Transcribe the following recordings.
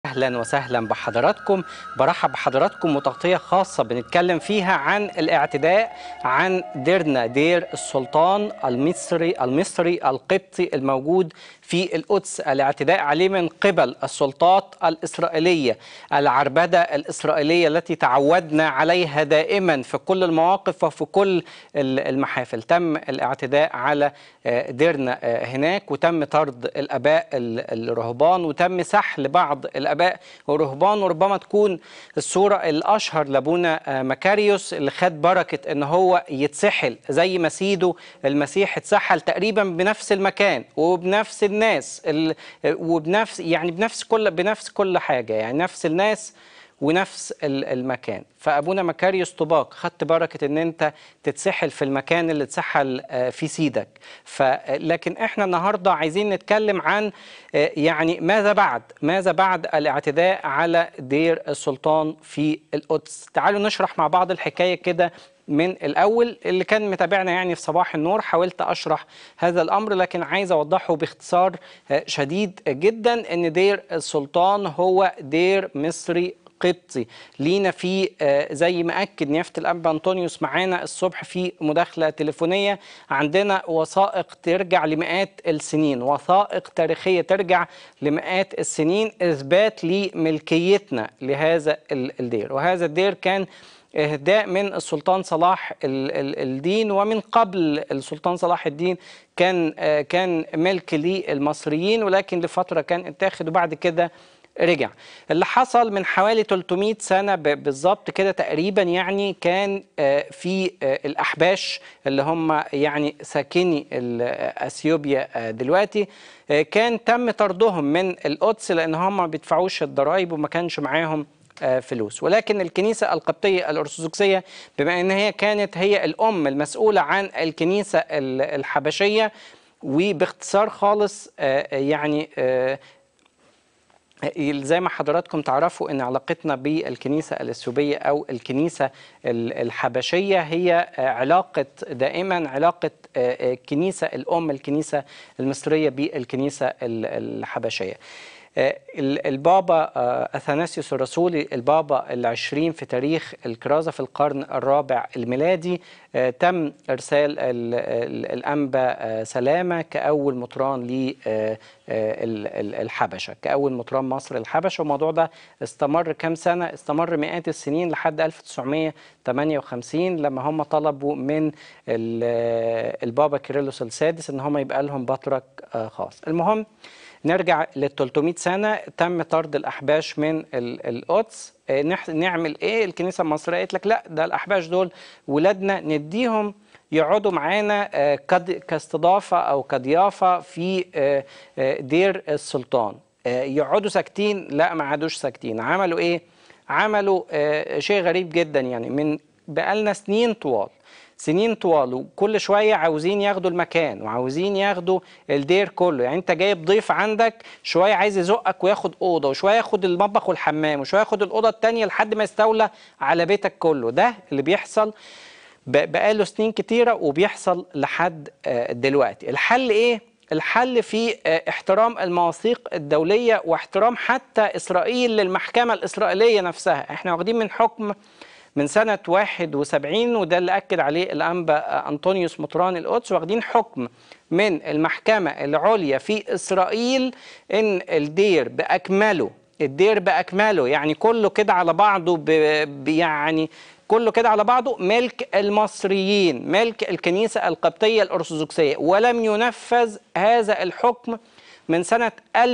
اهلا وسهلا بحضراتكم برحب بحضراتكم وتغطيه خاصه بنتكلم فيها عن الاعتداء عن ديرنا دير السلطان المصري المصري القبطي الموجود في القدس الاعتداء عليه من قبل السلطات الاسرائيليه العربده الاسرائيليه التي تعودنا عليها دائما في كل المواقف وفي كل المحافل تم الاعتداء على ديرنا هناك وتم طرد الاباء الرهبان وتم سحل بعض الاباء والرهبان وربما تكون الصوره الاشهر لابونا مكاريوس اللي خد بركه ان هو يتسحل زي ما سيده المسيح اتسحل تقريبا بنفس المكان وبنفس الناس وبنفس يعني بنفس كل بنفس كل حاجه يعني نفس الناس ونفس المكان فابونا مكاريوس طباق خدت بركه ان انت تتسحل في المكان اللي اتسحل في سيدك فلكن احنا النهارده عايزين نتكلم عن يعني ماذا بعد ماذا بعد الاعتداء على دير السلطان في القدس تعالوا نشرح مع بعض الحكايه كده من الاول اللي كان متابعنا يعني في صباح النور حاولت اشرح هذا الامر لكن عايز اوضحه باختصار شديد جدا ان دير السلطان هو دير مصري قبطي لينا في زي ما اكد نيافه الانبا انطونيوس معانا الصبح في مداخله تليفونيه عندنا وثائق ترجع لمئات السنين وثائق تاريخيه ترجع لمئات السنين اثبات لملكيتنا لهذا الدير وهذا الدير كان اهداء من السلطان صلاح الدين ومن قبل السلطان صلاح الدين كان كان ملك للمصريين ولكن لفتره كان اتاخد وبعد كده رجع اللي حصل من حوالي 300 سنة بالظبط كده تقريبا يعني كان في الأحباش اللي هم يعني ساكني أثيوبيا دلوقتي كان تم طردهم من القدس لأن هم ما بيدفعوش الضرائب وما كانش معاهم فلوس ولكن الكنيسة القبطية الأرثوذكسية بما أن هي كانت هي الأم المسؤولة عن الكنيسة الحبشية وباختصار خالص يعني زي ما حضراتكم تعرفوا ان علاقتنا بالكنيسه الاثيوبيه او الكنيسه الحبشيه هي علاقه دائما علاقه الكنيسه الام الكنيسه المصريه بالكنيسه الحبشيه. البابا أثناسيوس الرسولي البابا العشرين في تاريخ الكرازة في القرن الرابع الميلادي تم إرسال الأنبا سلامة كأول مطران للحبشة كأول مطران مصر الحبشة والموضوع ده استمر كام سنة استمر مئات السنين لحد 1958 لما هم طلبوا من البابا كيرلس السادس ان هم يبقى لهم بطرك خاص المهم نرجع لل 300 سنه تم طرد الاحباش من القدس نعمل ايه الكنيسه المصريه قالت لك لا ده الاحباش دول ولادنا نديهم يقعدوا معانا كاستضافه او كضيافه في دير السلطان يقعدوا ساكتين لا ما عادوش ساكتين عملوا ايه عملوا شيء غريب جدا يعني من بقالنا سنين طوال سنين طوال وكل شويه عاوزين ياخدوا المكان وعاوزين ياخدوا الدير كله يعني انت جايب ضيف عندك شويه عايز يزقك وياخد اوضه وشويه ياخد المطبخ والحمام وشويه ياخد الاوضه الثانيه لحد ما يستولى على بيتك كله ده اللي بيحصل بقاله سنين كتيره وبيحصل لحد دلوقتي الحل ايه الحل في احترام المواثيق الدوليه واحترام حتى اسرائيل للمحكمه الاسرائيليه نفسها احنا واخدين من حكم من سنة 71 وده اللي أكد عليه الأنبا أنطونيوس مطران القدس واخدين حكم من المحكمة العليا في إسرائيل إن الدير بأكمله الدير بأكمله يعني كله كده على بعضه يعني كله كده على بعضه ملك المصريين ملك الكنيسة القبطية الأرثوذكسية ولم ينفذ هذا الحكم من سنة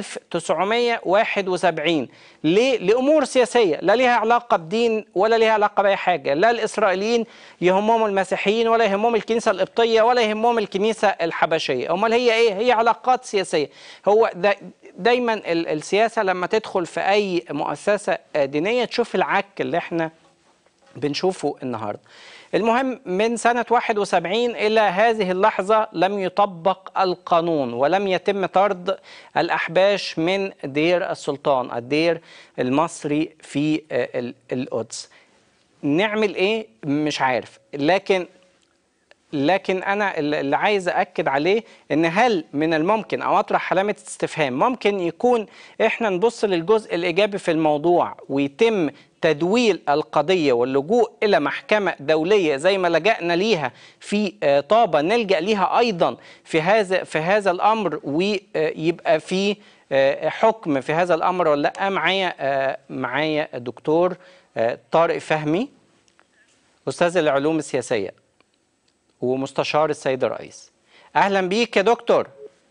1971 ليه؟ لأمور سياسية لا ليها علاقة بدين ولا ليها علاقة بأي حاجة لا الإسرائيليين يهمهم المسيحيين ولا يهمهم الكنيسة القبطية ولا يهمهم الكنيسة الحبشية أمال هي إيه؟ هي علاقات سياسية هو دا دايما السياسة لما تدخل في أي مؤسسة دينية تشوف العك اللي احنا بنشوفه النهارده المهم من سنة 71 إلى هذه اللحظة لم يطبق القانون ولم يتم طرد الأحباش من دير السلطان الدير المصري في القدس نعمل إيه مش عارف لكن لكن انا اللي عايز اكد عليه ان هل من الممكن او اطرح علامه استفهام ممكن يكون احنا نبص للجزء الايجابي في الموضوع ويتم تدويل القضيه واللجوء الى محكمه دوليه زي ما لجأنا ليها في طابه نلجأ ليها ايضا في هذا في هذا الامر ويبقى في حكم في هذا الامر ولا لا معايا معايا الدكتور طارق فهمي استاذ العلوم السياسيه ومستشار السيد الرئيس اهلا بيك يا دكتور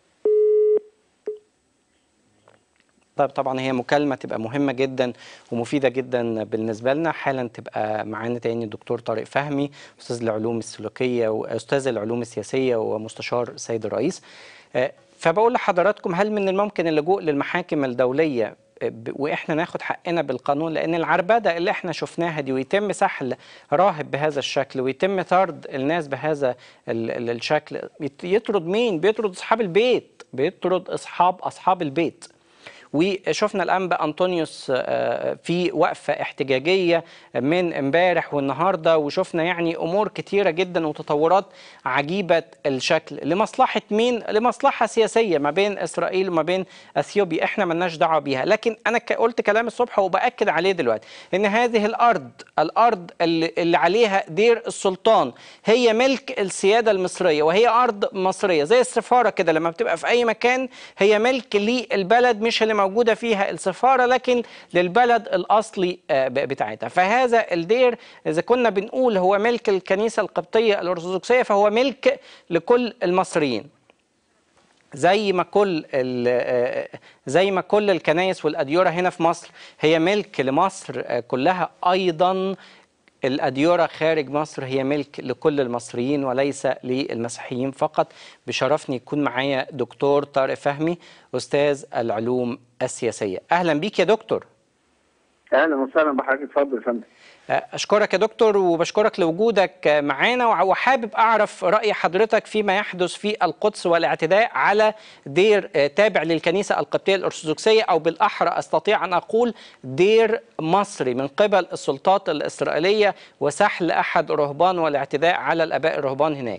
طيب طبعا هي مكالمة تبقى مهمة جدا ومفيدة جدا بالنسبة لنا حالا تبقى معانا تاني الدكتور طارق فهمي أستاذ العلوم السلوكية وأستاذ العلوم السياسية ومستشار السيد الرئيس فبقول لحضراتكم هل من الممكن اللجوء للمحاكم الدولية واحنا ناخد حقنا بالقانون لان العربده اللي احنا شفناها دي ويتم سحل راهب بهذا الشكل ويتم طرد الناس بهذا الشكل يطرد مين بيطرد اصحاب البيت بيطرد اصحاب اصحاب البيت وشفنا الانبا انطونيوس في وقفه احتجاجيه من امبارح والنهارده وشفنا يعني امور كتيره جدا وتطورات عجيبه الشكل لمصلحه مين؟ لمصلحه سياسيه ما بين اسرائيل وما بين اثيوبيا احنا ملناش دعوه بيها لكن انا قلت كلام الصبح وباكد عليه دلوقتي ان هذه الارض الارض اللي, اللي عليها دير السلطان هي ملك السياده المصريه وهي ارض مصريه زي السفاره كده لما بتبقى في اي مكان هي ملك للبلد مش اللي موجوده فيها السفاره لكن للبلد الاصلي بتاعتها فهذا الدير اذا كنا بنقول هو ملك الكنيسه القبطيه الارثوذكسيه فهو ملك لكل المصريين زي ما كل زي ما كل الكنائس والاديره هنا في مصر هي ملك لمصر كلها ايضا الأديرة خارج مصر هي ملك لكل المصريين وليس للمسيحيين فقط بشرفني يكون معايا دكتور طارق فهمي أستاذ العلوم السياسية أهلا بيك يا دكتور أهلا وسهلا بحضرتك اتفضل يا فندم أشكرك يا دكتور وبشكرك لوجودك معانا وحابب أعرف رأي حضرتك فيما يحدث في القدس والاعتداء على دير تابع للكنيسة القبطية الأرثوذكسية أو بالأحرى أستطيع أن أقول دير مصري من قبل السلطات الإسرائيلية وسحل أحد رهبان والاعتداء على الآباء الرهبان هناك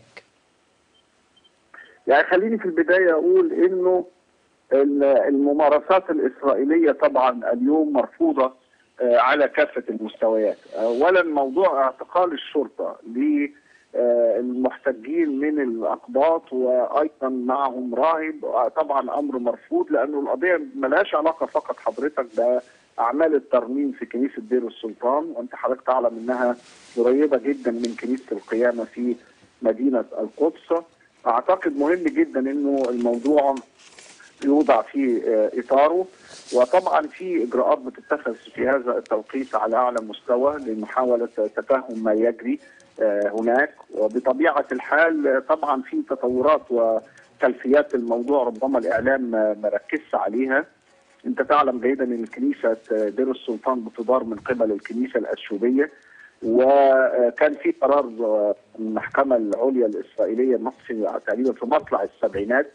يعني خليني في البداية أقول إنه الممارسات الإسرائيلية طبعا اليوم مرفوضة على كافة المستويات أولا موضوع اعتقال الشرطة للمحتجين من الأقباط وأيضا معهم راهب طبعا أمر مرفوض لأنه القضية ملهاش علاقة فقط حضرتك بأعمال الترميم في كنيسة دير السلطان وأنت حضرتك تعلم أنها قريبة جدا من كنيسة القيامة في مدينة القدس أعتقد مهم جدا أنه الموضوع يوضع في إطاره وطبعا في اجراءات بتتخذ في هذا التوقيت على اعلى مستوى لمحاوله تفهم ما يجري هناك وبطبيعه الحال طبعا في تطورات وخلفيات الموضوع ربما الاعلام ما ركزش عليها انت تعلم جيدا ان كنيسه دير السلطان بتدار من قبل الكنيسه الاشوبيه وكان في قرار المحكمه العليا الاسرائيليه تقريبا في مطلع السبعينات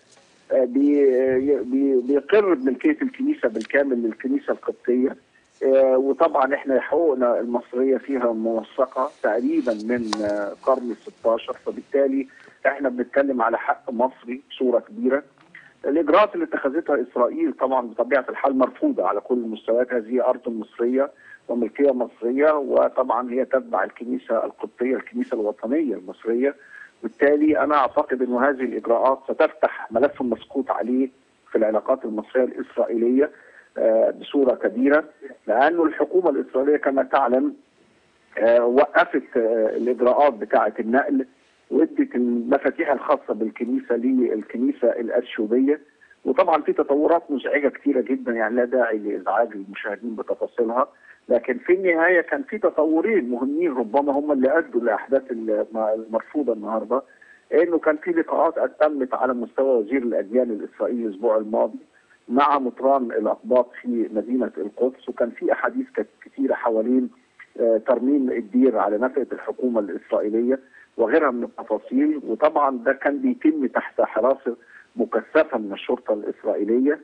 بيقر بملكيه الكنيسه بالكامل للكنيسه القبطيه وطبعا احنا حقوقنا المصريه فيها موثقه تقريبا من قرن 16 فبالتالي احنا بنتكلم على حق مصري بصوره كبيره الاجراءات اللي اتخذتها اسرائيل طبعا بطبيعه الحال مرفوضه على كل المستويات هذه ارض مصريه وملكيه مصريه وطبعا هي تتبع الكنيسه القبطيه الكنيسه الوطنيه المصريه بالتالي انا اعتقد انه هذه الاجراءات ستفتح ملف مسقوط عليه في العلاقات المصريه الاسرائيليه بصوره كبيره لانه الحكومه الاسرائيليه كما تعلم وقفت الاجراءات بتاعه النقل وادت المفاتيح الخاصه بالكنيسه للكنيسه الاشوبيه وطبعا في تطورات مزعجه كثيره جدا يعني لا داعي لازعاج المشاهدين بتفاصيلها لكن في النهايه كان في تطورين مهمين ربما هم اللي ادوا لاحداث المرفوضه النهارده انه كان في لقاءات تمت على مستوى وزير الاديان الاسرائيلي الاسبوع الماضي مع مطران الاقباط في مدينه القدس وكان في احاديث كثيره حوالين ترميم الدير على نفقه الحكومه الاسرائيليه وغيرها من التفاصيل وطبعا ده كان بيتم تحت حراسه مكثفه من الشرطه الاسرائيليه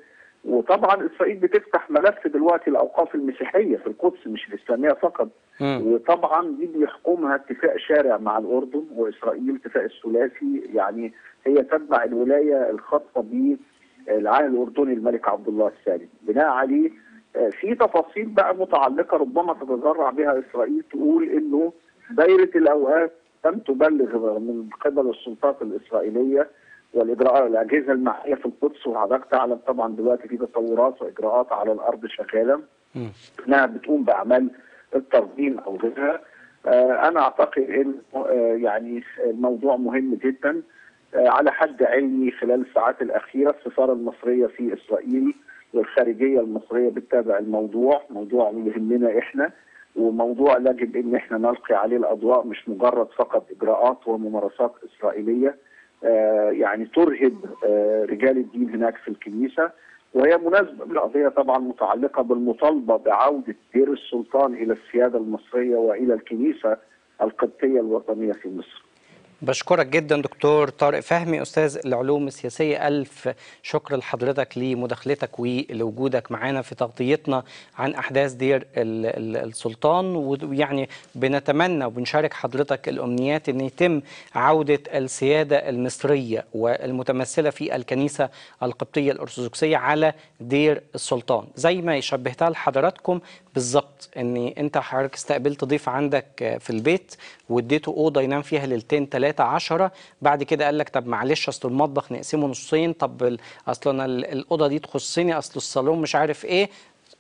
وطبعا اسرائيل بتفتح ملف دلوقتي الاوقاف المسيحيه في القدس مش الاسلاميه فقط مم. وطبعا دي بيحكمها اتفاق شارع مع الاردن واسرائيل اتفاق الثلاثي يعني هي تتبع الولايه الخاصه بالعالم الاردني الملك عبد الله الثاني بناء عليه آه، في تفاصيل بقى متعلقه ربما تتذرع بها اسرائيل تقول انه دائره الاوقاف لم تبلغ من قبل السلطات الاسرائيليه والاجراءات الاجهزه المعنيه في القدس وحضرتك تعلم طبعا دلوقتي في تطورات واجراءات على الارض شغاله مم. انها بتقوم باعمال الترميم او غيرها آه، انا اعتقد ان آه، يعني الموضوع مهم جدا آه، على حد علمي خلال الساعات الاخيره السفاره المصريه في اسرائيل والخارجيه المصريه بتتابع الموضوع موضوع يهمنا احنا وموضوع يجب ان احنا نلقي عليه الاضواء مش مجرد فقط اجراءات وممارسات اسرائيليه آه، يعني ترهب آه، رجال الدين هناك في الكنيسه وهي مناسبه بالقضيه طبعا متعلقه بالمطالبه بعوده دير السلطان الى السياده المصريه والى الكنيسه القبطيه الوطنيه في مصر. بشكرك جدا دكتور طارق فهمي استاذ العلوم السياسيه الف شكر لحضرتك لمداخلتك ولوجودك معانا في تغطيتنا عن احداث دير ال- ال- السلطان ويعني بنتمنى وبنشارك حضرتك الامنيات ان يتم عوده السياده المصريه والمتمثله في الكنيسه القبطيه الارثوذكسيه على دير السلطان زي ما شبهتها لحضراتكم بالظبط ان انت حضرتك استقبلت ضيف عندك في البيت واديته اوضه ينام فيها ليلتين ثلاثه عشرة بعد كده قال لك طب معلش اصل المطبخ نقسمه نصين طب ال- اصل انا ال- الاوضه دي تخصني اصل الصالون مش عارف ايه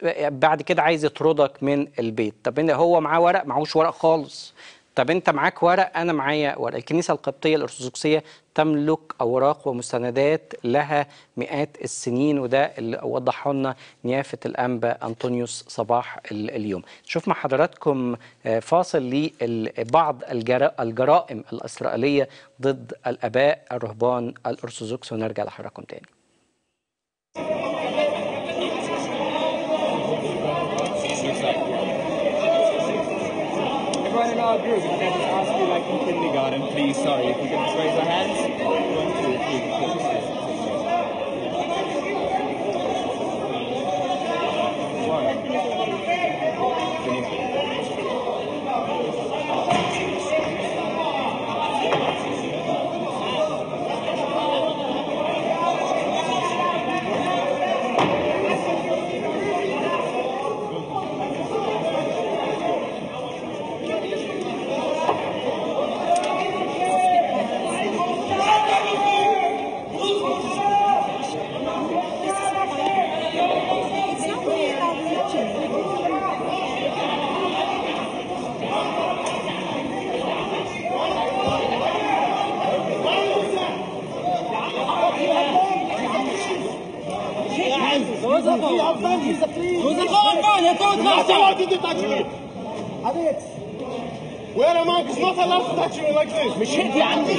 بعد كده عايز يطردك من البيت طب إن هو معاه ورق معهوش ورق خالص طب انت معاك ورق انا معايا ورق الكنيسه القبطيه الارثوذكسيه تملك اوراق ومستندات لها مئات السنين وده اللي وضحه لنا نيافه الانبا انطونيوس صباح ال- اليوم نشوف مع حضراتكم آه، فاصل لبعض الجرائم الاسرائيليه ضد الاباء الرهبان الارثوذكس ونرجع لحضراتكم تاني Everyone in our group, can I just ask you, like in kindergarten, please, sorry, if you can just raise your hands. One, two, three, four, five, six, Where am I? It's not allowed to touch you like this. مش هدي عني.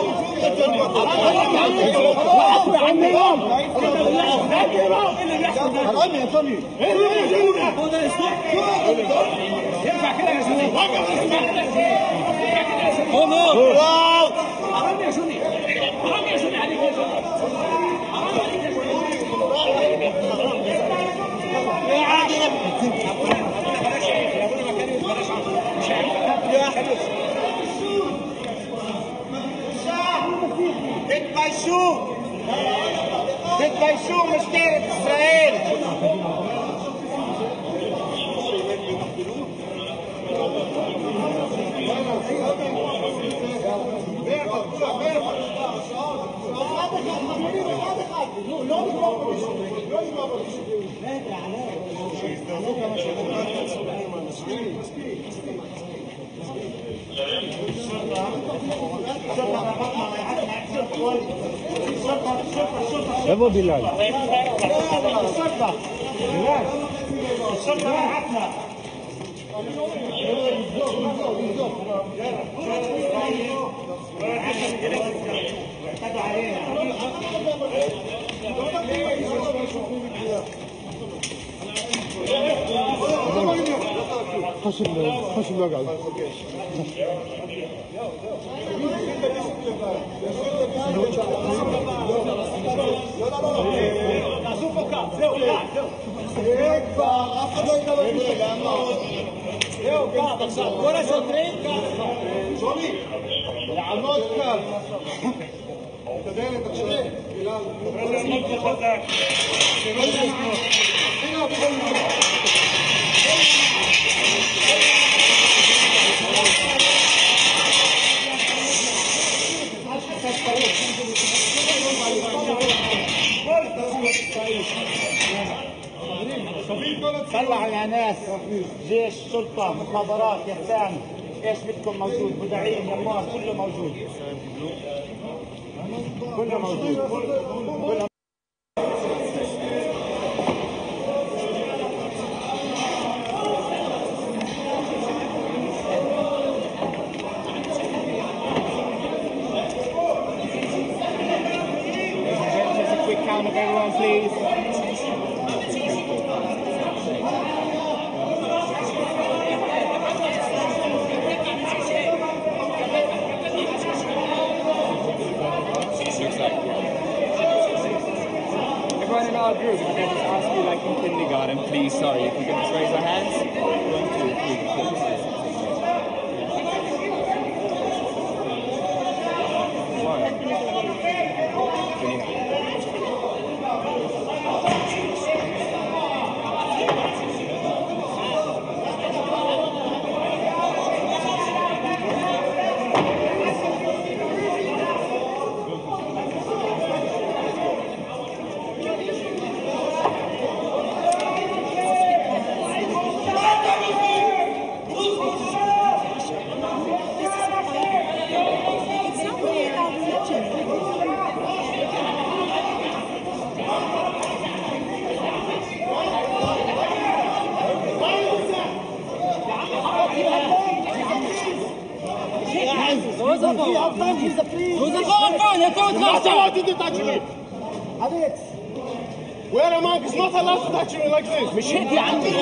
حرام يا طمي. ينفع كده يا سيدي. واو. تتبايشوا تتبايشوا مشكلة إسرائيل ولا شاطرين العمود كان انت دايما انت شايف طلعوا يا ناس جيش شرطة مخابرات يحتام ايش بدكم موجود مدعين يمار كله موجود كله موجود كله Just a quick count of everyone, please. Everyone in our group, I'm going to ask you like in kindergarten, please, sorry, if you could just raise your hands. One, two, three, four, five, six, seven, eight. It's not really about religion. Who's the ball? Who's the ball? Not allowed to touch me. Where am I? It's not allowed to touch me like this. مش هيك يا عمي.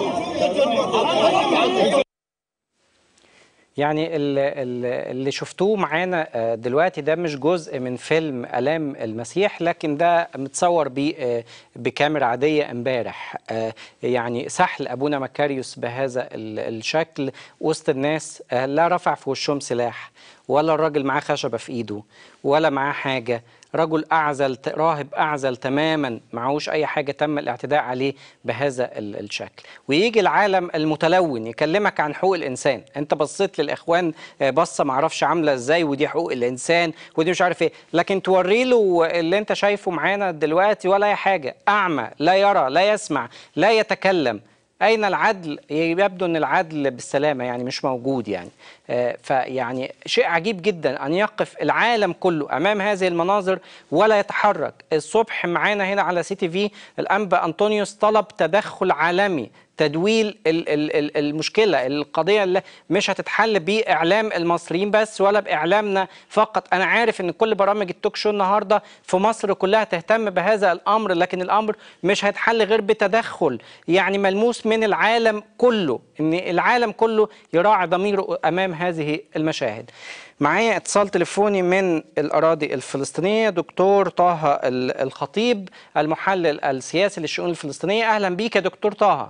يعني ال- ال- اللي شفتوه معانا آه، دلوقتي ده مش جزء من فيلم آلام المسيح لكن ده متصور ب- آه، بكاميرا عادية امبارح آه، يعني سحل أبونا مكاريوس بهذا ال- الشكل وسط الناس آه، لا رفع في وشهم سلاح ولا الراجل معاه خشبة في إيده ولا معاه حاجة رجل أعزل ت- راهب أعزل تماما معهوش أي حاجة تم الاعتداء عليه بهذا ال- الشكل ويجي العالم المتلون يكلمك عن حقوق الإنسان أنت بصيت للإخوان آه، بصة معرفش عاملة إزاي ودي حقوق الإنسان ودي مش عارف إيه لكن توري له اللي أنت شايفه معانا دلوقتي ولا أي حاجة أعمى لا يرى لا يسمع لا يتكلم أين العدل؟ يبدو أن العدل بالسلامة يعني مش موجود يعني آه، فيعني شيء عجيب جدا أن يقف العالم كله أمام هذه المناظر ولا يتحرك الصبح معانا هنا على سي تي في الأنبا أنطونيوس طلب تدخل عالمي تدويل ال- ال- ال- المشكلة القضية اللي مش هتتحل بإعلام المصريين بس ولا بإعلامنا فقط أنا عارف أن كل برامج التوك شو النهاردة في مصر كلها تهتم بهذا الأمر لكن الأمر مش هيتحل غير بتدخل يعني ملموس من العالم كله أن العالم كله يراعي ضميره أمام هذه المشاهد معايا اتصال تليفوني من الأراضي الفلسطينية دكتور طه ال- الخطيب المحلل السياسي للشؤون الفلسطينية أهلا بيك يا دكتور طه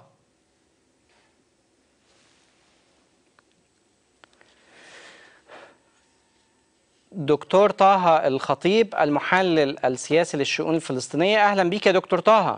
دكتور طه الخطيب المحلل السياسي للشؤون الفلسطينية أهلا بيك يا دكتور طه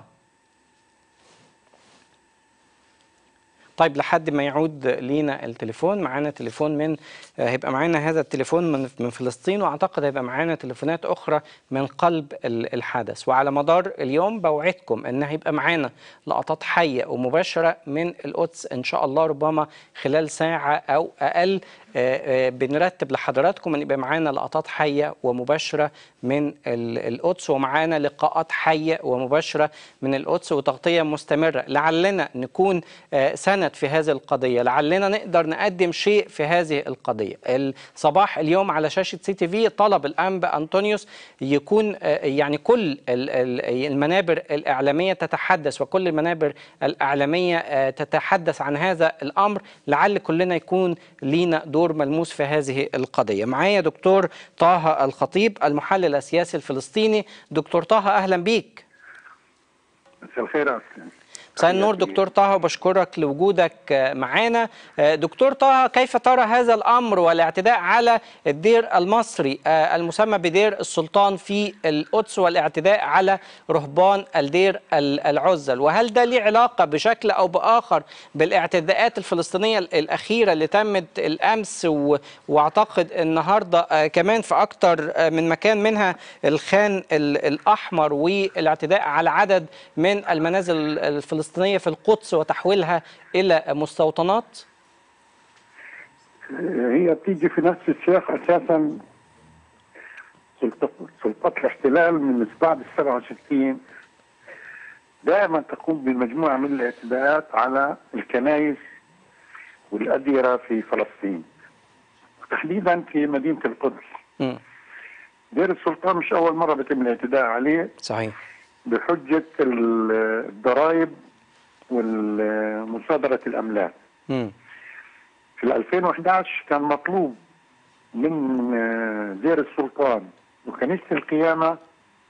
طيب لحد ما يعود لينا التليفون معانا تليفون من آه، هيبقى معانا هذا التليفون من من فلسطين واعتقد هيبقى معانا تليفونات اخرى من قلب ال- الحدث وعلى مدار اليوم بوعدكم ان هيبقى معانا لقطات حيه ومباشره من القدس ان شاء الله ربما خلال ساعه او اقل آه، آه، بنرتب لحضراتكم ان يبقى معانا لقطات حيه ومباشره من ال- القدس ومعانا لقاءات حيه ومباشره من القدس وتغطيه مستمره لعلنا نكون آه، سند في هذه القضيه لعلنا نقدر نقدم شيء في هذه القضيه الصباح اليوم على شاشه سي تي في طلب الانبا انطونيوس يكون آه، يعني كل ال- ال- المنابر الاعلاميه تتحدث وكل المنابر الاعلاميه آه، تتحدث عن هذا الامر لعل كلنا يكون لينا دور ملموس في هذه القضيه معايا دكتور طه الخطيب المحلل السياسي الفلسطيني دكتور طه اهلا بيك مساء الخير يا أستاذ. مساء النور تحياتي. دكتور طه وبشكرك لوجودك آه، معانا آه، دكتور طه كيف ترى هذا الأمر والاعتداء على الدير المصري آه، المسمى بدير السلطان في القدس والاعتداء على رهبان الدير ال- العزل وهل ده ليه علاقة بشكل أو بآخر بالاعتداءات الفلسطينية ال- الأخيرة اللي تمت الأمس و- وأعتقد النهاردة آه، كمان في أكتر آه، من مكان منها الخان ال- الأحمر والاعتداء على عدد من المنازل الفلسطينية في القدس وتحويلها إلى مستوطنات هي بتيجي في نفس السياق اساسا سلطة- سلطات الاحتلال من بعد ال 67 دائما تقوم بمجموعه من الاعتداءات على الكنائس والاديره في فلسطين تحديدا في مدينه القدس مم. دير السلطان مش اول مره بيتم الاعتداء عليه صحيح بحجه ال- الضرائب ومصادره الاملاك مم. في 2011 كان مطلوب من آه، دير السلطان وكنيسة القيامة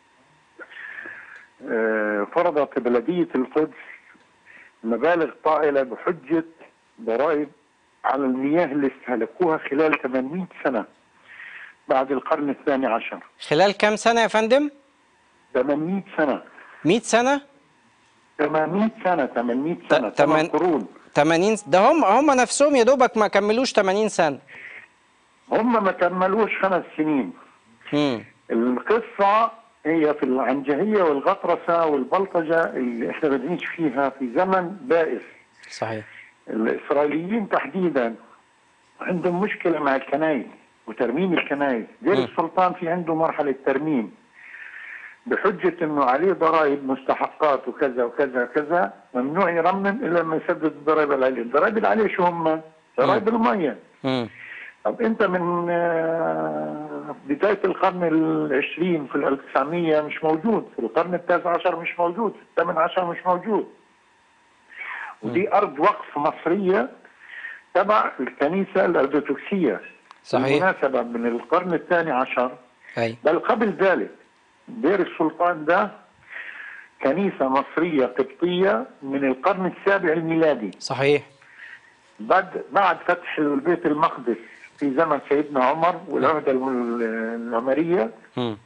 آه، فرضت بلدية القدس مبالغ طائلة بحجة ضرائب على المياه اللي استهلكوها خلال 800 سنة بعد القرن الثاني عشر خلال كام سنة يا فندم؟ 800 سنة 100 سنة؟ 800 سنة 800 ت- سنة تمن- ثمان قرون 80 ده هم هم نفسهم يا دوبك ما كملوش 80 سنة هم ما كملوش خمس سنين مم. القصة هي في العنجهية والغطرسة والبلطجة اللي احنا بنعيش فيها في زمن بائس صحيح الإسرائيليين تحديدا عندهم مشكلة مع الكنائس وترميم الكنائس دير م. السلطان في عنده مرحلة ترميم بحجة انه عليه ضرائب مستحقات وكذا وكذا وكذا ممنوع يرمم الا لما يسدد الضرائب اللي عليه، الضرائب اللي عليه شو هم؟ ضرائب المية مم. طب انت من آه، بداية القرن العشرين في ال 1900 مش موجود في القرن التاسع عشر مش موجود في الثامن عشر مش موجود ودي أرض وقف مصرية تبع الكنيسة الأرثوذكسية صحيح بالمناسبة من القرن الثاني عشر أي بل قبل ذلك دير السلطان ده كنيسة مصرية قبطية من القرن السابع الميلادي صحيح بعد بعد فتح البيت المقدس في زمن سيدنا عمر والعهدة الم- العمرية مم.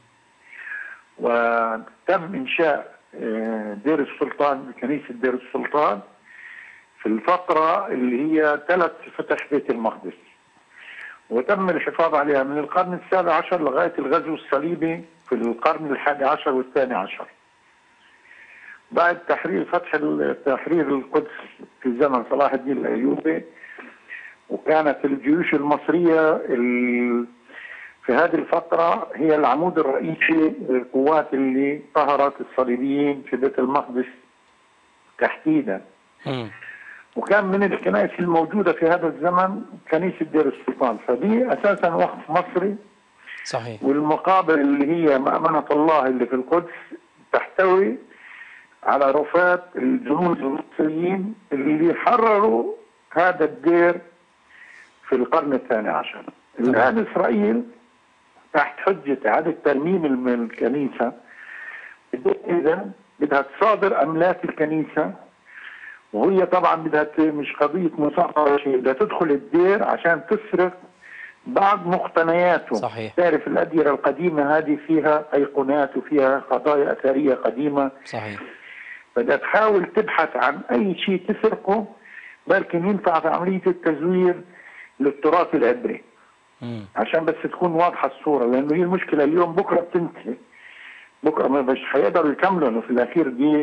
وتم إنشاء آه، دير السلطان كنيسة دير السلطان في الفترة اللي هي تلت فتح بيت المقدس وتم الحفاظ عليها من القرن السابع عشر لغاية الغزو الصليبي في القرن الحادي عشر والثاني عشر بعد تحرير فتح ال- تحرير القدس في زمن صلاح الدين الأيوبي وكانت الجيوش المصرية ال- في هذه الفترة هي العمود الرئيسي للقوات اللي قهرت الصليبيين في بيت المقدس تحديدا مم. وكان من الكنائس الموجودة في هذا الزمن كنيسة دير السلطان فدي أساسا وقف مصري صحيح والمقابل اللي هي مأمنة الله اللي في القدس تحتوي على رفات الجنود المصريين اللي حرروا هذا الدير في القرن الثاني عشر الآن إسرائيل تحت حجة إعادة ترميم الم- الكنيسة إذا بدها تصادر أملاك الكنيسة وهي طبعا بدها ت- مش قضية مصادرة شيء بدها تدخل الدير عشان تسرق بعض مقتنياته صحيح. تعرف الأديرة القديمة هذه فيها أيقونات وفيها قضايا أثرية قديمة صحيح بدها تحاول تبحث عن أي شيء تسرقه بلكن ينفع في عملية التزوير للتراث العبري مم. عشان بس تكون واضحة الصورة لأنه هي المشكلة اليوم بكرة بتنتهي بكرة ما مش هيقدروا يكملوا إنه في الأخير دي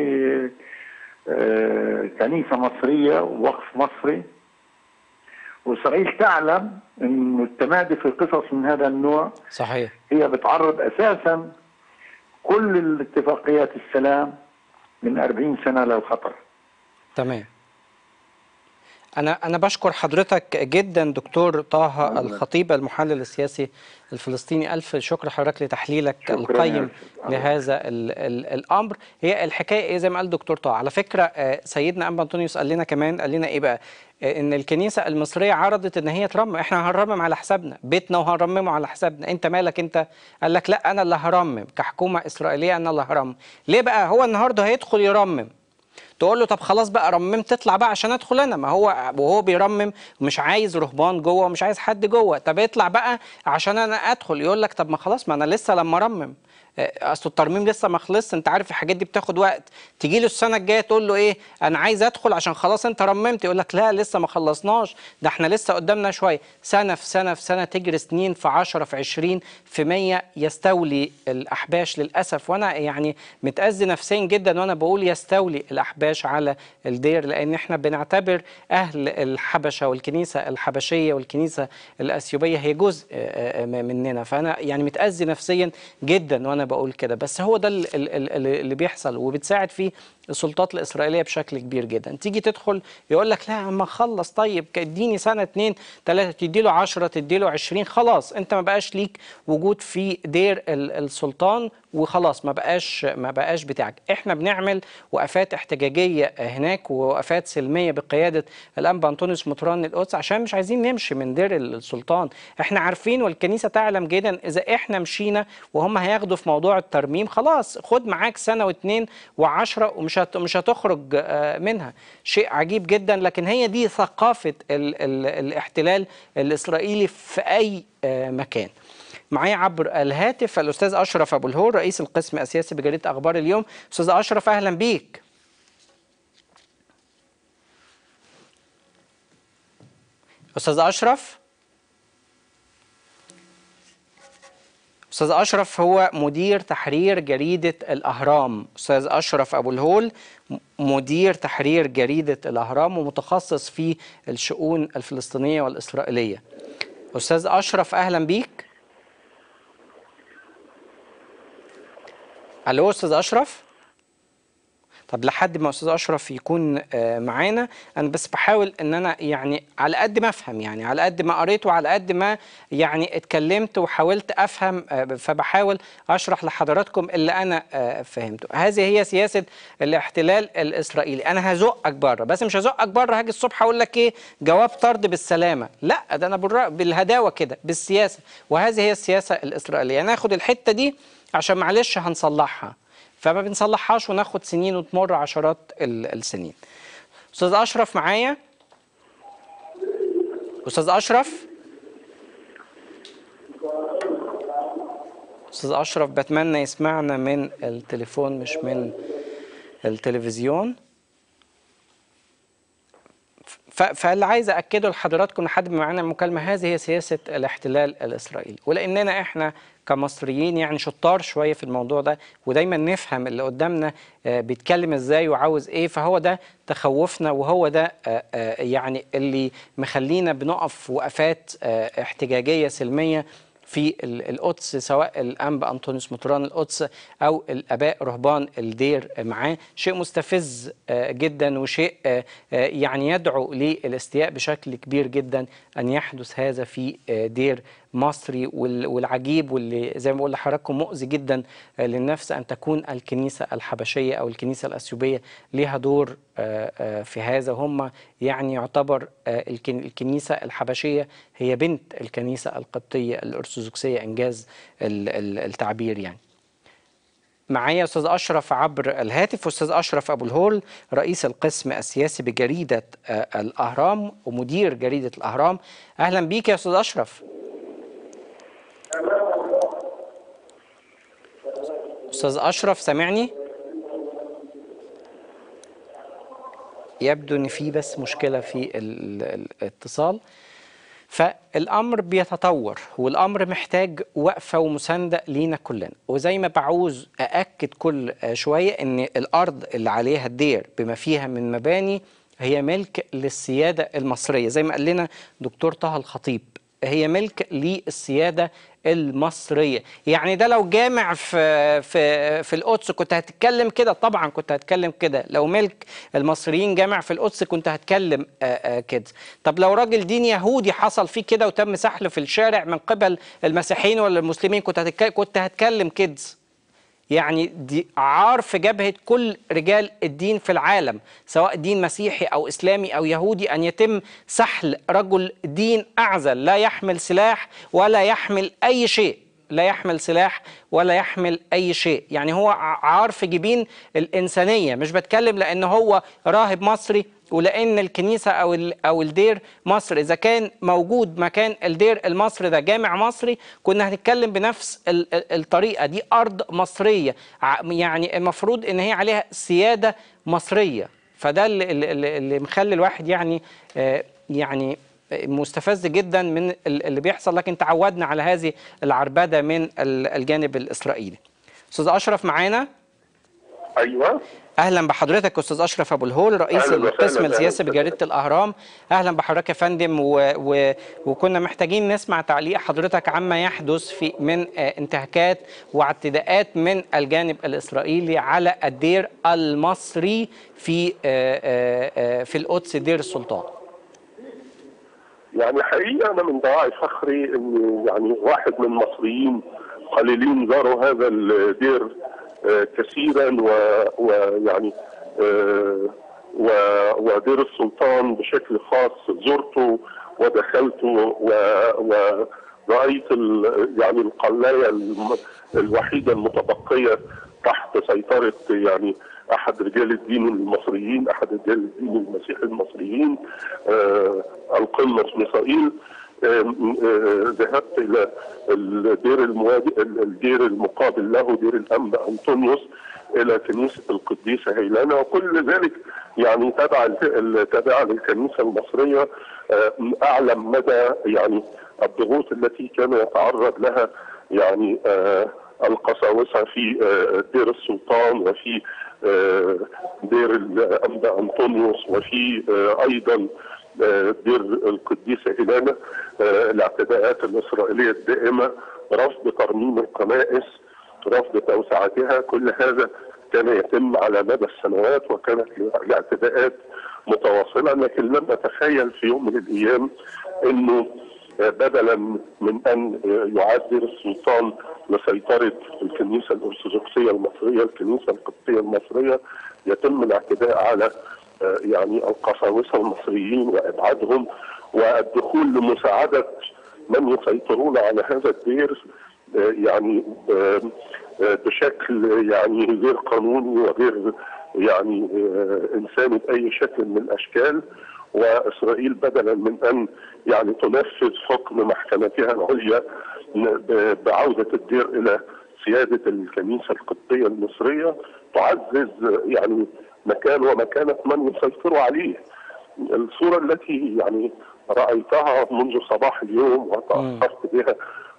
آه، كنيسة مصرية ووقف مصري وإسرائيل تعلم إنه التمادي في قصص من هذا النوع صحيح هي بتعرض أساسا كل الاتفاقيات السلام من 40 سنة للخطر تمام أنا أنا بشكر حضرتك جدا دكتور طه الخطيب المحلل السياسي الفلسطيني ألف شكر لحضرتك لتحليلك شكراً يا القيم أستاذ. لهذا ال ال الأمر هي الحكاية إيه زي ما قال دكتور طه على فكرة آه، سيدنا أنبا أنطونيوس قال لنا كمان قال لنا إيه بقى آه، إن الكنيسة المصرية عرضت إن هي ترمم إحنا هنرمم على حسابنا بيتنا وهنرممه على حسابنا أنت مالك أنت قال لك لا أنا اللي هرمم كحكومة إسرائيلية أنا اللي هرمم ليه بقى هو النهاردة هيدخل يرمم تقول له طب خلاص بقى رممت تطلع بقى عشان ادخل انا ما هو وهو بيرمم ومش عايز رهبان جوه ومش عايز حد جوه طب اطلع بقى عشان انا ادخل يقول لك طب ما خلاص ما انا لسه لما ارمم آه، اصل الترميم لسه ما خلصش انت عارف الحاجات دي بتاخد وقت تيجي له السنه الجايه تقول له ايه انا عايز ادخل عشان خلاص انت رممت يقول لك لا لسه ما خلصناش ده احنا لسه قدامنا شويه سنه في سنه في سنه تجري سنين في 10 في 20 في 100 يستولي الاحباش للاسف وانا يعني متاذي نفسيا جدا وانا بقول يستولي الاحباش على الدير لان احنا بنعتبر اهل الحبشه والكنيسه الحبشيه والكنيسه الاثيوبيه هي جزء آه، آه، مننا فانا يعني متاذي نفسيا جدا وانا بقول كده بس هو ده ال- ال- ال- اللي بيحصل وبتساعد فيه السلطات الاسرائيليه بشكل كبير جدا تيجي تدخل يقول لك لا اما خلص طيب اديني سنه اتنين تلاته تدي له 10 تدي له 20 خلاص انت ما بقاش ليك وجود في دير ال- السلطان وخلاص ما بقاش ما بقاش بتاعك احنا بنعمل وقفات احتجاجيه هناك ووقفات سلميه بقياده الانبا انطونيوس مطران القدس عشان مش عايزين نمشي من دير السلطان احنا عارفين والكنيسه تعلم جدا اذا احنا مشينا وهم هياخدوا في موضوع الترميم خلاص خد معاك سنه واثنين وعشرة ومش هت مش هتخرج آه، منها شيء عجيب جدا لكن هي دي ثقافه ال ال الاحتلال الاسرائيلي في اي آه، مكان معايا عبر الهاتف الاستاذ اشرف ابو الهول رئيس القسم السياسي بجريده اخبار اليوم استاذ اشرف اهلا بيك استاذ اشرف استاذ اشرف هو مدير تحرير جريده الاهرام استاذ اشرف ابو الهول م- مدير تحرير جريده الاهرام ومتخصص في الشؤون الفلسطينيه والاسرائيليه استاذ اشرف اهلا بيك الو استاذ اشرف طب لحد ما استاذ اشرف يكون آه، معانا انا بس بحاول ان انا يعني على قد ما افهم يعني على قد ما قريت وعلى قد ما يعني اتكلمت وحاولت افهم آه، فبحاول اشرح لحضراتكم اللي انا آه، فهمته هذه هي سياسه الاحتلال الاسرائيلي انا هزقك بره بس مش هزقك بره هاجي الصبح اقول لك ايه جواب طرد بالسلامه لا ده انا بالر- بالهداوه كده بالسياسه وهذه هي السياسه الاسرائيليه ناخد الحته دي عشان معلش هنصلحها فما بنصلحهاش وناخد سنين وتمر عشرات ال- السنين استاذ اشرف معايا استاذ اشرف استاذ اشرف بتمنى يسمعنا من التليفون مش من التلفزيون ف- فاللي عايز اكده لحضراتكم لحد ما معانا المكالمه هذه هي سياسه الاحتلال الاسرائيلي ولاننا احنا كمصريين يعني شطار شويه في الموضوع ده ودايما نفهم اللي قدامنا آه، بيتكلم ازاي وعاوز ايه فهو ده تخوفنا وهو ده آه، آه، يعني اللي مخلينا بنقف وقفات آه، احتجاجيه سلميه في ال- القدس سواء الانبا انطونيوس مطران القدس او الاباء رهبان الدير معاه شيء مستفز آه، جدا وشيء آه، آه، يعني يدعو للاستياء بشكل كبير جدا ان يحدث هذا في آه، دير مصري وال- والعجيب واللي زي ما بقول لحضراتكم مؤذي جدا آه، للنفس ان تكون الكنيسه الحبشيه او الكنيسه الاثيوبيه لها دور آه، آه، في هذا هم يعني يعتبر آه، الكن- الكنيسه الحبشيه هي بنت الكنيسه القبطيه الارثوذكسيه انجاز ال- ال- التعبير يعني معايا استاذ اشرف عبر الهاتف استاذ اشرف ابو الهول رئيس القسم السياسي بجريده آه، الاهرام ومدير جريده الاهرام اهلا بيك يا استاذ اشرف استاذ اشرف سامعني يبدو ان في بس مشكله في ال- ال- الاتصال فالامر بيتطور والامر محتاج وقفه ومسانده لينا كلنا وزي ما بعوز ااكد كل شويه ان الارض اللي عليها الدير بما فيها من مباني هي ملك للسياده المصريه زي ما قال لنا دكتور طه الخطيب هي ملك للسياده المصريه يعني ده لو جامع في في في القدس كنت هتتكلم كده طبعا كنت هتكلم كده لو ملك المصريين جامع في القدس كنت هتكلم آه، آه، كده طب لو راجل دين يهودي حصل فيه كده وتم سحله في الشارع من قبل المسيحيين ولا المسلمين كنت هتتكلم كنت هتكلم كده يعني دي عار في جبهة كل رجال الدين في العالم سواء دين مسيحي أو إسلامي أو يهودي أن يتم سحل رجل دين أعزل لا يحمل سلاح ولا يحمل أي شيء لا يحمل سلاح ولا يحمل اي شيء يعني هو ع- عار في جبين الانسانيه مش بتكلم لان هو راهب مصري ولان الكنيسه او ال- او الدير مصر اذا كان موجود مكان الدير المصري ده جامع مصري كنا هنتكلم بنفس ال- ال- الطريقه دي ارض مصريه ع- يعني المفروض ان هي عليها سياده مصريه فده اللي, اللي, اللي مخلي الواحد يعني آه، يعني مستفز جدا من ال- اللي بيحصل لكن تعودنا على هذه العربده من ال- الجانب الاسرائيلي استاذ اشرف معانا ايوه اهلا بحضرتك استاذ اشرف ابو الهول رئيس أهلاً وسهلاً، القسم أهلاً السياسي وسهلاً. بجريده الاهرام اهلا بحضرتك يا فندم و... و... وكنا محتاجين نسمع تعليق حضرتك عما يحدث في من آه، انتهاكات واعتداءات من الجانب الاسرائيلي على الدير المصري في آه، آه، آه، في القدس دير السلطان يعني حقيقه انا من دواعي فخري انه يعني واحد من المصريين قليلين زاروا هذا الدير آه، كثيرا و- ويعني آه، و- ودير السلطان بشكل خاص زرته ودخلته و- ورأيت ال- يعني القلاية الم- الوحيدة المتبقية تحت سيطرة يعني أحد رجال الدين المصريين أحد رجال الدين المسيحي المصريين آه القمة ميسائيل آم، آه، ذهبت الى الدير المواد... الدير المقابل له دير الانبا انطونيوس الى كنيسه القديسه هيلانا وكل ذلك يعني تبع تبع للكنيسه المصريه آه، اعلم مدى يعني الضغوط التي كان يتعرض لها يعني آه، القساوسه في آه، دير السلطان وفي آه، دير الانبا انطونيوس وفي آه، ايضا آه، دير القديسه هيلانا آه، الاعتداءات الاسرائيليه الدائمه رفض ترميم الكنائس رفض توسعتها كل هذا كان يتم على مدى السنوات وكانت الاعتداءات متواصله لكن لم اتخيل في يوم من الايام انه آه، بدلا من ان آه، يعدل السلطان لسيطره الكنيسه الارثوذكسيه المصريه الكنيسه القبطيه المصريه يتم الاعتداء على آه، يعني القساوسه المصريين وابعادهم والدخول لمساعده من يسيطرون على هذا الدير آه، يعني آه، آه، بشكل يعني غير قانوني وغير يعني آه، انساني باي شكل من الاشكال واسرائيل بدلا من ان يعني تنفذ حكم محكمتها العليا ب- بعوده الدير الى سياده الكنيسه القبطيه المصريه تعزز يعني مكان ومكانه من يسيطر عليه. الصوره التي يعني رايتها منذ صباح اليوم وتاثرت بها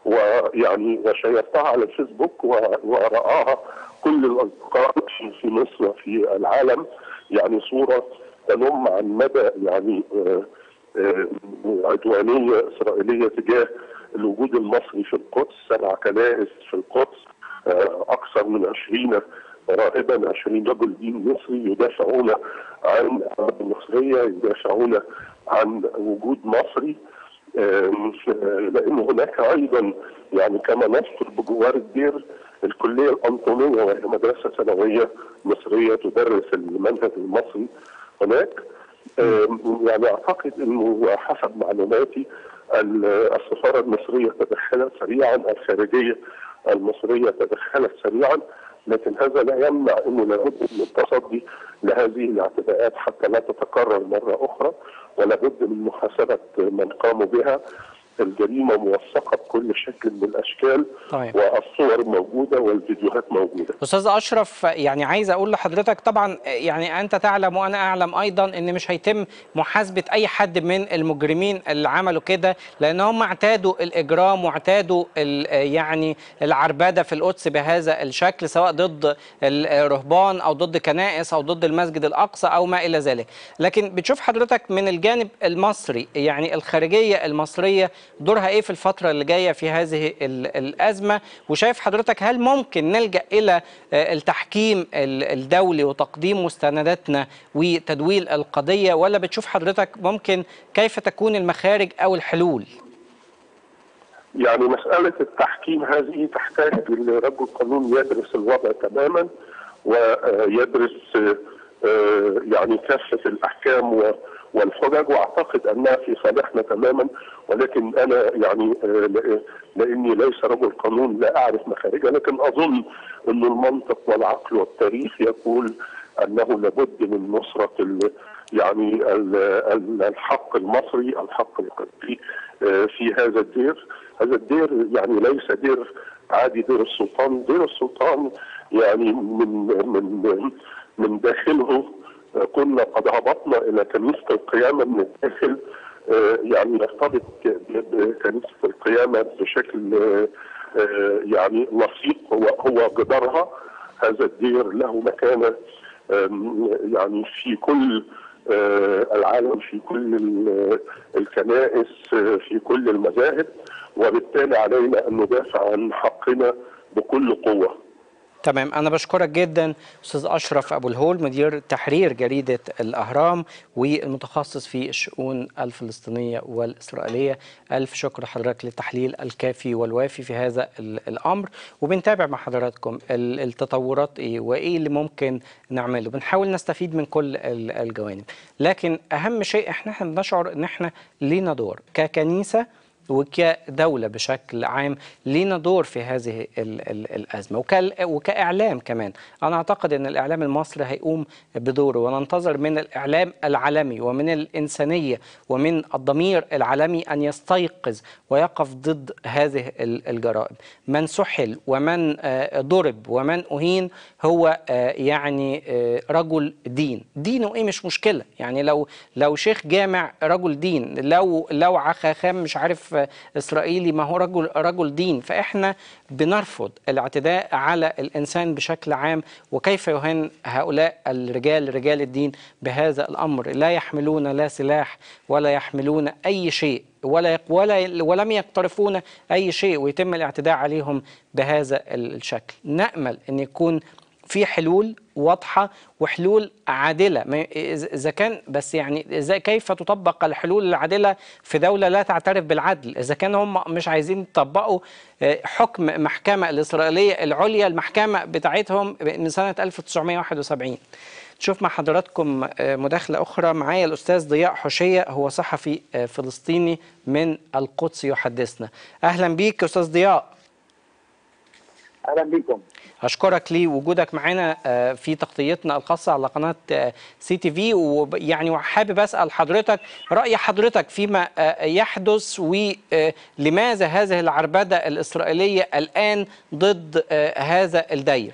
ويعني وشيرتها على الفيسبوك و- ورآها كل الاصدقاء في- في مصر وفي العالم يعني صوره تنم عن مدى يعني آه، آه، عدوانيه اسرائيليه تجاه الوجود المصري في القدس سبع كنائس في القدس آه، اكثر من 20 راهبا 20 رجل دين مصري يدافعون عن المصريه يدافعون عن وجود مصري آم، لان هناك ايضا يعني كما نذكر بجوار الدير الكليه الانطونيه وهي مدرسه ثانويه مصريه تدرس المنهج المصري هناك آم، يعني اعتقد انه حسب معلوماتي ال- السفاره المصريه تدخلت سريعا الخارجيه المصريه تدخلت سريعا لكن هذا لا يمنع انه لابد من التصدي لهذه الاعتداءات حتى لا تتكرر مره اخرى ولابد من محاسبه من قاموا بها الجريمه موثقه بكل شكل من الاشكال طيب. والصور موجوده والفيديوهات موجوده استاذ اشرف يعني عايز اقول لحضرتك طبعا يعني انت تعلم وانا اعلم ايضا ان مش هيتم محاسبه اي حد من المجرمين اللي عملوا كده لان هم اعتادوا الاجرام واعتادوا ال- يعني العربده في القدس بهذا الشكل سواء ضد الرهبان او ضد كنائس او ضد المسجد الاقصى او ما الى ذلك لكن بتشوف حضرتك من الجانب المصري يعني الخارجيه المصريه دورها ايه في الفتره اللي جايه في هذه ال- الازمه وشايف حضرتك هل ممكن نلجا الى آه، التحكيم ال- الدولي وتقديم مستنداتنا وتدويل القضيه ولا بتشوف حضرتك ممكن كيف تكون المخارج او الحلول يعني مسألة التحكيم هذه تحتاج لرجل قانون يدرس الوضع تماما ويدرس آه، يعني كافه الاحكام و- والحجج واعتقد انها في صالحنا تماما ولكن انا يعني آه، ل- لاني ليس رجل قانون لا اعرف مخارجها لكن اظن ان المنطق والعقل والتاريخ يقول انه لابد من نصره ال- يعني ال- ال- الحق المصري الحق القبطي آه، في هذا الدير هذا الدير يعني ليس دير عادي دير السلطان دير السلطان يعني من من من داخله آه، كنا قد هبطنا الى كنيسه القيامه من الداخل آه، يعني نرتبط ب- بكنيسه القيامه بشكل آه، آه، يعني لصيق هو هو جدارها هذا الدير له مكانه آم، يعني في كل آه، العالم في كل ال- الكنائس آه، في كل المذاهب وبالتالي علينا ان ندافع عن حقنا بكل قوه تمام أنا بشكرك جدا أستاذ أشرف أبو الهول مدير تحرير جريدة الأهرام والمتخصص في الشؤون الفلسطينية والإسرائيلية ألف شكر حضرتك للتحليل الكافي والوافي في هذا ال- الأمر وبنتابع مع حضراتكم ال- التطورات إيه وإيه اللي ممكن نعمله بنحاول نستفيد من كل ال- الجوانب لكن أهم شيء إحنا إحنا بنشعر إن إحنا لينا دور ككنيسة وكدولة بشكل عام لينا دور في هذه ال ال الأزمة وكال وكإعلام كمان أنا أعتقد أن الإعلام المصري هيقوم بدوره وننتظر من الإعلام العالمي ومن الإنسانية ومن الضمير العالمي أن يستيقظ ويقف ضد هذه ال- الجرائم من سحل ومن آه، ضرب ومن أهين هو آه، يعني آه، رجل دين دينه إيه مش مشكلة يعني لو لو شيخ جامع رجل دين لو لو عخاخام مش عارف آه، إسرائيلي ما هو رجل رجل دين فإحنا بنرفض الاعتداء على الإنسان بشكل عام وكيف يهان هؤلاء الرجال رجال الدين بهذا الأمر لا يحملون لا سلاح ولا يحملون أي شيء ولا يق- ولا ولم يقترفون اي شيء ويتم الاعتداء عليهم بهذا الشكل نامل ان يكون في حلول واضحه وحلول عادله ما- إذا إذا كان بس يعني إذا كيف تطبق الحلول العادله في دوله لا تعترف بالعدل اذا كان هم مش عايزين يطبقوا آه، حكم محكمه الاسرائيليه العليا المحكمه بتاعتهم من سنه 1971 نشوف مع حضراتكم آه، مداخلة أخرى معايا الأستاذ ضياء حشية هو صحفي آه، فلسطيني من القدس يحدثنا أهلا بيك أستاذ ضياء اهلا بكم أشكرك لوجودك معنا آه، في تغطيتنا الخاصة على قناة آه، سي تي في ويعني وحابب أسأل حضرتك رأي حضرتك فيما آه، يحدث ولماذا هذه العربدة الإسرائيلية الآن ضد آه، هذا الدير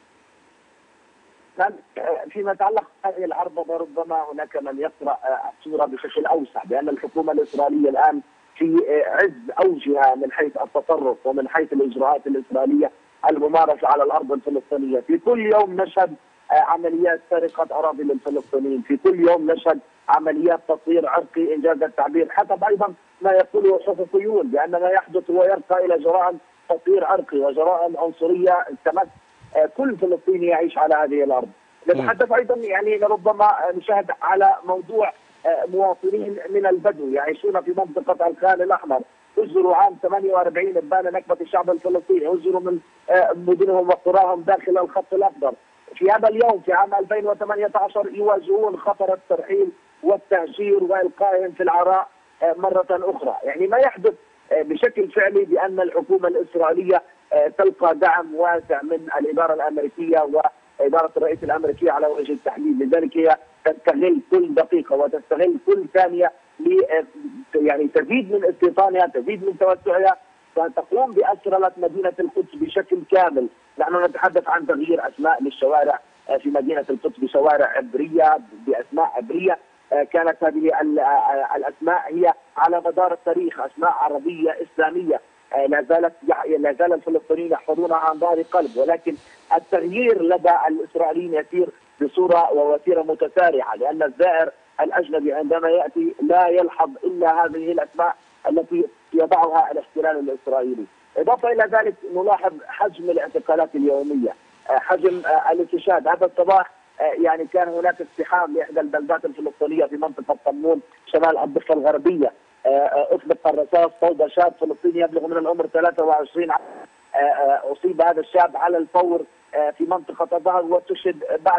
كان فيما يتعلق بهذه العربده ربما هناك من يقرا الصوره بشكل اوسع بان الحكومه الاسرائيليه الان في عز اوجها من حيث التصرف ومن حيث الاجراءات الاسرائيليه الممارسه على الارض الفلسطينيه، في كل يوم نشهد عمليات سرقه اراضي للفلسطينيين، في كل يوم نشهد عمليات تطهير عرقي انجاز التعبير، حسب ايضا ما يقوله الحقوقيون بان ما يحدث هو يرقى الى جرائم تطهير عرقي وجرائم عنصريه تمس آه، كل فلسطيني يعيش على هذه الارض. نتحدث ايضا يعني ربما نشاهد على موضوع آه، مواطنين من البدو يعيشون في منطقه الخان الاحمر هجروا عام 48 ابان نكبه الشعب الفلسطيني، هجروا من آه، مدنهم وقراهم داخل الخط الاخضر. في هذا اليوم في عام 2018 يواجهون خطر الترحيل والتهجير والقائهم في العراء آه، مره اخرى، يعني ما يحدث آه، بشكل فعلي بان الحكومه الاسرائيليه آه، تلقى دعم واسع من الاداره الامريكيه واداره الرئيس الامريكيه على وجه التحديد، لذلك هي تستغل كل دقيقه وتستغل كل ثانيه ل آه، يعني تزيد من استيطانها، تزيد من توسعها فتقوم بأسرلة مدينة القدس بشكل كامل نحن نتحدث عن تغيير أسماء للشوارع آه، في مدينة القدس بشوارع عبرية بأسماء عبرية آه، كانت هذه ال- آه، الأسماء هي على مدار التاريخ أسماء عربية إسلامية آه، لا زالت لا زال الفلسطينيين يحفظونها عن ظهر قلب ولكن التغيير لدى الإسرائيليين يسير بصورة ووتيرة متسارعة لأن الزائر الأجنبي عندما يأتي لا يلحظ إلا هذه الأسماء التي يضعها الاحتلال الاسرائيلي. اضافه الى ذلك نلاحظ حجم الاعتقالات اليوميه، آه، حجم آه، الاستشهاد، هذا الصباح آه، يعني كان هناك اقتحام لاحدى البلدات الفلسطينيه في منطقه طمون شمال الضفه الغربيه، آه، آه، اطلق الرصاص صوب شاب فلسطيني يبلغ من العمر 23 عام آه، آه، اصيب هذا الشاب على الفور آه، في منطقه الظهر واستشهد بعدها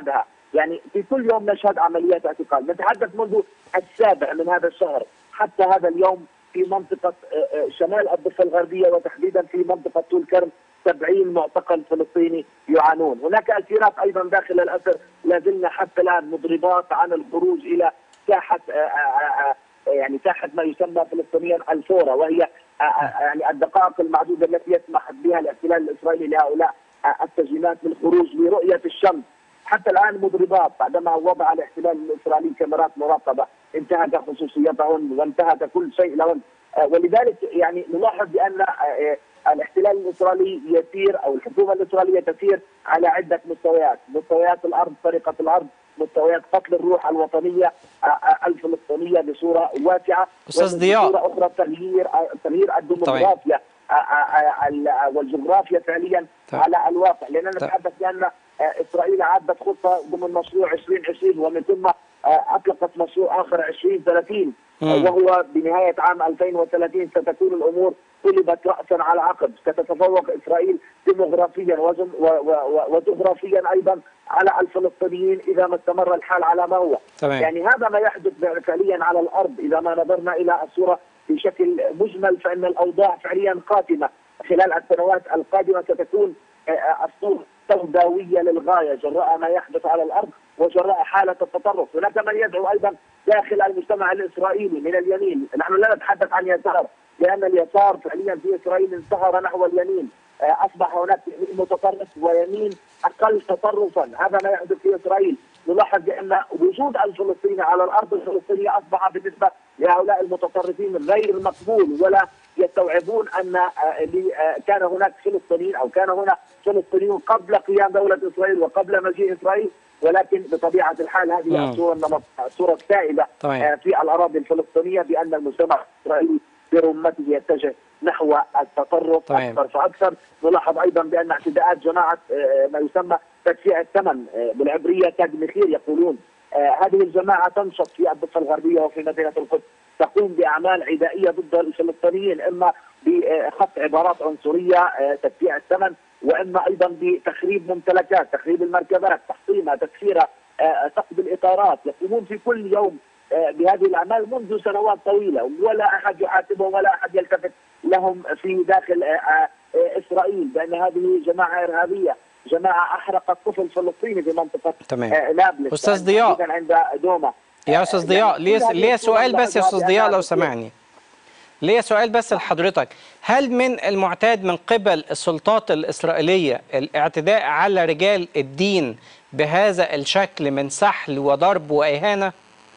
يعني في كل يوم نشهد عمليات اعتقال نتحدث منذ السابع من هذا الشهر حتى هذا اليوم في منطقة آه، آه، شمال الضفة الغربية وتحديدا في منطقة طول كرم 70 معتقل فلسطيني يعانون هناك أسيرات أيضا داخل الأسر لا زلنا حتى الآن مضربات عن الخروج إلى ساحة آه، آه، آه، يعني ساحة ما يسمى فلسطينيا الفورة وهي آه، آه، يعني الدقائق المعدودة التي يسمح بها الاحتلال الإسرائيلي لهؤلاء آه، السجينات بالخروج لرؤية الشمس حتى الان مضربات بعدما وضع الاحتلال الاسرائيلي كاميرات مراقبه انتهك خصوصيتهن وانتهك كل شيء لهن آه، ولذلك يعني نلاحظ بان آه، آه، الاحتلال الاسرائيلي يسير او الحكومه الاسرائيليه تسير على عده مستويات، مستويات الارض، طريقه الارض، مستويات قتل الروح الوطنيه آه، آه، الفلسطينيه بصوره واسعه أستاذ ضياء. بصوره اخرى تغيير آه، تغيير الديموغرافيا آه، آه، آه، ال- والجغرافيا فعليا طيب. على الواقع لاننا طيب. نتحدث بان آه، اسرائيل عدت خطه ضمن مشروع 2020 ومن ثم آه، اطلقت مشروع اخر 2030 مم. آه، وهو بنهايه عام 2030 ستكون الامور قلبت راسا على عقب ستتفوق اسرائيل ديموغرافيا وجم- و- و- و- وجغرافيا ايضا على الفلسطينيين اذا ما استمر الحال على ما هو تمام. يعني هذا ما يحدث فعليا على الارض اذا ما نظرنا الى الصوره بشكل مجمل فان الاوضاع فعليا قاتمه خلال السنوات القادمه ستكون آه، آه، الصوره سوداويه للغايه جراء ما يحدث على الارض وجراء حاله التطرف، هناك من يدعو ايضا داخل المجتمع الاسرائيلي من اليمين، نحن لا نتحدث عن يسار لان اليسار فعليا في اسرائيل انتهر نحو اليمين، آه، اصبح هناك يمين متطرف ويمين اقل تطرفا، هذا ما يحدث في اسرائيل، نلاحظ بان وجود الفلسطيني على الارض الفلسطينيه اصبح بالنسبه لهؤلاء المتطرفين غير مقبول ولا يستوعبون ان آه، لي- آه، كان هناك فلسطينيين او كان هنا فلسطينيون قبل قيام دوله اسرائيل وقبل مجيء اسرائيل ولكن بطبيعه الحال هذه مم. الصوره النمط- الصوره السائده تمام. آه، في الاراضي الفلسطينيه بان المجتمع الاسرائيلي برمته يتجه نحو التطرف تمام. اكثر فاكثر نلاحظ ايضا بان اعتداءات جماعه آه، ما يسمى تدفيع الثمن آه، بالعبريه تاج مخير يقولون آه، هذه الجماعه تنشط في الضفه الغربيه وفي مدينه القدس تقوم باعمال عدائيه ضد الفلسطينيين اما بخط عبارات عنصريه آه، تدفيع الثمن واما ايضا بتخريب ممتلكات، تخريب المركبات، تحطيمها، تكسيرها، آه، سقط الاطارات، يقومون في كل يوم آه، بهذه الاعمال منذ سنوات طويله ولا احد يحاسبهم ولا احد يلتفت لهم في داخل آه، آه، آه، اسرائيل بان هذه جماعه ارهابيه، جماعه احرقت طفل فلسطيني في منطقه تمام. آه، نابلس أستاذ ضياء. تحديداً عند دوما يا استاذ ضياء ليه كل هذه ليه الصور سؤال بس يا نلاحظها استاذ ضياء لو بأنها سمعني ليه سؤال بس لحضرتك هل من المعتاد من قبل السلطات الإسرائيلية الاعتداء على رجال الدين بهذا الشكل من سحل وضرب وإهانة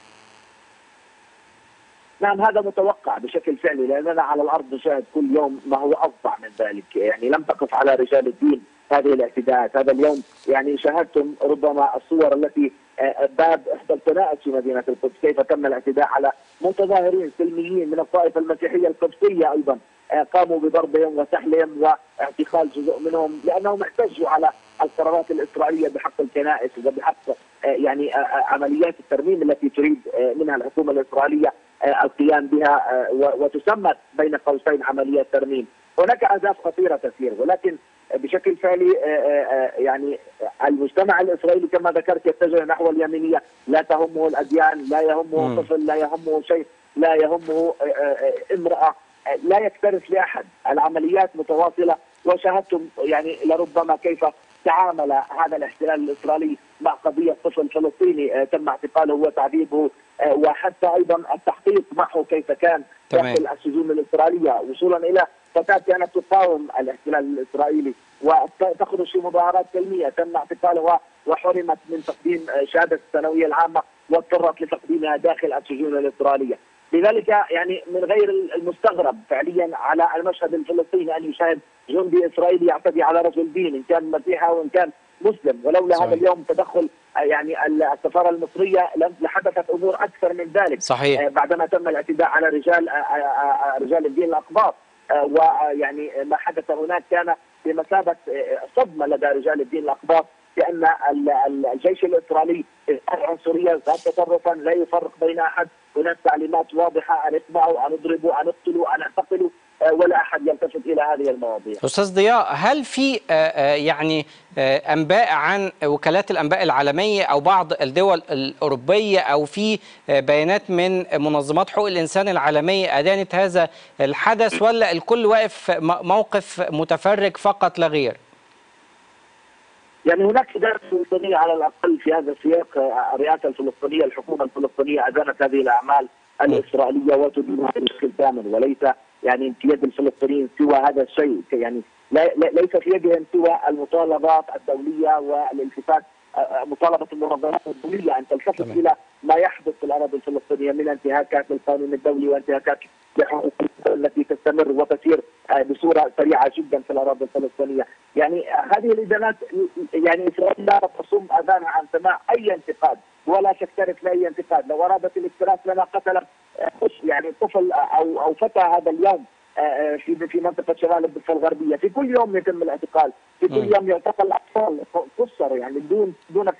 نعم هذا متوقع بشكل فعلي لاننا على الارض نشاهد كل يوم ما هو افظع من ذلك، يعني لم تقف على رجال الدين هذه الاعتداءات، هذا اليوم يعني شاهدتم ربما الصور التي آه، باب احدى الكنائس في مدينه القدس كيف تم الاعتداء على متظاهرين سلميين من الطائفه المسيحيه القبطيه ايضا آه، قاموا بضربهم وسحلهم واعتقال جزء منهم لانهم احتجوا على القرارات الاسرائيليه بحق الكنائس وبحق آه، يعني آه، آه، عمليات الترميم التي تريد آه، منها الحكومه الاسرائيليه آه، القيام بها آه، و- وتسمى بين قوسين عمليات ترميم. هناك اهداف خطيره تسير ولكن بشكل فعلي آه، آه، آه، يعني المجتمع الاسرائيلي كما ذكرت يتجه نحو اليمينيه، لا تهمه الاديان، لا يهمه مم. طفل، لا يهمه شيء، لا يهمه آه، آه، آه، امراه، آه، لا يكترث لاحد، العمليات متواصله وشاهدتم يعني لربما كيف تعامل هذا الاحتلال الاسرائيلي مع قضيه طفل فلسطيني آه، تم اعتقاله وتعذيبه آه، وحتى ايضا التحقيق معه كيف كان تمام. داخل السجون الاسرائيليه وصولا الى فتاه كانت تقاوم الاحتلال الاسرائيلي وتخرج في مظاهرات سلميه تم اعتقالها وحرمت من تقديم آه، شهاده الثانويه العامه واضطرت لتقديمها داخل السجون الاسرائيليه. لذلك يعني من غير المستغرب فعليا على المشهد الفلسطيني ان يشاهد جندي اسرائيلي يعتدي على رجل دين ان كان مسيحي او ان كان مسلم ولولا صحيح. هذا اليوم تدخل آه، يعني السفاره المصريه لم- لحدثت امور اكثر من ذلك صحيح. آه، بعدما تم الاعتداء على رجال آه، آه، آه، رجال الدين الاقباط آه، ويعني ما حدث هناك كان بمثابه آه، صدمه لدى رجال الدين الاقباط بان ال- ال- الجيش الاسرائيلي العنصريه ذات تطرفا لا يفرق بين احد هناك تعليمات واضحه ان اتبعوا ان اضربوا ان اقتلوا ان اعتقلوا آه، ولا احد يلتفت الى هذه المواضيع استاذ ضياء هل في آه، آه، يعني آه، انباء عن وكالات الانباء العالميه او بعض الدول الاوروبيه او في آه، بيانات من منظمات حقوق الانسان العالميه ادانت هذا الحدث ولا الكل واقف م- موقف متفرج فقط لا غير؟ يعني هناك إدارة فلسطينية على الأقل في هذا السياق آه، الرئاسة الفلسطينية الحكومة الفلسطينية أدانت هذه الأعمال الإسرائيلية وتدينها بشكل كامل وليس يعني في يد الفلسطينيين سوى هذا الشيء يعني لا- لا- ليس في يدهم سوى المطالبات الدولية والالتفات آه، آه، مطالبة المنظمات الدولية أن تلتفت تمام. إلى ما يحدث في الأراضي الفلسطينية من انتهاكات للقانون الدولي وانتهاكات لحقوق التي تستمر وتسير آه، بصورة سريعة جدا في الأراضي الفلسطينية يعني آه، هذه الإدانات يعني إسرائيل لا تصم أذانها عن سماع أي انتقاد ولا تكترث لأي انتقاد لو أرادت الاكتراث لما قتلت آه، يعني طفل أو أو فتى هذا اليوم آه، آه، في في منطقه شمال الضفه الغربيه، في كل يوم يتم الاعتقال، في كل مم. يوم يعتقل اطفال قصر يعني دون دون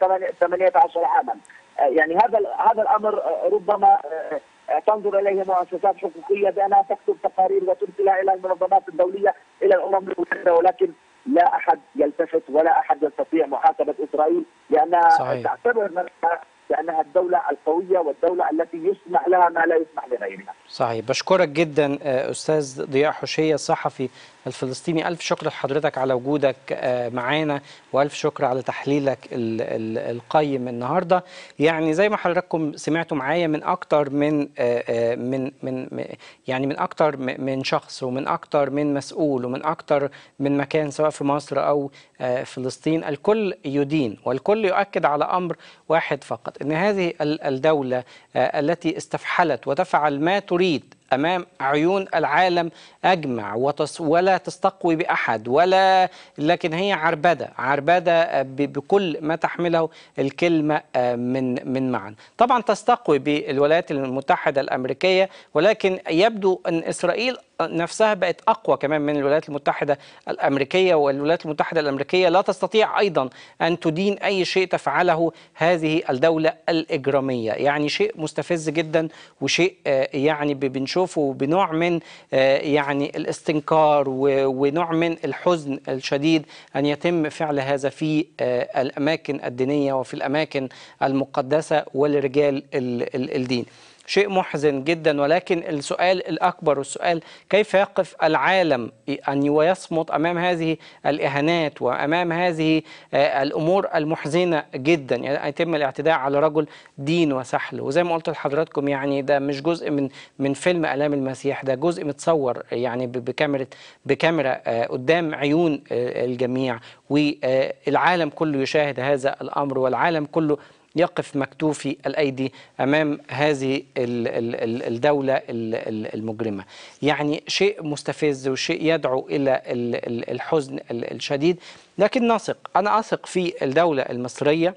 18 عاما. آه، يعني هذا ال- هذا الامر آه، ربما آه، آه، تنظر اليه مؤسسات حقوقيه بانها تكتب تقارير وترسلها الى المنظمات الدوليه الى الامم المتحده ولكن لا احد يلتفت ولا احد يستطيع محاسبه اسرائيل لانها صحيح. تعتبر نفسها بانها الدوله القويه والدوله التي يسمح لها ما لا يسمح لغيرها. صحيح بشكرك جدا آه، استاذ ضياء حشيه الصحفي الفلسطيني الف شكر لحضرتك على وجودك آه، معانا والف شكر على تحليلك ال- ال- القيم النهارده يعني زي ما حضراتكم سمعتوا معايا من اكتر من آه، آه، من من م- يعني من اكتر م- من شخص ومن اكتر من مسؤول ومن اكتر من مكان سواء في مصر او آه، فلسطين الكل يدين والكل يؤكد على امر واحد فقط ان هذه ال- الدوله آه، التي استفحلت وتفعل ما تريد امام عيون العالم اجمع وتص ولا تستقوي باحد ولا لكن هي عربده عربده آه، ب- بكل ما تحمله الكلمه آه، من من معنى طبعا تستقوي بالولايات المتحده الامريكيه ولكن يبدو ان اسرائيل نفسها بقت اقوى كمان من الولايات المتحده الامريكيه والولايات المتحده الامريكيه لا تستطيع ايضا ان تدين اي شيء تفعله هذه الدوله الاجراميه يعني شيء مستفز جدا وشيء آه، يعني ب- بنشوفه بنوع من آه، يعني الاستنكار و- ونوع من الحزن الشديد ان يتم فعل هذا في آه، الاماكن الدينيه وفي الاماكن المقدسه ولرجال ال- ال- الدين شيء محزن جدا ولكن السؤال الأكبر والسؤال كيف يقف العالم أن ويصمت أمام هذه الإهانات وأمام هذه آه، الأمور المحزنة جدا يعني يتم الاعتداء على رجل دين وسحل وزي ما قلت لحضراتكم يعني ده مش جزء من من فيلم آلام المسيح ده جزء متصور يعني ب- بكاميرا بكاميرا آه، قدام عيون آه، الجميع والعالم كله يشاهد هذا الأمر والعالم كله يقف مكتوفي الايدي امام هذه ال- ال- ال- الدوله ال- ال- المجرمه. يعني شيء مستفز وشيء يدعو الى ال- ال- الحزن ال- الشديد لكن نثق انا اثق في الدوله المصريه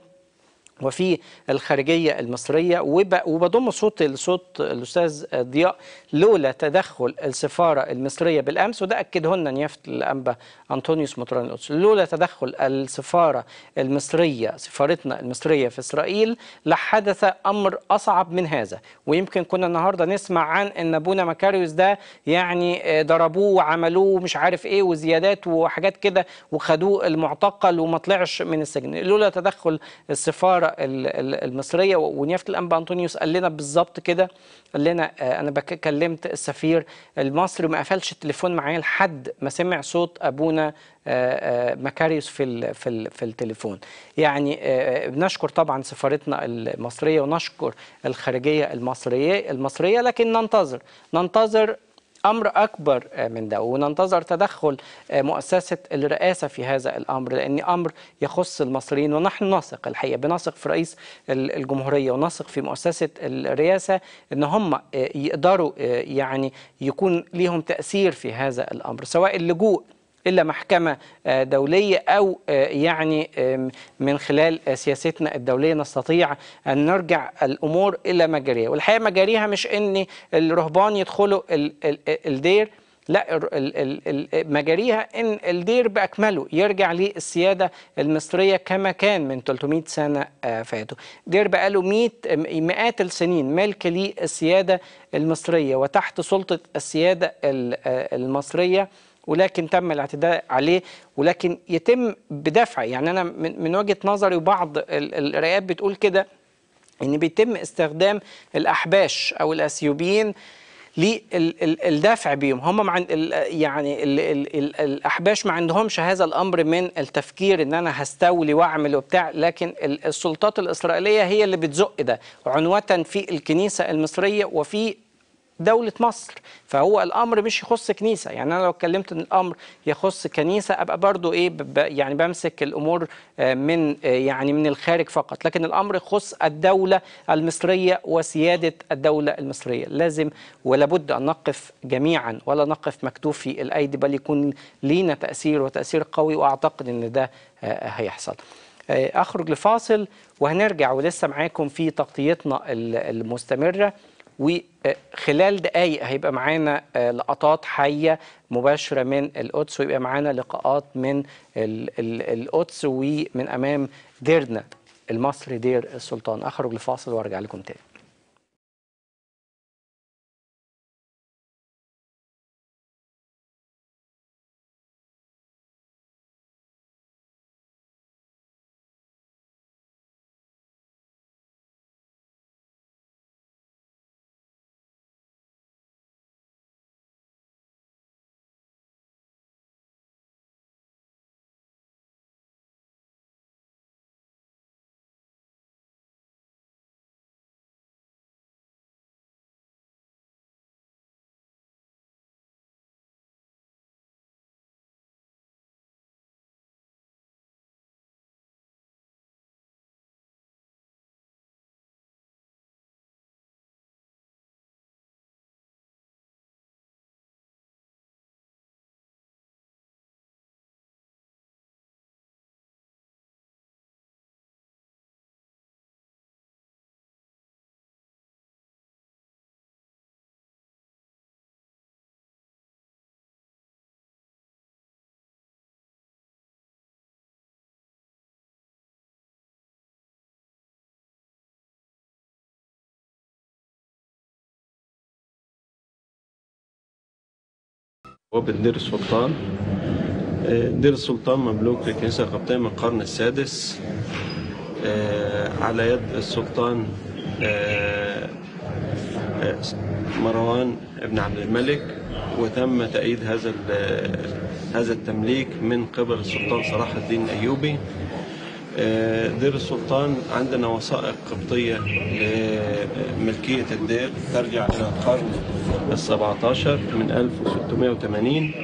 وفي الخارجية المصرية وب- وبضم صوت لصوت الأستاذ ضياء لولا تدخل السفارة المصرية بالأمس وده أكده لنا نيافة الأنبا أنطونيوس مطران القدس لولا تدخل السفارة المصرية سفارتنا المصرية في إسرائيل لحدث أمر أصعب من هذا ويمكن كنا النهاردة نسمع عن أن أبونا مكاريوس ده يعني آه، ضربوه وعملوه مش عارف إيه وزيادات وحاجات كده وخدوه المعتقل وما طلعش من السجن لولا تدخل السفارة ال- ال- المصرية ونيافة الأنبا أنطونيوس قال لنا بالظبط كده قال لنا آه، أنا بك- كلمت السفير المصري ما قفلش التليفون معايا لحد ما سمع صوت أبونا آه، آه، مكاريوس في ال- في ال- في التليفون يعني آه، بنشكر طبعا سفارتنا المصرية ونشكر الخارجية المصرية المصرية لكن ننتظر ننتظر امر اكبر آه، من ده وننتظر تدخل آه، مؤسسه الرئاسه في هذا الامر لان امر يخص المصريين ونحن نثق الحقيقه بنثق في رئيس ال- الجمهوريه ونثق في مؤسسه الرئاسه ان هم آه، يقدروا آه، يعني يكون ليهم تاثير في هذا الامر سواء اللجوء إلا محكمة آه، دولية أو آه، يعني آم، من خلال آه، سياستنا الدولية نستطيع أن نرجع الأمور إلى مجاريها والحقيقة مجاريها مش أن الرهبان يدخلوا ال- ال- الدير لا ال- ال- ال- مجاريها ان الدير باكمله يرجع للسياده المصريه كما كان من 300 سنه آه، فاتوا دير بقاله 100 مئات السنين ملك للسياده المصريه وتحت سلطه السياده ال- آه، المصريه ولكن تم الاعتداء عليه ولكن يتم بدفع يعني انا من من وجهه نظري وبعض ال- القراءات بتقول كده ان بيتم استخدام الاحباش او الاثيوبيين للدافع بيهم هم مع ال- يعني ال ال ال الاحباش ما عندهمش هذا الامر من التفكير ان انا هستولي واعمل وبتاع لكن ال- السلطات الاسرائيليه هي اللي بتزق ده عنوه في الكنيسه المصريه وفي دولة مصر فهو الأمر مش يخص كنيسة يعني أنا لو اتكلمت إن الأمر يخص كنيسة أبقى برضو إيه ب- ب- يعني بمسك الأمور آه، من آه، يعني من الخارج فقط لكن الأمر يخص الدولة المصرية وسيادة الدولة المصرية لازم ولابد أن نقف جميعا ولا نقف مكتوفي الأيدي بل يكون لينا تأثير وتأثير قوي وأعتقد أن ده آه، هيحصل آه، أخرج لفاصل وهنرجع ولسه معاكم في تغطيتنا ال- المستمرة وخلال دقايق هيبقى معانا آه، لقطات حية مباشرة من القدس ويبقى معانا لقاءات من ال- ال- القدس ومن أمام ديرنا المصري دير السلطان أخرج لفاصل وارجع لكم تاني وبالدير السلطان آه، دير السلطان مملوك للكنيسة القبطية من القرن السادس آه، على يد السلطان آه، آه، مروان بن عبد الملك وتم تأييد هذا ال- هذا التمليك من قبل السلطان صلاح الدين الأيوبي آه، دير السلطان عندنا وثائق قبطية لملكية الدير ترجع إلى القرن السبعتاشر من 1680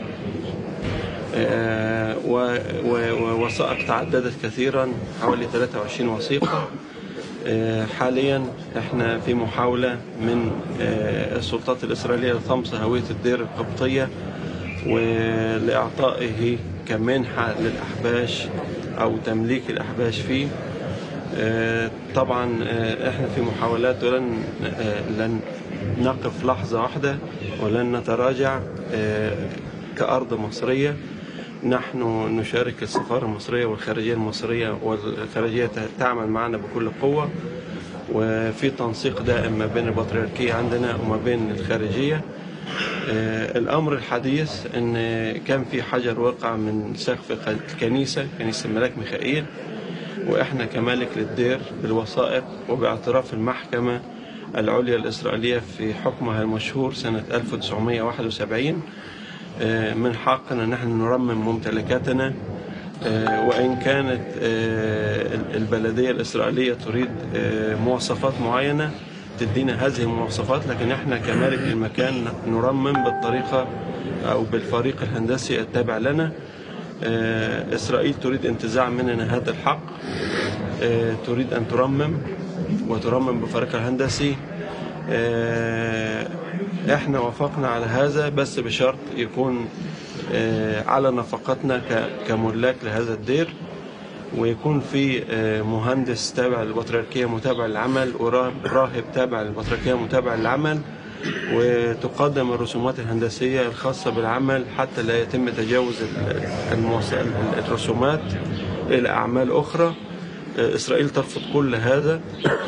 آه، و- و- ووثائق تعددت كثيرا حوالي 23 وثيقة آه، حاليا احنا في محاولة من آه، السلطات الإسرائيلية لطمس هوية الدير القبطية ولإعطائه كمنحة للأحباش أو تمليك الأحباش فيه آه، طبعا آه، احنا في محاولات ولن آه، لن نقف لحظة واحدة ولن نتراجع آه، كأرض مصرية نحن نشارك السفارة المصرية والخارجية المصرية والخارجية تعمل معنا بكل قوة وفي تنسيق دائم ما بين البطريركية عندنا وما بين الخارجية آه، الأمر الحديث أن كان في حجر وقع من سقف الكنيسة كنيسة الملاك ميخائيل وإحنا كمالك للدير بالوثائق وباعتراف المحكمة العليا الإسرائيلية في حكمها المشهور سنة 1971 آه، من حقنا أن نحن نرمم ممتلكاتنا آه، وإن كانت آه، البلدية الإسرائيلية تريد آه، مواصفات معينة تدينا هذه المواصفات لكن احنا كمالك للمكان نرمم بالطريقة أو بالفريق الهندسي التابع لنا آه، إسرائيل تريد انتزاع مننا هذا الحق آه، تريد أن ترمم وترمم بفريق الهندسي آه، احنا وافقنا على هذا بس بشرط يكون آه، على نفقتنا ك- كملاك لهذا الدير ويكون في آه، مهندس تابع للبطريركية متابع للعمل وراهب تابع للبطريركية متابع للعمل وتقدم الرسومات الهندسية الخاصة بالعمل حتى لا يتم تجاوز ال- الموس- ال- الرسومات إلى أعمال أخرى آه، إسرائيل ترفض كل هذا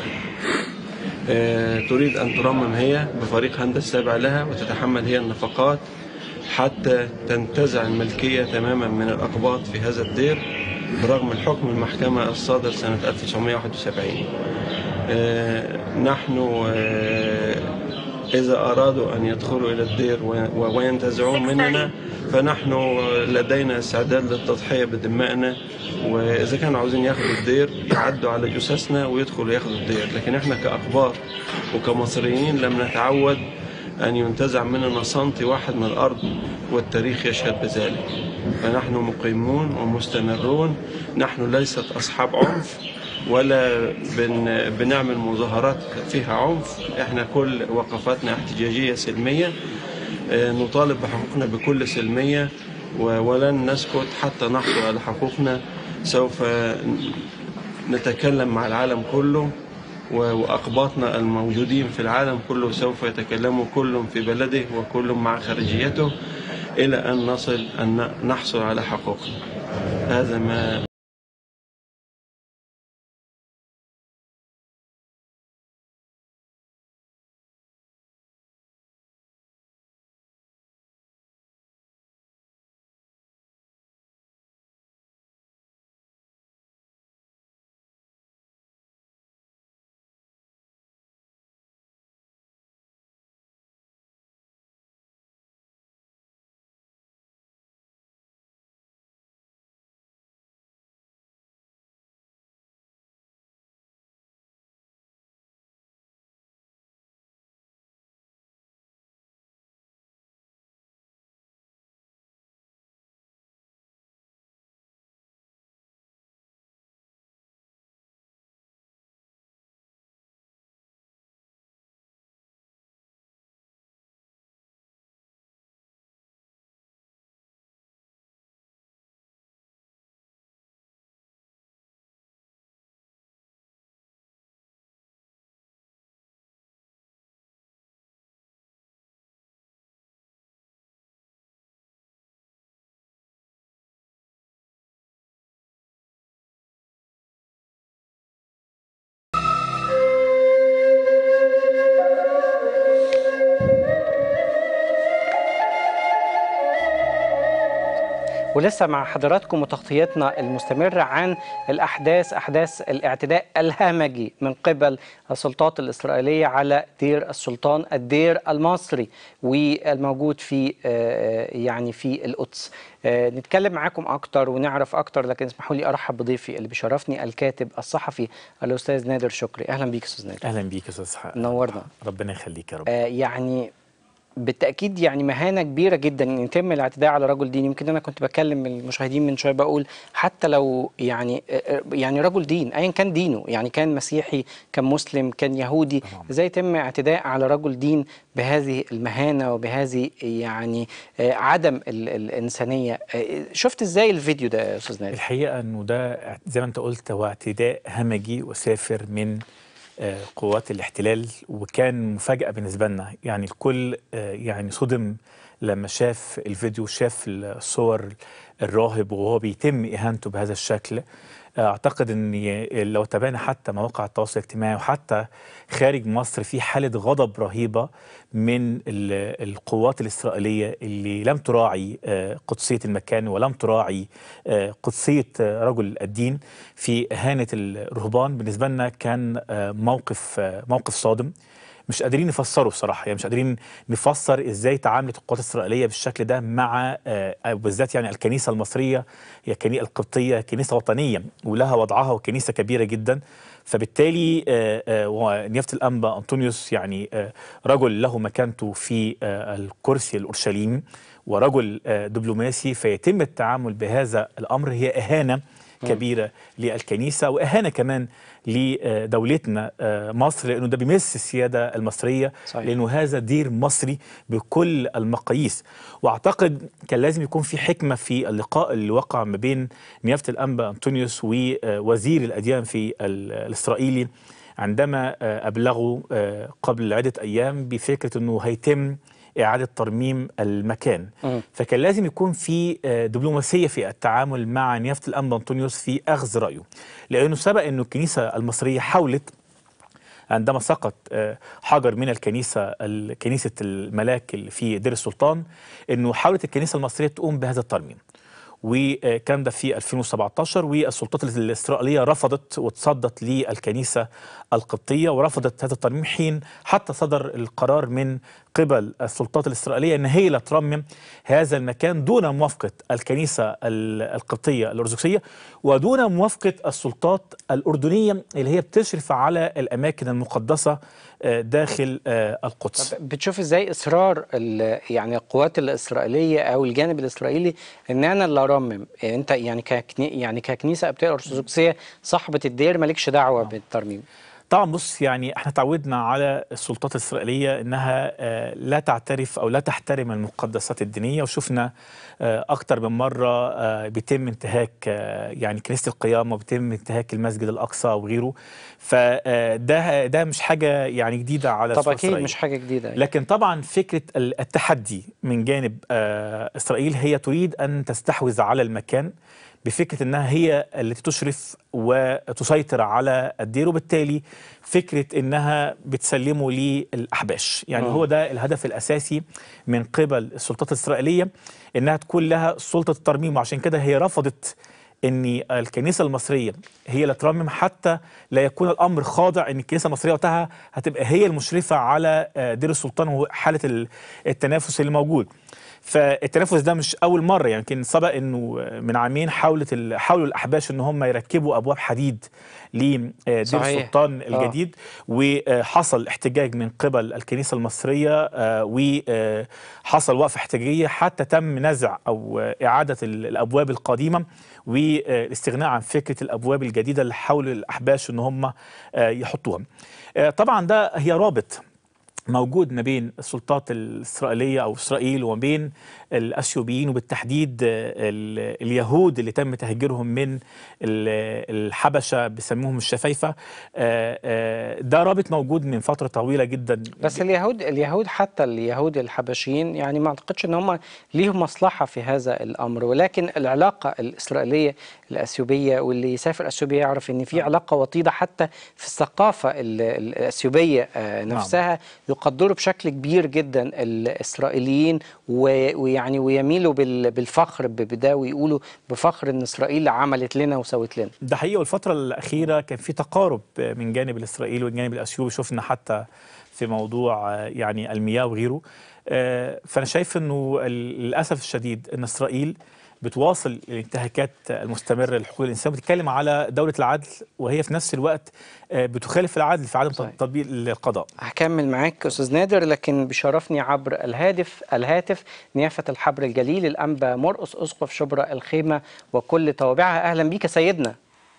آه، تريد أن ترمم هي بفريق هندسي تابع لها وتتحمل هي النفقات حتى تنتزع الملكية تماما من الأقباط في هذا الدير برغم الحكم المحكمة الصادر سنة 1971 آه، نحن آه، إذا أرادوا أن يدخلوا إلى الدير و- وينتزعون مننا فنحن لدينا استعداد للتضحية بدمائنا وإذا كانوا عاوزين ياخدوا الدير يعدوا على جثثنا ويدخلوا ياخدوا الدير لكن إحنا كأقباط وكمصريين لم نتعود أن ينتزع مننا سنتي واحد من الأرض والتاريخ يشهد بذلك فنحن مقيمون ومستمرون نحن ليست أصحاب عنف ولا بن بنعمل مظاهرات فيها عنف احنا كل وقفاتنا احتجاجية سلمية آه، نطالب بحقوقنا بكل سلمية و- ولن نسكت حتى نحصل على حقوقنا سوف نتكلم مع العالم كله و- وأقباطنا الموجودين في العالم كله سوف يتكلموا كل في بلده وكل مع خارجيته إلى أن نصل أن نحصل على حقوقنا هذا ما ولسه مع حضراتكم وتغطيتنا المستمرة عن الأحداث أحداث الاعتداء الهمجي من قبل السلطات الإسرائيلية على دير السلطان الدير المصري والموجود في آه، يعني في القدس آه، نتكلم معاكم أكتر ونعرف أكتر لكن اسمحوا لي أرحب بضيفي اللي بيشرفني الكاتب الصحفي الأستاذ نادر شكري أهلا بيك أستاذ نادر اهلا بيك يا استاذ اسحاق نورنا ربنا يخليك يا رب آه، يعني بالتاكيد يعني مهانه كبيره جدا ان يتم الاعتداء على رجل ديني يمكن انا كنت بكلم المشاهدين من شويه بقول حتى لو يعني آه، آه، يعني رجل دين ايا كان دينه يعني كان مسيحي كان مسلم كان يهودي ازاي يتم اعتداء على رجل دين بهذه المهانه وبهذه يعني آه، عدم ال- الانسانيه آه، شفت ازاي الفيديو ده يا استاذ نادر الحقيقه انه ده زي ما انت قلت هو اعتداء همجي وسافر من آه، قوات الاحتلال وكان مفاجاه بالنسبه لنا يعني الكل آه، يعني صدم لما شاف الفيديو شاف الصور الراهب وهو بيتم اهانته بهذا الشكل اعتقد ان لو تابعنا حتى مواقع التواصل الاجتماعي وحتى خارج مصر في حاله غضب رهيبه من ال- القوات الاسرائيليه اللي لم تراعي آه، قدسيه المكان ولم تراعي آه، قدسيه آه، رجل الدين في اهانه الرهبان بالنسبه لنا كان آه، موقف آه، موقف صادم مش قادرين نفسره بصراحه يعني مش قادرين نفسر ازاي تعاملت القوات الاسرائيليه بالشكل ده مع آه، بالذات يعني الكنيسه المصريه هي كنيسه القبطيه كنيسه وطنيه ولها وضعها وكنيسه كبيره جدا فبالتالي آه، آه، ونيافه الانبا انطونيوس يعني آه، رجل له مكانته في آه، الكرسي الاورشليمي ورجل آه، دبلوماسي فيتم التعامل بهذا الامر هي اهانه كبيره للكنيسه واهانه كمان لدولتنا آه، مصر لانه ده بيمس السياده المصريه صحيح. لانه هذا دير مصري بكل المقاييس واعتقد كان لازم يكون في حكمه في اللقاء اللي وقع ما بين نيافه الانبا انطونيوس ووزير الاديان في ال- الاسرائيلي عندما آه، أبلغوا آه، قبل عدة أيام بفكرة أنه هيتم إعادة ترميم المكان مم. فكان لازم يكون في آه، دبلوماسية في التعامل مع نيافة الأنبا أنطونيوس في أخذ رأيه لأنه سبق أنه الكنيسة المصرية حاولت عندما سقط آه، حجر من الكنيسة ال- كنيسة الملاك اللي في دير السلطان أنه حاولت الكنيسة المصرية تقوم بهذا الترميم وكان ده في 2017 والسلطات الإسرائيلية رفضت وتصدت للكنيسة القبطية ورفضت هذا الترميم حين حتى صدر القرار من قبل السلطات الإسرائيلية أن هي لا ترمم هذا المكان دون موافقة الكنيسة ال- القبطية الأرثوذكسية ودون موافقة السلطات الأردنية اللي هي بتشرف على الأماكن المقدسة آه، داخل آه، القدس بتشوف ازاي اصرار ال- يعني القوات الاسرائيليه او الجانب الاسرائيلي ان انا اللي ارمم يعني انت يعني ككني يعني ككنيسه ابتدائيه ارثوذكسيه صاحبه الدير مالكش دعوه بالترميم طبعا بص يعني احنا تعودنا على السلطات الإسرائيلية انها آه، لا تعترف او لا تحترم المقدسات الدينية وشفنا آه، اكتر من مرة آه، بيتم انتهاك آه، يعني كنيسة القيامة وبيتم انتهاك المسجد الاقصى وغيره فده ده مش حاجة يعني جديدة على طب السلطات اكيد الإسرائيلية. مش حاجه جديده لكن طبعا فكرة ال- التحدي من جانب آه، إسرائيل هي تريد أن تستحوذ على المكان بفكرة أنها هي التي تشرف وتسيطر على الدير وبالتالي فكرة أنها بتسلمه للأحباش يعني مم. هو ده الهدف الأساسي من قبل السلطات الإسرائيلية أنها تكون لها سلطة الترميم وعشان كده هي رفضت ان الكنيسه المصريه هي اللي ترمم حتى لا يكون الامر خاضع ان الكنيسه المصريه وقتها هتبقى هي المشرفه على آه، دير السلطان وحاله ال- التنافس اللي موجود فالتنافس ده مش اول مره يعني يمكن سبق انه من عامين حاولت ال- حاولوا الاحباش ان هم يركبوا ابواب حديد لدير صحيح. السلطان آه. الجديد وحصل احتجاج من قبل الكنيسه المصريه آه، وحصل وقفه احتجاجيه حتى تم نزع او آه، اعاده ال- الابواب القديمه والاستغناء عن فكره الابواب الجديده اللي حاولوا الاحباش ان هم آه، يحطوها. آه، طبعا ده هي رابط موجود ما بين السلطات الإسرائيلية أو إسرائيل وما بين الأثيوبيين وبالتحديد آه، ال- اليهود اللي تم تهجيرهم من ال- الحبشة بيسموهم الشفايفة آه، آه، ده رابط موجود من فترة طويلة جدا بس اليهود اليهود حتى اليهود الحبشيين يعني ما اعتقدش ان هم ليهم مصلحه في هذا الامر ولكن العلاقه الاسرائيليه الاثيوبيه واللي يسافر اثيوبيا يعرف ان في علاقه وطيده حتى في الثقافه ال- ال- الاثيوبيه آه، نفسها يقدروا بشكل كبير جدا الاسرائيليين و- ويعني ويميلوا بال- بالفخر ب- بده ويقولوا بفخر ان اسرائيل عملت لنا وسوت لنا ده حقيقي والفترة الأخيرة كان في تقارب من جانب الإسرائيلي والجانب الأثيوبي شفنا حتى في موضوع آه، يعني المياه وغيره آه، فأنا شايف أنه ال- للأسف الشديد أن إسرائيل بتواصل الانتهاكات المستمرة لحقوق الإنسان بتتكلم على دولة العدل وهي في نفس الوقت آه، بتخالف العدل في عدم تطبيق القضاء هكمل معاك استاذ نادر لكن بيشرفني عبر الهاتف الهاتف نيافه الحبر الجليل الانبا مرقس اسقف شبرا الخيمه وكل توابعها اهلا بيك يا سيدنا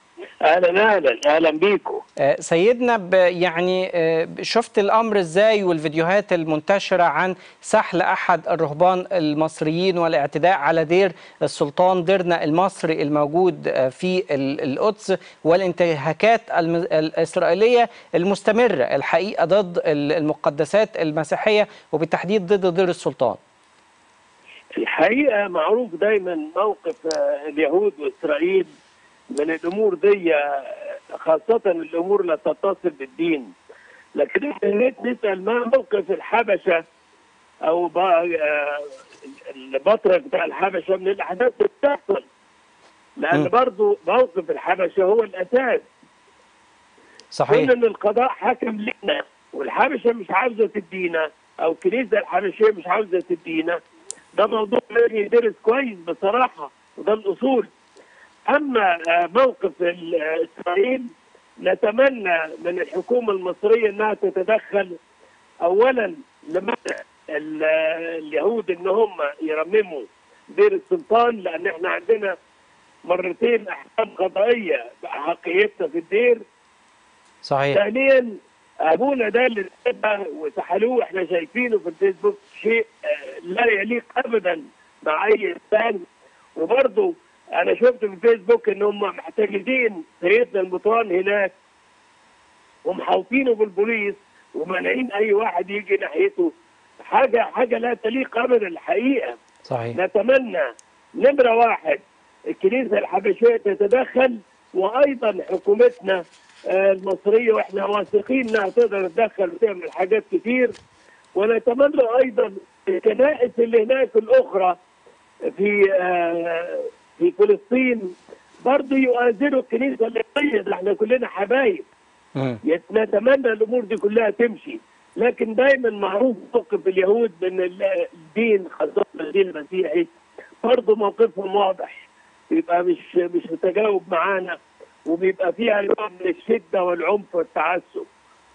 اهلا اهلا اهلا بيكم آه، سيدنا ب- يعني آه، شفت الامر ازاي والفيديوهات المنتشره عن سحل احد الرهبان المصريين والاعتداء على دير السلطان ديرنا المصري الموجود آه، في ال- القدس والانتهاكات الم- الاسرائيليه المستمره الحقيقه ضد ال- المقدسات المسيحيه وبالتحديد ضد دير السلطان الحقيقه معروف دايما موقف آه، اليهود واسرائيل من الامور دي آه، خاصه الامور لا تتصل بالدين لكن احنا ليه نسال ما موقف الحبشه او بقى- آه، البطرك بتاع الحبشه من الاحداث اللي بتحصل لان م. برضه موقف الحبشه هو الاساس صحيح كون ان القضاء حكم لنا والحبشه مش عاوزه تدينا او الكنيسه الحبشيه مش عاوزه تدينا ده موضوع لازم يدرس كويس بصراحه وده الاصول اما آه، موقف ال- آه، اسرائيل نتمنى من الحكومه المصريه انها تتدخل اولا لمنع ال- آه، اليهود ان هم يرمموا دير السلطان لان احنا عندنا مرتين احكام قضائيه بحقيتنا في الدير صحيح ثانيا ابونا ده اللي اتبع وسحلوه احنا شايفينه في الفيسبوك شيء آه، لا يليق ابدا مع اي انسان وبرضه انا شفت في الفيسبوك ان هم محتجزين سيدنا المطران هناك ومحاوطينه بالبوليس ومانعين اي واحد يجي ناحيته حاجه حاجه لا تليق ابدا الحقيقه صحيح نتمنى نمره واحد الكنيسه الحبشيه تتدخل وايضا حكومتنا آه، المصريه واحنا واثقين انها تقدر تتدخل وتعمل حاجات كتير ونتمنى ايضا الكنائس اللي هناك الاخرى في آه، في فلسطين برضه يؤازروا الكنيسه اللي احنا كلنا حبايب مم. نتمنى الامور دي كلها تمشي لكن دايما معروف موقف اليهود من ال- الدين خاصه الدين المسيحي برضه موقفهم واضح بيبقى مش مش متجاوب معانا وبيبقى فيها نوع من الشده والعنف والتعسف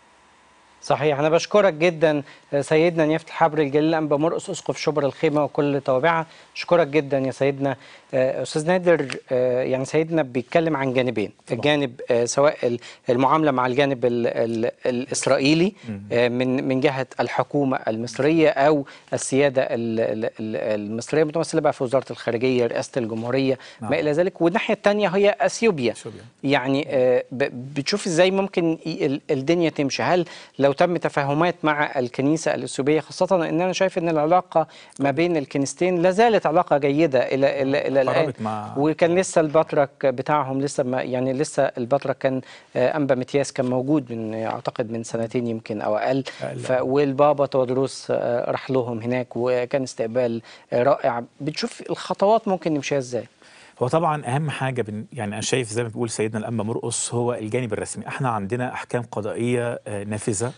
صحيح أنا بشكرك جدا سيدنا نيافة الحبر الجليل أنبا مرقس أسقف شبر الخيمة وكل توابعها أشكرك جدا يا سيدنا آه، أستاذ نادر آه، يعني سيدنا بيتكلم عن جانبين الجانب آه، سواء ال- المعاملة مع الجانب ال ال الإسرائيلي آه، من من جهة الحكومة المصرية أو السيادة ال- ال- ال- المصرية متمثلة بقى في وزارة الخارجية رئاسة الجمهورية نعم. ما إلى ذلك والناحية الثانية هي أثيوبيا أثيوبيا. يعني آه، ب- بتشوف ازاي ممكن ي- ال- الدنيا تمشي هل لو تم تفاهمات مع الكنيسه الاثيوبيه خاصه ان انا شايف ان العلاقه ما بين الكنيستين لا زالت علاقه جيده الى الى الى الان قربت مع- وكان لسه البطرك بتاعهم لسه ما يعني لسه البطرك كان آه، انبا متياس كان موجود من اعتقد من سنتين يمكن او اقل أقل. ف والبابا تودروس آه، راح لهم هناك وكان استقبال آه، رائع بتشوف الخطوات ممكن نمشيها ازاي هو طبعا اهم حاجه بن يعني انا شايف زي ما بيقول سيدنا الانبا مرقص هو الجانب الرسمي احنا عندنا احكام قضائيه آه، نافذه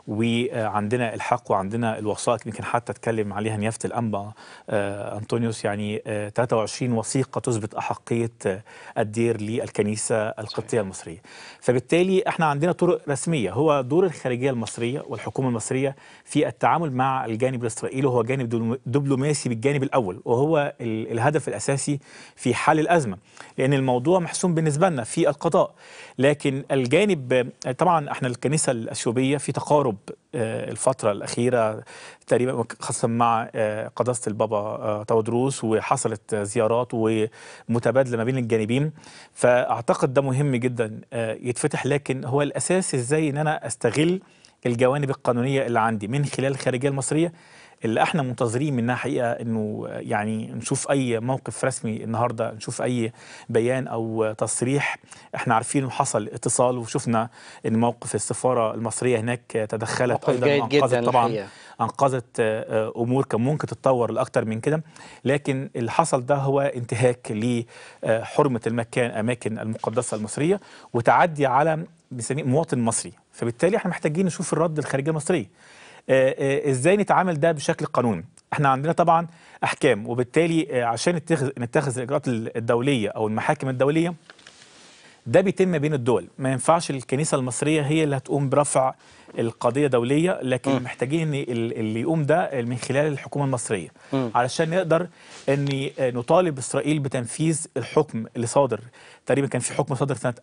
وعندنا الحق وعندنا الوثائق يمكن حتى اتكلم عليها نيافه الانبا آه، انطونيوس يعني آه، 23 وثيقه تثبت احقيه آه، الدير للكنيسه القبطيه المصريه فبالتالي احنا عندنا طرق رسميه هو دور الخارجيه المصريه والحكومه المصريه في التعامل مع الجانب الاسرائيلي وهو جانب دبلوم- دبلوماسي بالجانب الاول وهو ال- الهدف الاساسي في حل الازمه لان الموضوع محسوم بالنسبه لنا في القضاء لكن الجانب طبعا احنا الكنيسه الاثيوبيه في تقارب آه، الفتره الاخيره تقريبا خاصه مع آه، قداسه البابا آه، تودروس وحصلت آه، زيارات ومتبادله ما بين الجانبين فاعتقد ده مهم جدا آه، يتفتح لكن هو الاساس ازاي ان انا استغل الجوانب القانونيه اللي عندي من خلال الخارجيه المصريه اللي احنا منتظرين منها حقيقه انه يعني نشوف اي موقف رسمي النهارده نشوف اي بيان او تصريح احنا عارفين انه حصل اتصال وشفنا ان موقف السفاره المصريه هناك تدخلت موقف ايضا جيد وانقذت جداً طبعا الحقيقة. انقذت آه، آه، امور كان ممكن تتطور لاكتر من كده لكن اللي حصل ده هو انتهاك لحرمه المكان اماكن المقدسه المصريه وتعدي على بنسميه مواطن مصري فبالتالي احنا محتاجين نشوف الرد الخارجيه المصريه آه، آه، ازاي نتعامل ده بشكل قانوني احنا عندنا طبعا احكام وبالتالي آه، عشان نتخذ نتخذ الاجراءات الدوليه او المحاكم الدوليه ده بيتم بين الدول ما ينفعش الكنيسة المصرية هي اللي هتقوم برفع القضية دولية لكن م. محتاجين ان ال- اللي يقوم ده من خلال الحكومة المصرية م. علشان نقدر ان نطالب اسرائيل بتنفيذ الحكم اللي صادر تقريبا كان في حكم صادر سنة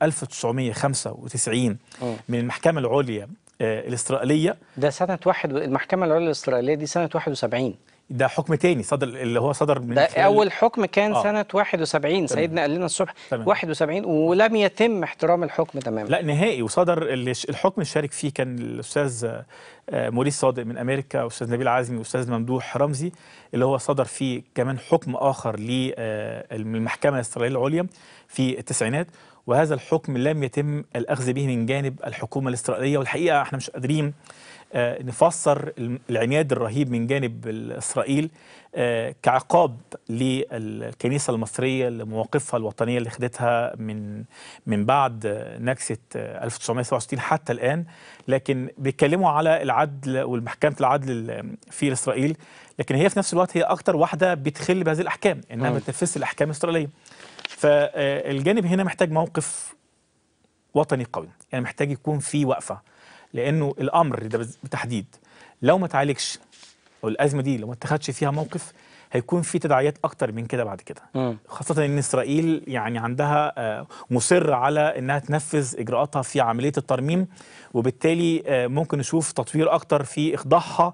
1995 م. من المحكمة العليا آه، الإسرائيلية ده سنه واحد المحكمه العليا الاسرائيليه دي سنه 71 ده حكم تاني صدر اللي هو صدر من ده خلال- اول حكم كان آه. سنه 71 سيدنا قال لنا الصبح تمام. 71 ولم يتم احترام الحكم تماما لا نهائي وصدر اللي- الحكم اللي شارك فيه كان الاستاذ آه، موريس صادق من امريكا واستاذ نبيل عزمي واستاذ ممدوح رمزي اللي هو صدر فيه كمان حكم اخر للمحكمه الاسرائيليه العليا في التسعينات وهذا الحكم لم يتم الاخذ به من جانب الحكومه الاسرائيليه والحقيقه احنا مش قادرين آه، نفسر العناد الرهيب من جانب اسرائيل آه، كعقاب للكنيسه المصريه لمواقفها الوطنيه اللي خدتها من من بعد آه، نكسه آه، 1967 حتى الان لكن بيتكلموا على العدل والمحكمه العدل ال- في اسرائيل لكن هي في نفس الوقت هي اكتر واحده بتخل بهذه الاحكام انها مم. ما بتنفذش الاحكام الاسرائيليه فالجانب هنا محتاج موقف وطني قوي يعني محتاج يكون في وقفه لانه الامر ده بز- بالتحديد لو ما تعالجش او الازمه دي لو ما اتخذش فيها موقف هيكون في تداعيات اكتر من كده بعد كده مم. خاصة إن إسرائيل يعني عندها آه، مصرة على إنها تنفذ إجراءاتها في عملية الترميم وبالتالي آه، ممكن نشوف تطوير أكتر في إخضاعها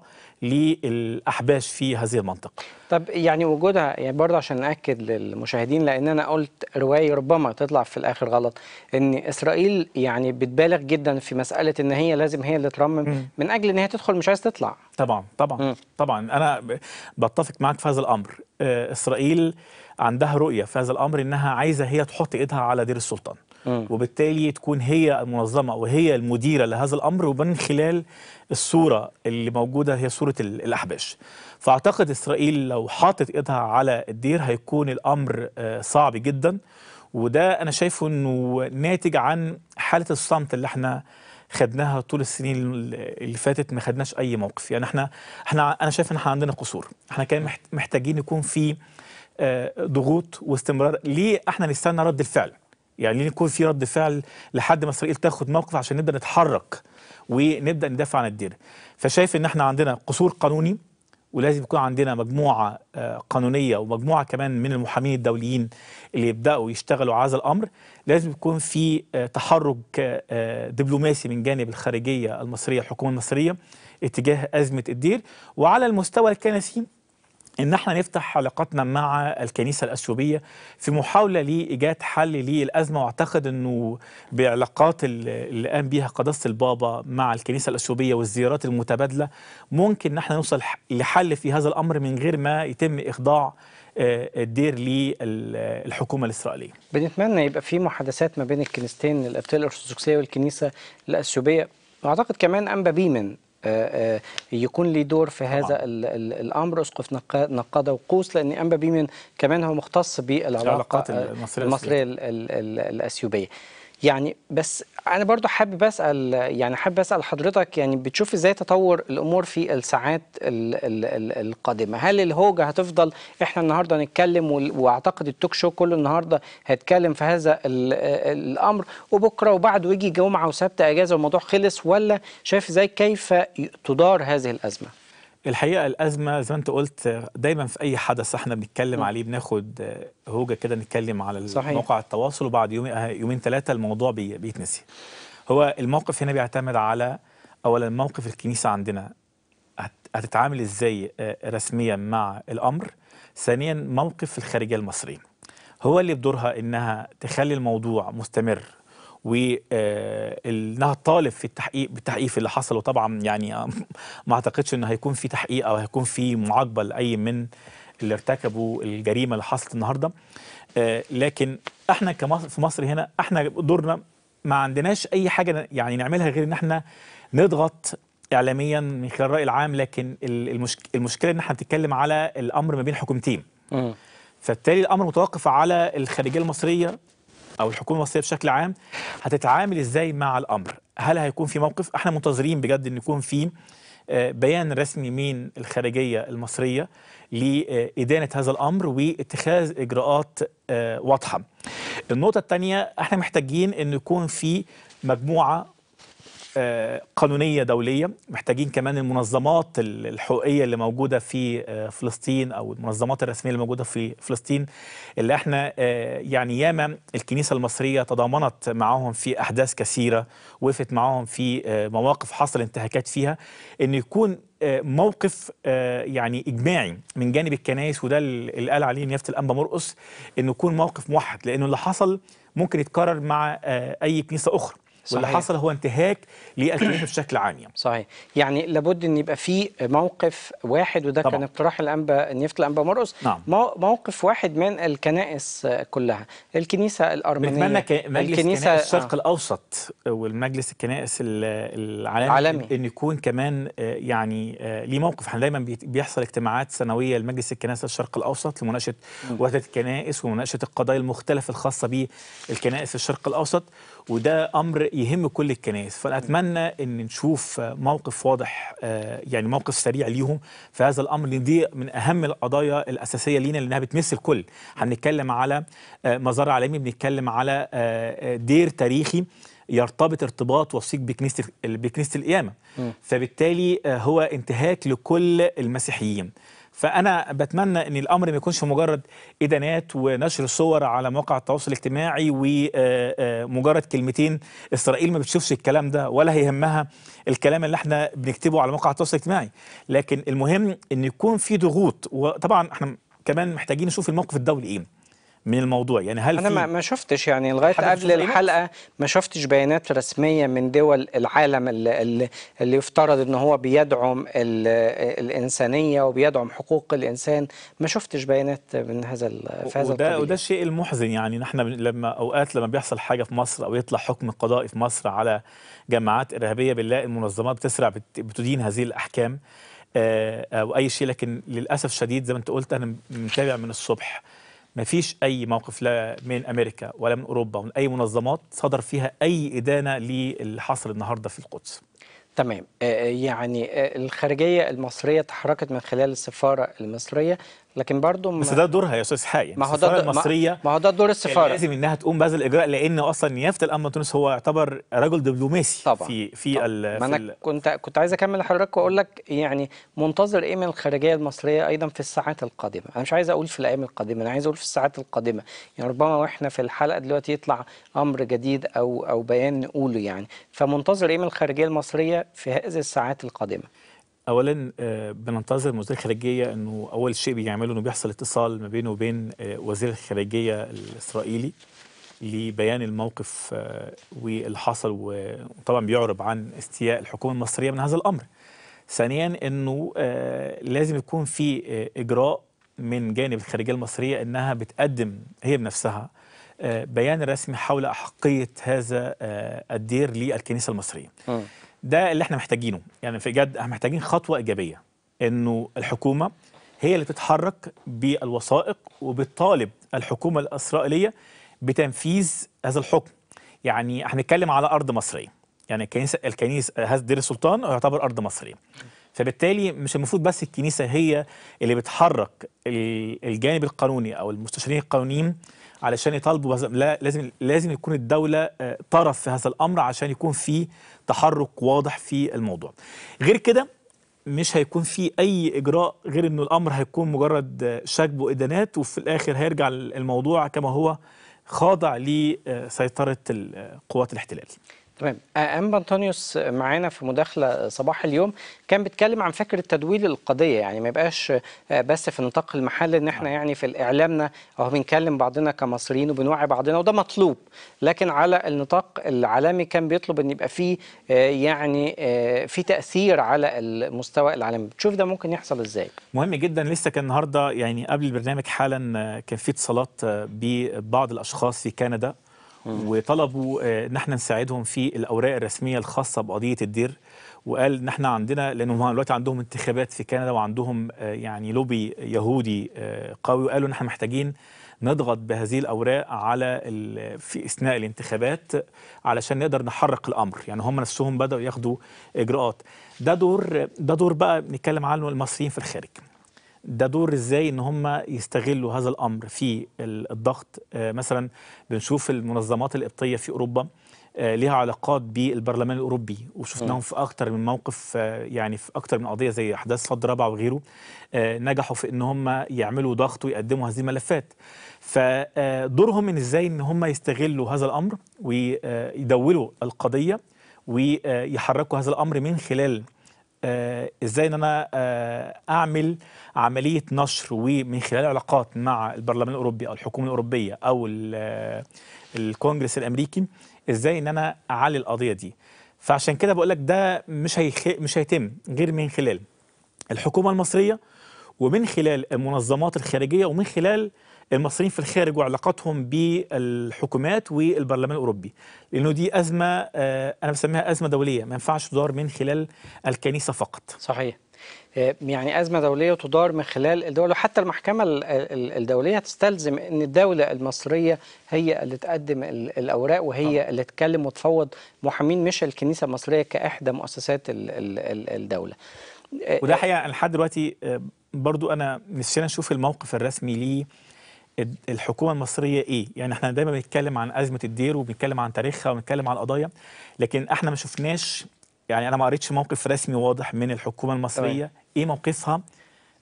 للأحباش في هذه المنطقة طب يعني وجودها يعني برضه عشان ناكد للمشاهدين لان انا قلت روايه ربما تطلع في الاخر غلط ان اسرائيل يعني بتبالغ جدا في مساله ان هي لازم هي اللي ترمم من اجل ان هي تدخل مش عايز تطلع طبعا طبعا طبعا أنا ب- بتفق معك في هذا الأمر آه، إسرائيل عندها رؤية في هذا الأمر إنها عايزة هي تحط إيدها على دير السلطان مم. وبالتالي تكون هي المنظمة وهي المديرة لهذا الأمر ومن خلال الصورة اللي موجودة هي صورة ال- الأحباش فأعتقد إسرائيل لو حاطت إيدها على الدير هيكون الأمر آه، صعب جدا وده أنا شايفه أنه ناتج عن حالة الصمت اللي احنا خدناها طول السنين اللي فاتت ما خدناش اي موقف يعني احنا احنا انا شايف ان احنا عندنا قصور احنا كان محت- محتاجين يكون في آه، ضغوط واستمرار ليه احنا نستنى رد الفعل يعني ليه يكون في رد فعل لحد ما اسرائيل تاخد موقف عشان نبدا نتحرك ونبدا ندافع عن الدير فشايف ان احنا عندنا قصور قانوني ولازم يكون عندنا مجموعه آه، قانونيه ومجموعه كمان من المحامين الدوليين اللي يبداوا يشتغلوا على هذا الامر لازم يكون في آه، تحرك آه، دبلوماسي من جانب الخارجيه المصريه الحكومه المصريه اتجاه ازمه الدير وعلى المستوى الكنسي ان احنا نفتح علاقاتنا مع الكنيسه الاثيوبيه في محاوله لايجاد حل للازمه واعتقد انه بعلاقات ال- اللي قام بيها قداسه البابا مع الكنيسه الاثيوبيه والزيارات المتبادله ممكن ان احنا نوصل ح- لحل في هذا الامر من غير ما يتم اخضاع آه، الدير للحكومه الاسرائيليه. بنتمنى يبقى في محادثات ما بين الكنيستين الابطال الارثوذكسيه والكنيسه الاثيوبيه واعتقد كمان انبا بيمن آه، آه، يكون ليه دور في هذا ال ال الامر اسقف نقا- نقاده وقوس لان انبا بيمن كمان هو مختص بالعلاقه العلاقات آه، المصرية المصريه ال ال ال الاثيوبيه يعني بس انا برضو حابب اسال يعني حابب اسال حضرتك يعني بتشوف ازاي تطور الامور في الساعات ال ال ال القادمه هل الهوجه هتفضل احنا النهارده نتكلم وال- واعتقد التوك شو كله النهارده هيتكلم في هذا ال الامر وبكره وبعده يجي جمعه وسبت اجازه والموضوع خلص ولا شايف ازاي كيف ي- تدار هذه الازمه الحقيقه الازمه زي ما انت قلت دايما في اي حدث احنا بنتكلم عليه بناخد آه، هوجه كده نتكلم على صحيح. مواقع التواصل وبعد يومين آه، يومين ثلاثه الموضوع بي- بيتنسي هو الموقف هنا بيعتمد على اولا موقف الكنيسه عندنا هت- هتتعامل ازاي آه، رسميا مع الامر ثانيا موقف الخارجيه المصريه هو اللي بدورها انها تخلي الموضوع مستمر وانها تطالب في التحقيق بالتحقيق في اللي حصل وطبعا يعني آه، ما اعتقدش ان هيكون في تحقيق او هيكون في معاقبه لاي من اللي ارتكبوا الجريمه اللي حصلت النهارده آه، لكن احنا كمصر في مصر هنا احنا دورنا ما عندناش اي حاجه يعني نعملها غير ان احنا نضغط اعلاميا من خلال الراي العام لكن ال- المشك... المشكله ان احنا بنتكلم على الامر ما بين حكومتين مم. فبالتالي الامر متوقف على الخارجيه المصريه او الحكومه المصريه بشكل عام هتتعامل ازاي مع الامر هل هيكون في موقف احنا منتظرين بجد ان يكون في آه، بيان رسمي من الخارجيه المصريه لادانه هذا الامر واتخاذ اجراءات آه، واضحه النقطه الثانيه احنا محتاجين ان يكون في مجموعه آه، قانونيه دوليه محتاجين كمان المنظمات ال- الحقوقيه اللي موجوده في آه، فلسطين او المنظمات الرسميه اللي موجوده في فلسطين اللي احنا آه، يعني ياما الكنيسه المصريه تضامنت معاهم في احداث كثيره وقفت معاهم في آه، مواقف حصل انتهاكات فيها ان يكون آه، موقف آه، يعني اجماعي من جانب الكنائس وده اللي قال عليه نيافه الانبا مرقس انه يكون موقف موحد لانه اللي حصل ممكن يتكرر مع آه، اي كنيسه اخرى واللي صحيح. حصل هو انتهاك للكنيسه بشكل عام يعني. صحيح يعني لابد ان يبقى في موقف واحد وده طبعاً. كان اقتراح الانبا نيافه الانبا مرقس نعم. مو- موقف واحد من الكنائس آه، كلها الكنيسه الارمنيه بنتمنى ك- مجلس كنائس الشرق الاوسط والمجلس الكنائس ال- العالمي عالمي. ان يكون كمان آه، يعني آه، ليه موقف احنا دايما بيت- بيحصل اجتماعات سنويه لمجلس الكنائس الشرق الاوسط لمناقشه وحده الكنائس ومناقشه القضايا المختلفه الخاصه بالكنائس الشرق الاوسط وده امر يهم كل الكنائس فانا اتمنى ان نشوف آه، موقف واضح آه، يعني موقف سريع ليهم في هذا الامر لان دي من اهم القضايا الاساسيه لينا لانها بتمس الكل هنتكلم على آه، مزار عالمي بنتكلم على آه، آه، دير تاريخي يرتبط ارتباط وثيق بكنيسه بكنيسه القيامه مم. فبالتالي آه، هو انتهاك لكل المسيحيين فانا بتمنى ان الامر ما يكونش مجرد ادانات ونشر صور على مواقع التواصل الاجتماعي ومجرد كلمتين اسرائيل ما بتشوفش الكلام ده ولا يهمها الكلام اللي احنا بنكتبه على مواقع التواصل الاجتماعي لكن المهم ان يكون في ضغوط وطبعا احنا كمان محتاجين نشوف الموقف الدولي ايه من الموضوع يعني هل انا في ما ما شفتش يعني لغايه حضرتك قبل شفت بيانات؟ الحلقه ما شفتش بيانات رسميه من دول العالم اللي, اللي, اللي يفترض ان هو بيدعم ال- الانسانيه وبيدعم حقوق الانسان ما شفتش بيانات من هذا ال- في هذا وده القبيل وده الشيء المحزن يعني نحن بن- لما اوقات لما بيحصل حاجه في مصر او يطلع حكم قضائي في مصر على جماعات ارهابيه بنلاقي المنظمات بتسرع بت- بتدين هذه الاحكام آه، او اي شيء لكن للاسف شديد زي ما انت قلت انا متابع من الصبح ما فيش اي موقف لا من امريكا ولا من اوروبا ومن اي منظمات صدر فيها اي ادانه للي حصل النهارده في القدس تمام آه، يعني آه، الخارجيه المصريه تحركت من خلال السفاره المصريه لكن برضو ما- بس ده دورها يا استاذ حق يعني ما هو ده السفاره ما- المصريه ما هو ده دور كان السفاره لازم انها تقوم بهذا الاجراء لان اصلا نيافه الامن تونس هو يعتبر رجل دبلوماسي طبعا في في ال ما في انا ال كنت كنت عايز اكمل لحضرتك واقول لك يعني منتظر ايه من الخارجيه المصريه ايضا في الساعات القادمه انا مش عايز اقول في الايام القادمه انا عايز اقول في الساعات القادمه يعني ربما واحنا في الحلقه دلوقتي يطلع امر جديد او او بيان نقوله يعني فمنتظر ايه من الخارجيه المصريه في هذه الساعات القادمه اولا آه، بننتظر من وزير الخارجيه انه اول شيء بيعمله انه بيحصل اتصال ما بينه وبين آه، وزير الخارجيه الاسرائيلي لبيان الموقف آه، واللي حصل وطبعا بيعرب عن استياء الحكومه المصريه من هذا الامر. ثانيا انه آه، لازم يكون في آه، اجراء من جانب الخارجيه المصريه انها بتقدم هي بنفسها آه، بيان رسمي حول احقيه هذا آه، الدير للكنيسه المصريه. ده اللي احنا محتاجينه يعني في جد احنا محتاجين خطوه ايجابيه انه الحكومه هي اللي تتحرك بالوثائق وبتطالب الحكومه الاسرائيليه بتنفيذ هذا الحكم يعني احنا بنتكلم على ارض مصريه يعني الكنيسه الكنيسه هذا دير السلطان يعتبر ارض مصريه فبالتالي مش المفروض بس الكنيسه هي اللي بتحرك ال- الجانب القانوني او المستشارين القانونيين علشان يطالبوا بهذا لا لازم لازم يكون الدوله آه، طرف في هذا الامر عشان يكون في تحرك واضح في الموضوع غير كده مش هيكون في اي اجراء غير انه الامر هيكون مجرد آه، شكب وادانات وفي الاخر هيرجع الموضوع كما هو خاضع لسيطره ال- قوات الاحتلال تمام أنبا أنطونيوس معانا في مداخلة صباح اليوم كان بيتكلم عن فكرة تدويل القضية يعني ما يبقاش بس في نطاق المحل إن إحنا يعني في إعلامنا أو بنكلم بعضنا كمصريين وبنوعي بعضنا وده مطلوب لكن على النطاق العالمي كان بيطلب إن يبقى فيه آه، يعني آه، في تأثير على المستوى العالمي بتشوف ده ممكن يحصل إزاي؟ مهم جدا لسه كان النهارده يعني قبل البرنامج حالا آه، كان في اتصالات آه، ببعض الاشخاص في كندا وطلبوا آه، ان احنا نساعدهم في الاوراق الرسميه الخاصه بقضيه الدير وقال ان احنا عندنا لانهم هم دلوقتي عندهم انتخابات في كندا وعندهم آه، يعني لوبي يهودي آه، قوي وقالوا ان احنا محتاجين نضغط بهذه الاوراق على ال- في اثناء الانتخابات علشان نقدر نحرك الامر يعني هم نفسهم بداوا ياخدوا اجراءات ده دور ده دور بقى بنتكلم عنه المصريين في الخارج ده دور ازاي ان هم يستغلوا هذا الامر في ال- الضغط آه، مثلا بنشوف المنظمات القبطيه في اوروبا آه، ليها علاقات بالبرلمان الاوروبي وشفناهم مم. في اكتر من موقف آه، يعني في اكتر من قضيه زي احداث فض رابعه وغيره آه، نجحوا في ان هم يعملوا ضغط ويقدموا هذه الملفات فدورهم من ازاي ان هم يستغلوا هذا الامر ويدولوا القضيه ويحركوا هذا الامر من خلال آه، ازاي ان انا آه، اعمل عمليه نشر ومن خلال علاقات مع البرلمان الاوروبي او الحكومه الاوروبيه او ال- آه، الكونجرس الامريكي ازاي ان انا اعلي القضيه دي فعشان كده بقول لك ده مش هيخ... مش هيتم غير من خلال الحكومه المصريه ومن خلال المنظمات الخارجيه ومن خلال المصريين في الخارج وعلاقاتهم بالحكومات والبرلمان الاوروبي لانه دي ازمه آه، انا بسميها ازمه دوليه ما ينفعش تدار من خلال الكنيسه فقط صحيح آه، يعني أزمة دولية تدار من خلال الدول وحتى المحكمة ال- ال- الدولية تستلزم أن الدولة المصرية هي اللي تقدم ال- الأوراق وهي اللي تكلم وتفوض محامين مش الكنيسة المصرية كإحدى مؤسسات ال- ال- ال- الدولة آه، وده حقيقه لحد دلوقتي آه، برضو انا نفسنا نشوف الموقف الرسمي ليه الد- الحكومه المصريه ايه يعني احنا دايما بنتكلم عن ازمه الدير وبنتكلم عن تاريخها وبنتكلم عن القضايا لكن احنا ما شفناش يعني انا ما قريتش موقف رسمي واضح من الحكومه المصريه تمام. ايه موقفها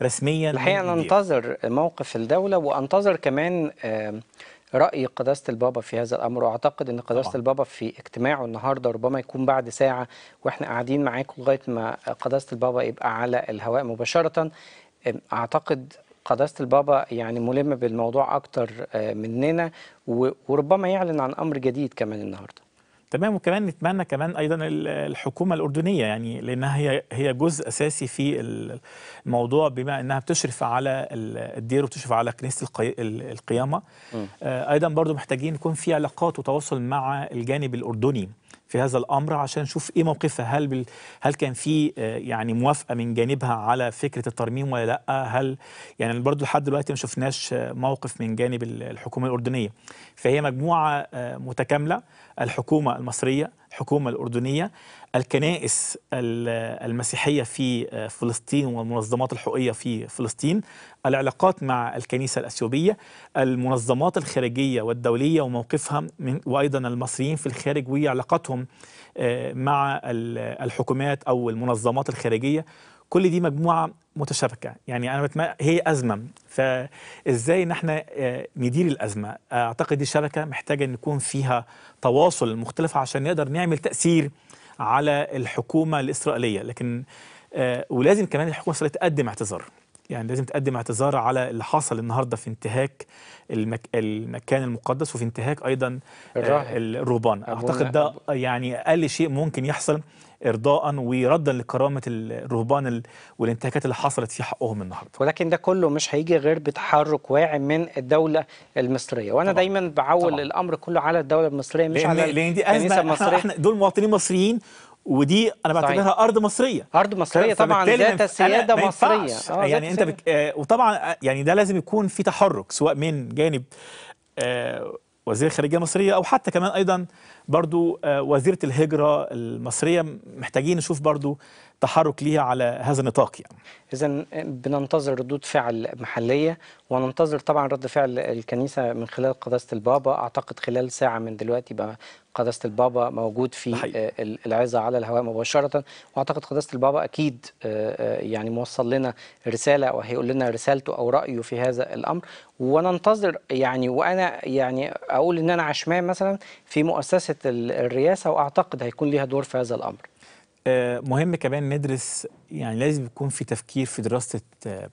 رسميا الحقيقه من انا الدير. انتظر موقف الدوله وانتظر كمان آم، راي قداسه البابا في هذا الامر واعتقد ان قداسه طبعاً. البابا في اجتماعه النهارده ربما يكون بعد ساعه واحنا قاعدين معاكم لغايه ما قداسه البابا يبقى على الهواء مباشره آم، اعتقد قداسه البابا يعني ملم بالموضوع اكتر آه، مننا و- وربما يعلن عن امر جديد كمان النهارده تمام وكمان نتمنى كمان ايضا ال- الحكومه الاردنيه يعني لانها هي هي جزء اساسي في ال- الموضوع بما انها بتشرف على ال- الدير وبتشرف على كنيسه القي- ال- القيامه آه، ايضا برضو محتاجين يكون في علاقات وتواصل مع الجانب الاردني في هذا الامر عشان نشوف ايه موقفها هل بال هل كان في آه، يعني موافقه من جانبها على فكره الترميم ولا لا هل يعني برضو لحد دلوقتي ما شفناش آه، موقف من جانب ال- الحكومه الاردنيه فهي مجموعه آه، متكامله الحكومه المصريه الحكومه الاردنيه الكنائس ال- المسيحيه في آه، فلسطين والمنظمات الحقوقيه في فلسطين العلاقات مع الكنيسه الاثيوبيه المنظمات الخارجيه والدوليه وموقفها من وايضا المصريين في الخارج وعلاقاتهم آه، مع ال- الحكومات او المنظمات الخارجيه كل دي مجموعه متشابكه يعني انا بتم... هي ازمه فازاي ان احنا آه، ندير الازمه اعتقد دي شبكه محتاجه ان يكون فيها تواصل مختلف عشان نقدر نعمل تاثير على الحكومه الاسرائيليه لكن آه، ولازم كمان الحكومه الاسرائيليه تقدم اعتذار يعني لازم تقدم اعتذار على اللي حصل النهارده في انتهاك المك... المكان المقدس وفي انتهاك ايضا آه، الراهب. الرهبان أبونا- اعتقد ده يعني اقل شيء ممكن يحصل ارضاء وردا لكرامه الرهبان ال- والانتهاكات اللي حصلت في حقهم النهارده ولكن ده كله مش هيجي غير بتحرك واعي من الدولة المصرية وأنا طبعاً. دايما بعول طبعاً. الأمر كله على الدولة المصرية مش لان على لان دي الكنيسة ازمه احنا, المصرية احنا دول مواطنين مصريين ودي انا صحيح. بعتبرها ارض مصريه أرض مصرية طبعا فبالتالي ما ذات ينف- سيادة أنا ما مصرية ينفعش. آه، يعني ذات انت بك... آه، وطبعا آه، يعني ده لازم يكون في تحرك سواء من جانب آه، وزير الخارجيه المصريه او حتى كمان ايضا برضو آه، وزيره الهجره المصريه محتاجين نشوف برضو تحرك ليها على هذا النطاق يعني إذا بننتظر ردود فعل محلية وننتظر طبعا رد فعل الكنيسة من خلال قداسة البابا أعتقد خلال ساعة من دلوقتي بقى قداسة البابا موجود في آه، ال- العظة على الهواء مباشرة وأعتقد قداسة البابا أكيد آه، آه، يعني موصل لنا رسالة أو هيقول لنا رسالته أو رأيه في هذا الأمر وننتظر يعني وأنا يعني أقول إن أنا عشمان مثلا في مؤسسة ال- الرئاسة وأعتقد هيكون ليها دور في هذا الأمر آه، مهم كمان ندرس يعني لازم يكون في تفكير في دراسة آه،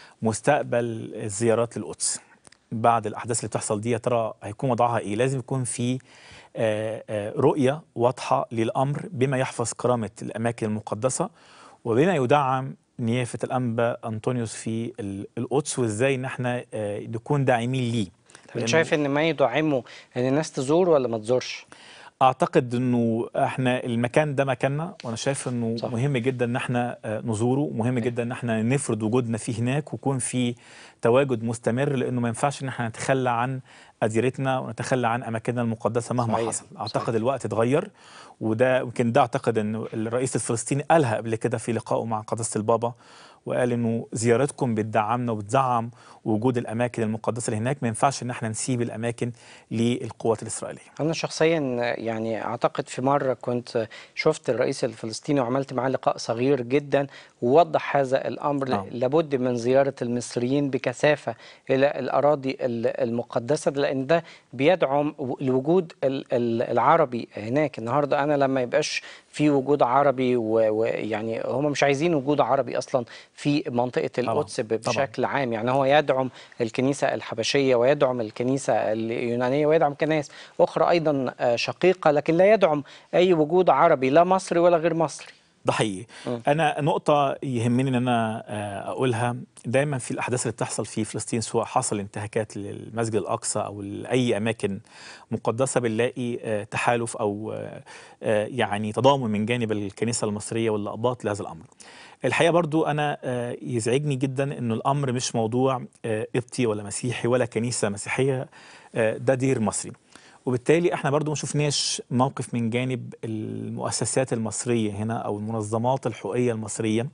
مستقبل الزيارات للقدس بعد الأحداث اللي بتحصل دي يا ترى هيكون وضعها إيه لازم يكون في آه، آه، رؤية واضحة للأمر بما يحفظ كرامة الأماكن المقدسة وبما يدعم نيافة الأنبا أنطونيوس في ال- القدس وإزاي إن احنا آه، نكون داعمين ليه طب أنت لأنه- شايف إن ما يدعمه إن الناس تزور ولا ما تزورش؟ اعتقد انه احنا المكان ده مكاننا وانا شايف انه صح. مهم جدا ان احنا آه، نزوره مهم جدا ان احنا نفرض وجودنا فيه هناك ويكون في تواجد مستمر لانه ما ينفعش ان احنا نتخلى عن اديرتنا ونتخلى عن اماكننا المقدسه مهما صحيح. حصل اعتقد الوقت اتغير وده يمكن ده اعتقد انه الرئيس الفلسطيني قالها قبل كده في لقائه مع قداسه البابا وقال انه زيارتكم بتدعمنا وبتدعم وجود الاماكن المقدسه اللي هناك ما ينفعش ان احنا نسيب الاماكن للقوات الاسرائيليه أنا شخصيا يعني أعتقد في مرة كنت شفت الرئيس الفلسطيني وعملت معاه لقاء صغير جدا ووضح هذا الأمر نعم. لابد من زيارة المصريين بكثافة إلى الأراضي ال- المقدسة لأن ده بيدعم و- الوجود ال- ال- العربي هناك النهاردة أنا لما يبقاش في وجود عربي و- ويعني هم مش عايزين وجود عربي أصلا في منطقة القدس ب- بشكل عام يعني هو يدعم الكنيسة الحبشية ويدعم الكنيسة اليونانية ويدعم كنائس أخرى أيضا آه، شقيقة لكن لا يدعم أي وجود عربي لا مصري ولا غير مصري ده حقيقي انا نقطه يهمني ان انا آه، اقولها دايما في الاحداث اللي بتحصل في فلسطين سواء حصل انتهاكات للمسجد الاقصى او لاي اماكن مقدسه بنلاقي آه، تحالف او آه، آه، يعني تضامن من جانب الكنيسه المصريه واللقبات لهذا الامر الحقيقه برضو انا آه، يزعجني جدا انه الامر مش موضوع آه، قبطي ولا مسيحي ولا كنيسه مسيحيه آه، ده دير مصري وبالتالي احنا برضو ما شفناش موقف من جانب المؤسسات المصرية هنا او المنظمات الحقوقية المصرية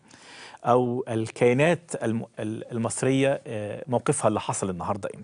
او الكيانات الم- ال- المصرية آه، موقفها اللي حصل النهاردة ايه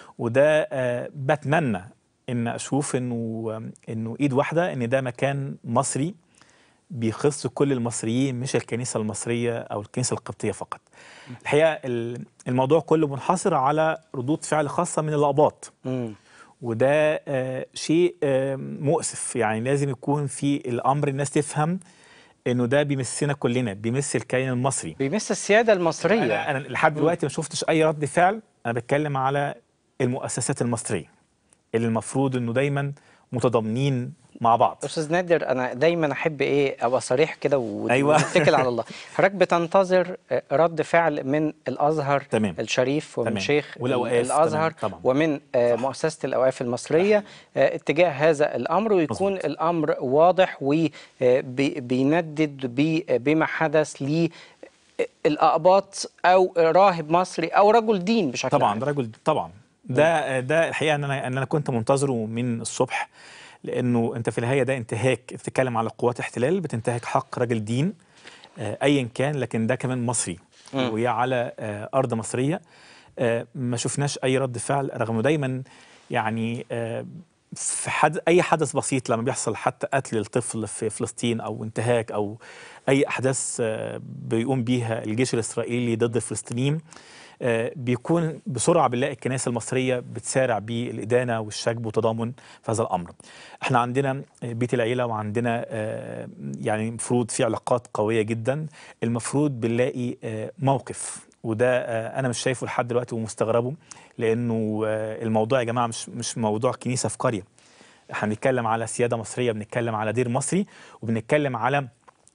وده آه، بتمنى ان اشوف انه انه ايد واحدة ان ده مكان مصري بيخص كل المصريين مش الكنيسه المصريه او الكنيسه القبطيه فقط. الحقيقه ال- الموضوع كله منحصر على ردود فعل خاصه من الاباط. وده آه، شيء آه، مؤسف يعني لازم يكون في الامر الناس تفهم انه ده بيمسنا كلنا بيمس الكيان المصري بيمس السياده المصريه انا, أنا لحد دلوقتي ما شفتش اي رد فعل انا بتكلم على المؤسسات المصريه اللي المفروض انه دايما متضامنين مع بعض استاذ نادر انا دايما احب ايه ابقى صريح كده و- أيوة. ونتكل على الله حضرتك بتنتظر آه، رد فعل من الازهر تمام. الشريف ومن تمام. شيخ والأوقاف، الازهر تمام، طبعا. ومن آه، مؤسسه الاوقاف المصريه آه، اتجاه هذا الامر ويكون مظبوط. الامر واضح وبيندد بما حدث ل الاقباط او راهب مصري او رجل دين بشكل طبعا عام ده رجل طبعا ده ده الحقيقه ان انا ان انا كنت منتظره من الصبح لانه انت في النهايه ده انتهاك بتتكلم على قوات احتلال بتنتهك حق راجل دين آه، ايا كان لكن ده كمان مصري مم. وهي على آه، ارض مصريه آه، ما شفناش اي رد فعل رغم انه دايما يعني آه، في حد اي حدث بسيط لما بيحصل حتى قتل الطفل في فلسطين او انتهاك او اي احداث آه، بيقوم بيها الجيش الاسرائيلي ضد الفلسطينيين آه، بيكون بسرعه بنلاقي الكنائس المصريه بتسارع بالادانه والشجب وتضامن في هذا الامر. احنا عندنا بيت العيله وعندنا آه، يعني المفروض في علاقات قويه جدا المفروض بنلاقي آه، موقف وده آه، انا مش شايفه لحد دلوقتي ومستغربه لانه آه، الموضوع يا جماعه مش مش موضوع كنيسه في قريه. احنا بنتكلم على سياده مصريه بنتكلم على دير مصري وبنتكلم على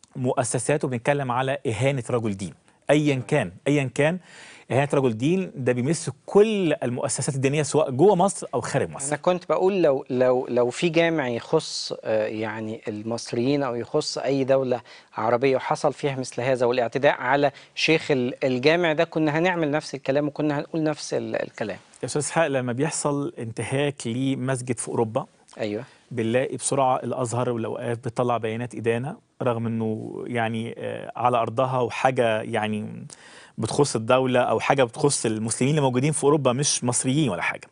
مؤسسات وبنتكلم على اهانه رجل دين ايا كان ايا كان اهانه رجل دين ده بيمس كل المؤسسات الدينيه سواء جوه مصر او خارج مصر انا كنت بقول لو لو لو في جامع يخص آه، يعني المصريين او يخص اي دوله عربيه وحصل فيها مثل هذا والاعتداء على شيخ ال- الجامع ده كنا هنعمل نفس الكلام وكنا هنقول نفس ال- الكلام يا استاذ اسحاق لما بيحصل انتهاك لمسجد في اوروبا ايوه بنلاقي بسرعه الازهر والاوقاف بتطلع بيانات ادانه رغم انه يعني آه، على ارضها وحاجه يعني بتخص الدوله او حاجه بتخص المسلمين اللي موجودين في اوروبا مش مصريين ولا حاجه.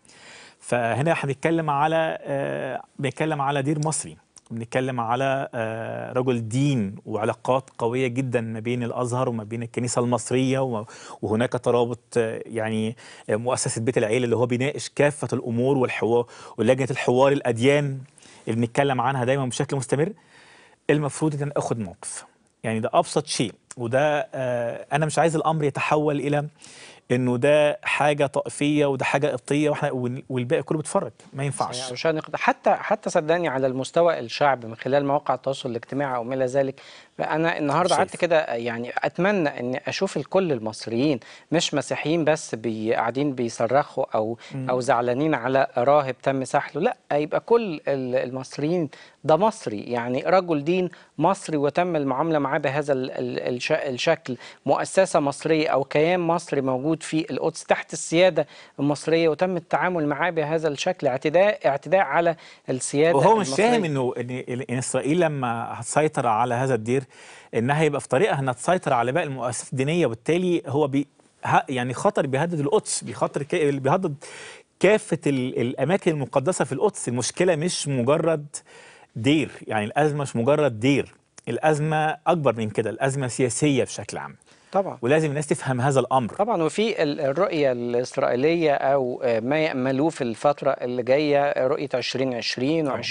فهنا احنا بنتكلم على آه، بنتكلم على دير مصري بنتكلم على آه، رجل دين وعلاقات قويه جدا ما بين الازهر وما بين الكنيسه المصريه و- وهناك ترابط آه، يعني آه، مؤسسه بيت العيله اللي هو بيناقش كافه الامور والحوار ولجنه الحوار الاديان اللي بنتكلم عنها دايما بشكل مستمر المفروض ان انا اخد موقف يعني ده ابسط شيء وده آه انا مش عايز الامر يتحول الى انه ده حاجه طائفيه وده حاجه قبطيه واحنا وال- والباقي كله بيتفرج ما ينفعش عشان نقدر- حتى حتى صدقني على المستوى الشعب من خلال مواقع التواصل الاجتماعي او ما الى ذلك فانا النهارده قعدت شايف. كده يعني اتمنى ان اشوف الكل المصريين مش مسيحيين بس بي قاعدين بيصرخوا او مم. او زعلانين على راهب تم سحله لا يبقى كل ال- المصريين ده مصري يعني رجل دين مصري وتم المعامله معاه بهذا ال- ال- الش- الشكل مؤسسه مصريه او كيان مصري موجود في القدس تحت السياده المصريه وتم التعامل معاه بهذا الشكل اعتداء اعتداء على السياده وهو مش المصرية. فاهم انه ان إن اسرائيل لما هتسيطر على هذا الدير انها يبقى في طريقها انها تسيطر على باقي المؤسسات الدينيه وبالتالي هو بي ه- يعني خطر بيهدد القدس بيخطر ك- بيهدد كافه ال- الاماكن المقدسه في القدس المشكله مش مجرد دير يعني الازمه مش مجرد دير الازمه اكبر من كده الازمه سياسيه بشكل عام طبعا ولازم الناس تفهم هذا الامر طبعا وفي ال- الرؤية الإسرائيلية أو آه، ما يأملوه في الفترة اللي جاية آه، رؤية 2020 و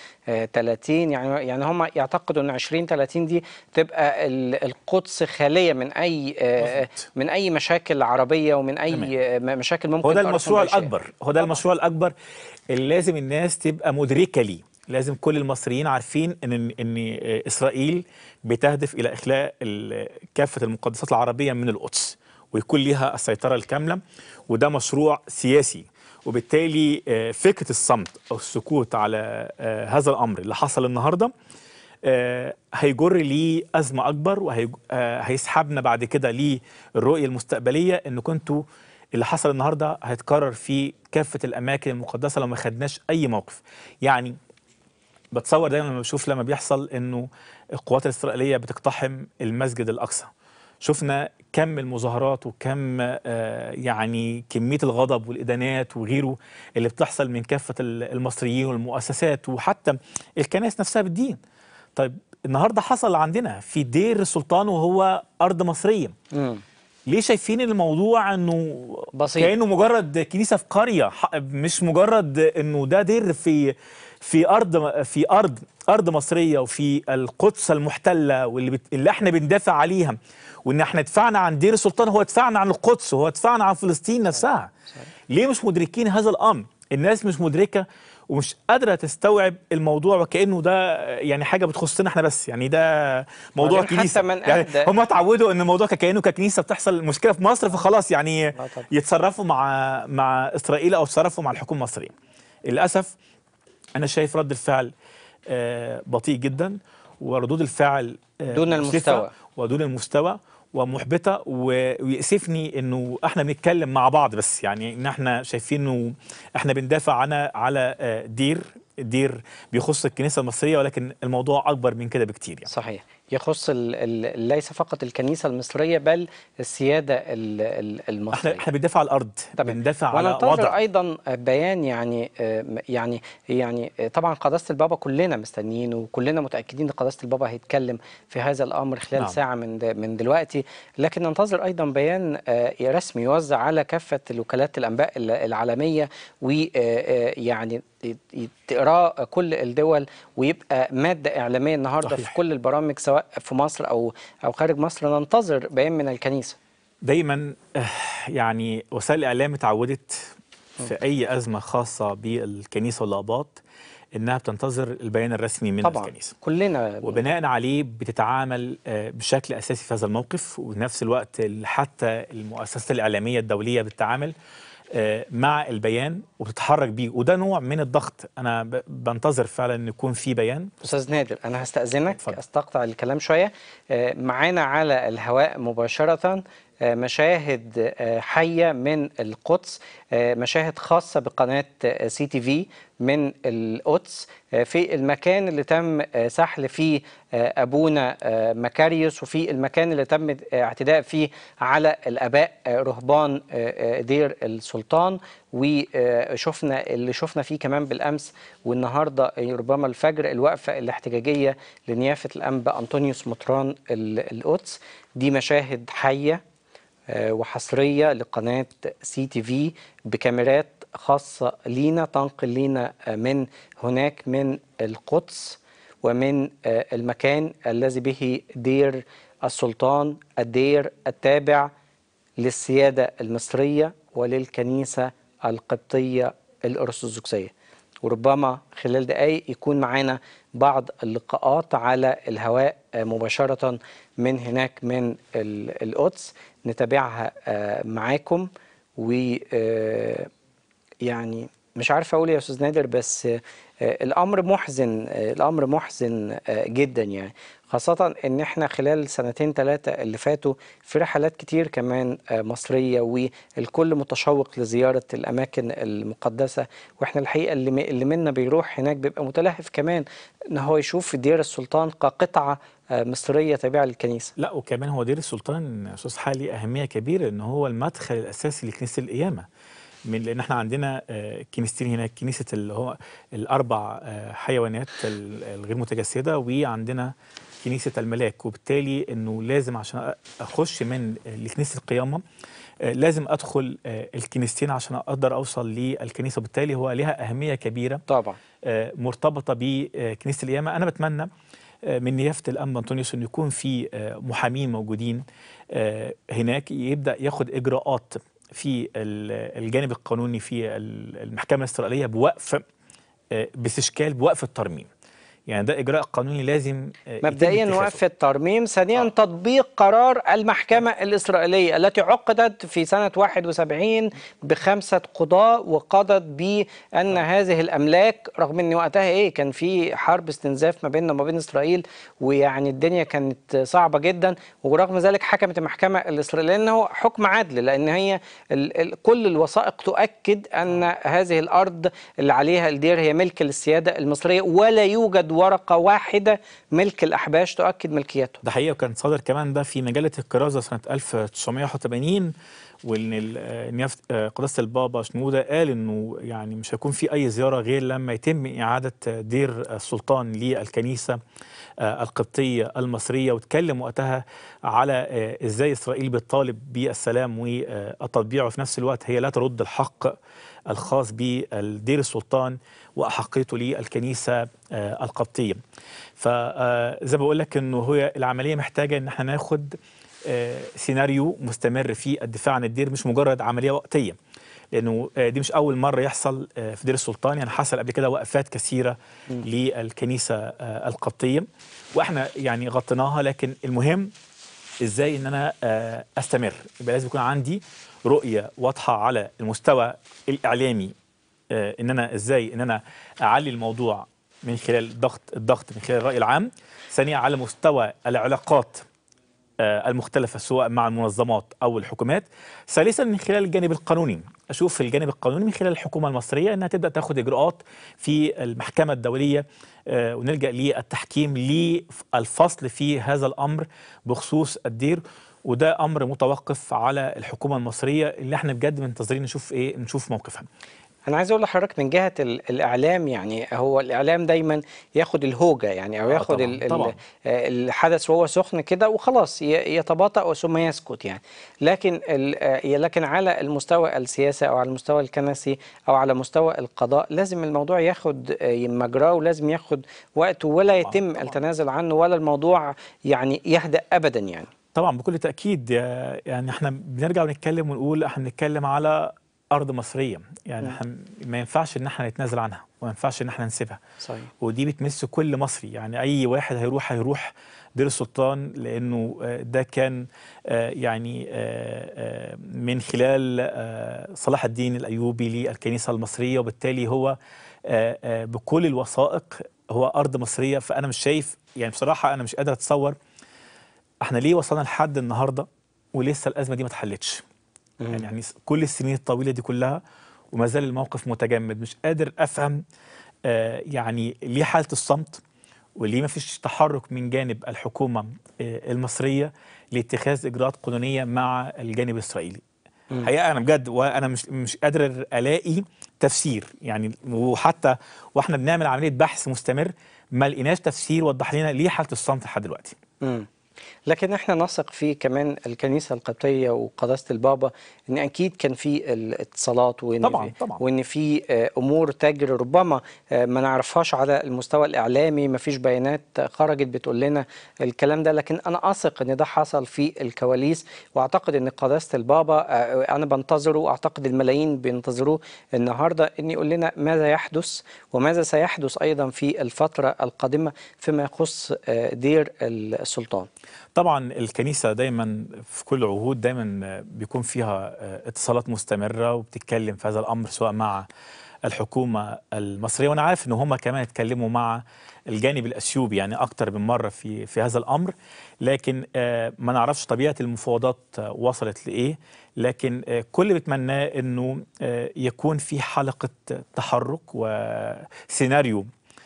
2030 يعني يعني هم يعتقدوا أن 2030 دي تبقى ال- القدس خالية من أي آه، من أي مشاكل عربية ومن أي آه، م- مشاكل ممكن هو ده تؤرق المشروع من أي شيء. الاكبر هو ده المشروع الاكبر اللي لازم الناس تبقى مدركه ليه لازم كل المصريين عارفين ان ان اسرائيل بتهدف الى اخلاء ال- كافه المقدسات العربيه من القدس ويكون ليها السيطره الكامله وده مشروع سياسي وبالتالي آه، فكره الصمت او السكوت على آه، هذا الامر اللي حصل النهارده آه، هيجر ليه ازمه اكبر وهيسحبنا بعد كده للرؤيه المستقبليه ان كنتوا اللي حصل النهارده هيتكرر في كافه الاماكن المقدسه لو ما خدناش اي موقف يعني بتصور دايما لما بشوف لما بيحصل انه القوات الاسرائيليه بتقتحم المسجد الاقصى شفنا كم المظاهرات وكم آه، يعني كميه الغضب والادانات وغيره اللي بتحصل من كافه ال- المصريين والمؤسسات وحتى الكنائس نفسها بالدين طيب النهارده حصل عندنا في دير السلطان وهو ارض مصريه مم. ليه شايفين الموضوع انه بسيط. كانه مجرد كنيسه في قريه ح- مش مجرد انه ده دير في في ارض في ارض ارض مصريه وفي القدس المحتله واللي بت... اللي احنا بندافع عليها وان احنا دفعنا عن دير السلطان هو دفعنا عن القدس هو دفعنا عن فلسطين نفسها ليه مش مدركين هذا الامر الناس مش مدركه ومش قادره تستوعب الموضوع وكانه ده يعني حاجه بتخصنا احنا بس يعني ده موضوع وبعدين حتى كنيسه من يعني أهدى- هم اتعودوا ان الموضوع كانه ككنيسه بتحصل مشكله في مصر فخلاص يعني طبعا. يتصرفوا مع مع اسرائيل او يتصرفوا مع الحكومه المصريه للاسف انا شايف رد الفعل آه، بطيء جدا وردود الفعل آه، دون مسرفة المستوى. ودون المستوى ومحبطه و- ويأسفني انه احنا بنتكلم مع بعض بس يعني ان احنا شايفين انه احنا بندافع عن على آه، دير دير بيخص الكنيسه المصريه ولكن الموضوع اكبر من كده بكتير يعني صحيح يخص ال ال ليس فقط الكنيسة المصرية بل السيادة ال ال احنا المصرية احنا بندافع على الارض بندافع على وننتظر وضع ايضا بيان يعني آه، يعني يعني آه، طبعا قداسه البابا كلنا مستنيين وكلنا متاكدين ان قداسه البابا هيتكلم في هذا الامر خلال نعم. ساعه من د- من دلوقتي لكن ننتظر ايضا بيان آه، رسمي يوزع على كافه الوكالات الانباء ال- العالميه ويعني تقراه كل الدول ويبقى ماده اعلاميه النهارده صحيح. في كل البرامج سواء في مصر او او خارج مصر ننتظر بيان من الكنيسه دايما آه، يعني وسائل الاعلام اتعودت في اي ازمه خاصه بالكنيسه والاباط انها بتنتظر البيان الرسمي من طبعا الكنيسه كلنا وبناء عليه بتتعامل آه، بشكل اساسي في هذا الموقف وفي نفس الوقت ال- حتى المؤسسات الاعلاميه الدوليه بتتعامل آه، مع البيان وبتتحرك بيه وده نوع من الضغط انا ب- بنتظر فعلا ان يكون في بيان استاذ نادر انا هستاذنك استقطع الكلام شويه آه، معانا على الهواء مباشره آه، مشاهد آه، حيه من القدس آه، مشاهد خاصه بقناه آه، سي تي في من القدس آه، في المكان اللي تم آه، سحل فيه آه، ابونا آه، مكاريوس وفي المكان اللي تم اعتداء فيه على الاباء آه، رهبان آه، آه، دير السلطان وشفنا اللي شفنا فيه كمان بالامس والنهارده ربما الفجر الوقفه الاحتجاجيه لنيافه الانبا انطونيوس مطران ال- القدس دي مشاهد حيه آه، وحصريه لقناه سي تي في بكاميرات خاصه لينا تنقل لينا آه، من هناك من القدس ومن آه، المكان الذي به دير السلطان الدير التابع للسيادة المصرية وللكنيسة القبطية الأرثوذكسية وربما خلال دقايق يكون معانا بعض اللقاءات على الهواء آه، مباشرة من هناك من ال- القدس نتابعها آه، معاكم و آه، يعني مش عارف اقول إيه يا استاذ نادر بس آه، الامر محزن آه، الامر محزن آه، جدا يعني خاصة ان احنا خلال سنتين ثلاثة اللي فاتوا في رحلات كتير كمان آه، مصرية والكل متشوق لزيارة الاماكن المقدسة واحنا الحقيقة اللي م- اللي منا بيروح هناك بيبقى متلهف كمان ان هو يشوف دير السلطان كقطعة آه، مصرية تابعة للكنيسة لا وكمان هو دير السلطان استاذ حالي اهميه كبيره ان هو المدخل الاساسي لكنيسه القيامه من لان احنا عندنا آه، كنيستين هناك كنيسه اللي هو الاربع آه، حيوانات ال- الغير متجسده وعندنا كنيسه الملاك وبالتالي انه لازم عشان اخش من آه، لكنيسه القيامه آه، لازم ادخل آه، الكنيستين عشان اقدر اوصل للكنيسه وبالتالي هو لها اهميه كبيره طبعا مرتبطه بكنيسه القيامه انا بتمنى آه، من نيافه الانبا انطونيوس انه يكون في آه، محامين موجودين آه، هناك يبدا ياخد اجراءات في ال- الجانب القانوني في ال- المحكمه الاسرائيليه بوقف آه، باستشكال بوقف الترميم يعني ده اجراء قانوني لازم آه، يتم مبدئيا اتخاذه. وقف الترميم ثانيا تطبيق قرار المحكمة الإسرائيلية التي عقدت في سنة 71 بخمسة قضاة وقضت بأن هذه الأملاك رغم أن وقتها إيه كان في حرب استنزاف ما بيننا وما بين إسرائيل ويعني الدنيا كانت صعبة جدا ورغم ذلك حكمت المحكمة الإسرائيلية لأنه حكم عدل لأن هي ال ال كل الوثائق تؤكد أن هذه الأرض اللي عليها الدير هي ملك للسيادة المصرية ولا يوجد ورقه واحده ملك الاحباش تؤكد ملكيته ده حقيقه وكان صادر كمان ده في مجله الكرازه سنه 1981 وان ال- آه، نيافه آه، قداسه البابا شنوده قال انه يعني مش هيكون في اي زياره غير لما يتم اعاده دير السلطان للكنيسه آه، القبطيه المصريه واتكلم وقتها على آه، ازاي اسرائيل بتطالب بالسلام والتطبيع وفي نفس الوقت هي لا ترد الحق الخاص بالدير السلطان واحقيته للكنيسه آه، القبطيه. فزي بقول لك انه هي العمليه محتاجه ان احنا ناخد آه، سيناريو مستمر في الدفاع عن الدير مش مجرد عمليه وقتيه لانه آه، دي مش اول مره يحصل آه، في دير السلطان يعني حصل قبل كده وقفات كثيره للكنيسه آه، القبطيه واحنا يعني غطيناها لكن المهم ازاي ان انا آه، استمر يبقى لازم يكون عندي رؤيه واضحه على المستوى الاعلامي آه، ان انا ازاي ان انا اعلي الموضوع من خلال الضغط الضغط من خلال الراي العام ثانيا على مستوى العلاقات آه، المختلفة سواء مع المنظمات أو الحكومات ثالثا من خلال الجانب القانوني أشوف الجانب القانوني من خلال الحكومة المصرية أنها تبدأ تاخد إجراءات في المحكمة الدولية آه، ونلجأ للتحكيم للفصل في هذا الأمر بخصوص الدير وده أمر متوقف على الحكومة المصرية اللي احنا بجد منتظرين نشوف إيه نشوف موقفها انا عايز اقول لحضرتك من جهه ال- الاعلام يعني هو الاعلام دايما ياخد الهوجه يعني او آه ياخد طبعاً، ال- ال- طبعاً. آه، الحدث وهو سخن كده وخلاص ي- يتباطأ ثم يسكت يعني لكن ال- آه، لكن على المستوى السياسي او على المستوى الكنسي او على مستوى القضاء لازم الموضوع ياخد آه، مجراه ولازم ياخد وقته ولا يتم التنازل عنه ولا الموضوع يعني يهدأ ابدا يعني طبعا بكل تأكيد يا- يعني احنا بنرجع ونتكلم ونقول احنا بنتكلم على أرض مصرية يعني مم. احنا ما ينفعش إن احنا نتنازل عنها وما ينفعش إن احنا نسيبها صحيح ودي بتمس كل مصري يعني أي واحد هيروح هيروح دير السلطان لأنه آه، ده كان آه، يعني آه، آه، من خلال آه، صلاح الدين الأيوبي للكنيسة المصرية وبالتالي هو آه، آه، بكل الوثائق هو أرض مصرية فأنا مش شايف يعني بصراحة أنا مش قادر أتصور احنا ليه وصلنا لحد النهارده ولسه الازمه دي ما اتحلتش يعني يعني س- كل السنين الطويله دي كلها وما زال الموقف متجمد مش قادر افهم آه يعني ليه حاله الصمت وليه ما فيش تحرك من جانب الحكومه آه المصريه لاتخاذ اجراءات قانونيه مع الجانب الاسرائيلي مم. حقيقه انا بجد وانا مش مش قادر الاقي تفسير يعني وحتى واحنا بنعمل عمليه بحث مستمر ما لقيناش تفسير وضح لنا ليه حاله الصمت لحد دلوقتي مم. لكن احنا نثق في كمان الكنيسه القبطيه وقداسه البابا ان اكيد كان في الاتصالات وان طبعاً، في طبعاً. وان في آه، امور تجري ربما آه، ما نعرفهاش على المستوى الاعلامي ما فيش بيانات خرجت بتقول لنا الكلام ده لكن انا اثق ان ده حصل في الكواليس واعتقد ان قداسه البابا آه، انا بنتظره واعتقد الملايين بينتظروه النهارده ان يقول لنا ماذا يحدث وماذا سيحدث ايضا في الفتره القادمه فيما يخص آه، دير السلطان طبعا الكنيسة دايما في كل عهود دايما بيكون فيها اتصالات مستمرة وبتتكلم في هذا الأمر سواء مع الحكومة المصرية وأنا عارف إن هم كمان اتكلموا مع الجانب الأثيوبي يعني أكتر من مرة في في هذا الأمر لكن آه، ما نعرفش طبيعة المفاوضات آه، وصلت لإيه لكن آه، كل اللي بتمناه إنه آه، يكون في حلقة تحرك وسيناريو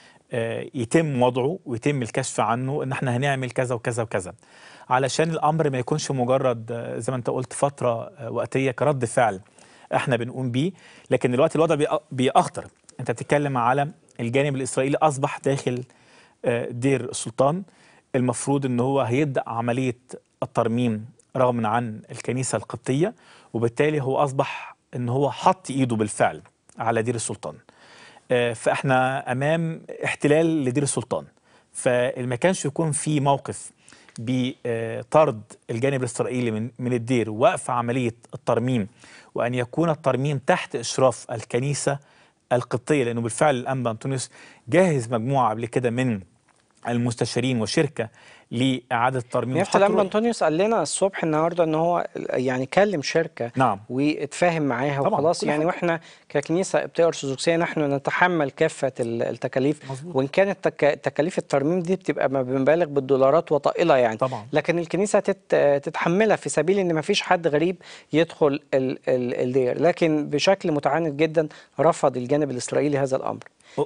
آه، يتم وضعه ويتم الكشف عنه ان احنا هنعمل كذا وكذا وكذا علشان الامر ما يكونش مجرد آه، زي ما انت قلت فتره آه، وقتيه كرد فعل احنا بنقوم بيه لكن دلوقتي الوضع بيأ- بيأخطر انت بتتكلم على الجانب الاسرائيلي اصبح داخل آه، دير السلطان المفروض ان هو هيبدا عمليه الترميم رغم عن الكنيسه القبطيه وبالتالي هو اصبح ان هو حط ايده بالفعل على دير السلطان آه، فاحنا امام احتلال لدير السلطان فما كانش يكون في موقف بطرد الجانب الاسرائيلي من من الدير ووقف عمليه الترميم وان يكون الترميم تحت اشراف الكنيسه القبطيه لانه بالفعل الانبا انطونيوس جاهز مجموعه قبل كده من المستشارين وشركه لاعاده ترميم نيافة حتى الأنبا لو- أنطونيوس قال لنا الصبح النهارده ان هو يعني كلم شركه نعم واتفاهم معاها طبعاً، وخلاص كل يعني حاجة. واحنا ككنيسه قبطيه ارثوذكسيه نحن نتحمل كافه ال- التكاليف مظبوط. وان كانت تك- تكاليف الترميم دي بتبقى مبالغ بالدولارات وطائله يعني طبعا لكن الكنيسه تت تتحملها في سبيل ان ما فيش حد غريب يدخل ال ال الدير لكن بشكل متعاند جدا رفض الجانب الاسرائيلي هذا الامر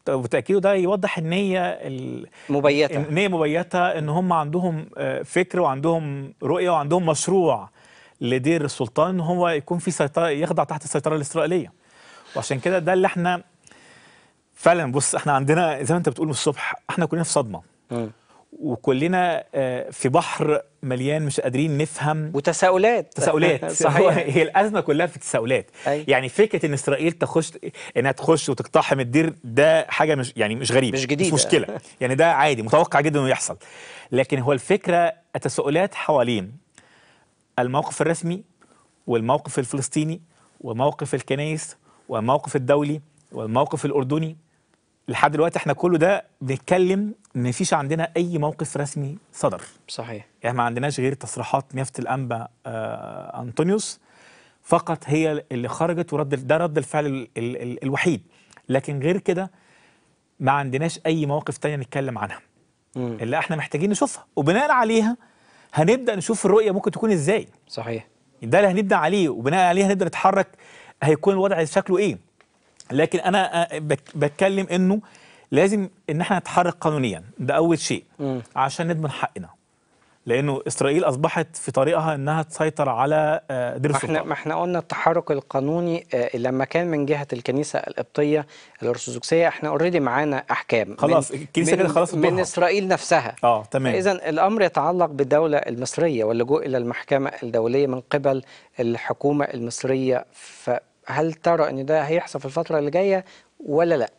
وت- وتاكيده ده يوضح النيه ال- مبيتة. النيه مبيته ان هم عندهم آه، فكر وعندهم رؤيه وعندهم مشروع لدير السلطان ان هو يكون في سيطره يخضع تحت السيطره الاسرائيليه وعشان كده ده اللي احنا فعلا بص احنا عندنا زي ما انت بتقول من الصبح احنا كلنا في صدمه وكلنا آه، في بحر مليان مش قادرين نفهم وتساؤلات تساؤلات هو- صحيح هي الازمه كلها في التساؤلات أي. يعني فكره ان اسرائيل تخش انها تخش وتقتحم الدير ده حاجه مش يعني مش غريب مش جديدة. مش مشكله يعني ده عادي متوقع جدا انه يحصل لكن هو الفكره التساؤلات حوالين الموقف الرسمي والموقف الفلسطيني وموقف الكنائس والموقف الدولي والموقف الاردني لحد دلوقتي احنا كله ده بنتكلم ان مفيش عندنا اي موقف رسمي صدر صحيح يعني ما عندناش غير تصريحات نيافه الانبا آه انطونيوس فقط هي اللي خرجت ورد ده رد الفعل ال ال ال الوحيد لكن غير كده ما عندناش اي مواقف تانية نتكلم عنها اللي احنا محتاجين نشوفها وبناء عليها هنبدا نشوف الرؤيه ممكن تكون ازاي صحيح ده اللي هنبدا عليه وبناء عليه هنبدا نتحرك هيكون الوضع شكله ايه لكن انا آه، بك- بتكلم انه لازم ان احنا نتحرك قانونيا ده اول شيء مم. عشان نضمن حقنا لانه اسرائيل اصبحت في طريقها انها تسيطر على آه، دير ما احنا السلطان ما احنا قلنا التحرك القانوني آه، لما كان من جهه الكنيسه القبطيه الارثوذكسيه احنا اوريدي معانا احكام خلاص، من- الكنيسة من- كده خلاص من دورها. اسرائيل نفسها اه تمام اذا الامر يتعلق بالدوله المصريه واللجوء الى المحكمه الدوليه من قبل الحكومه المصريه فهل ترى ان ده هيحصل في الفتره اللي جايه ولا لا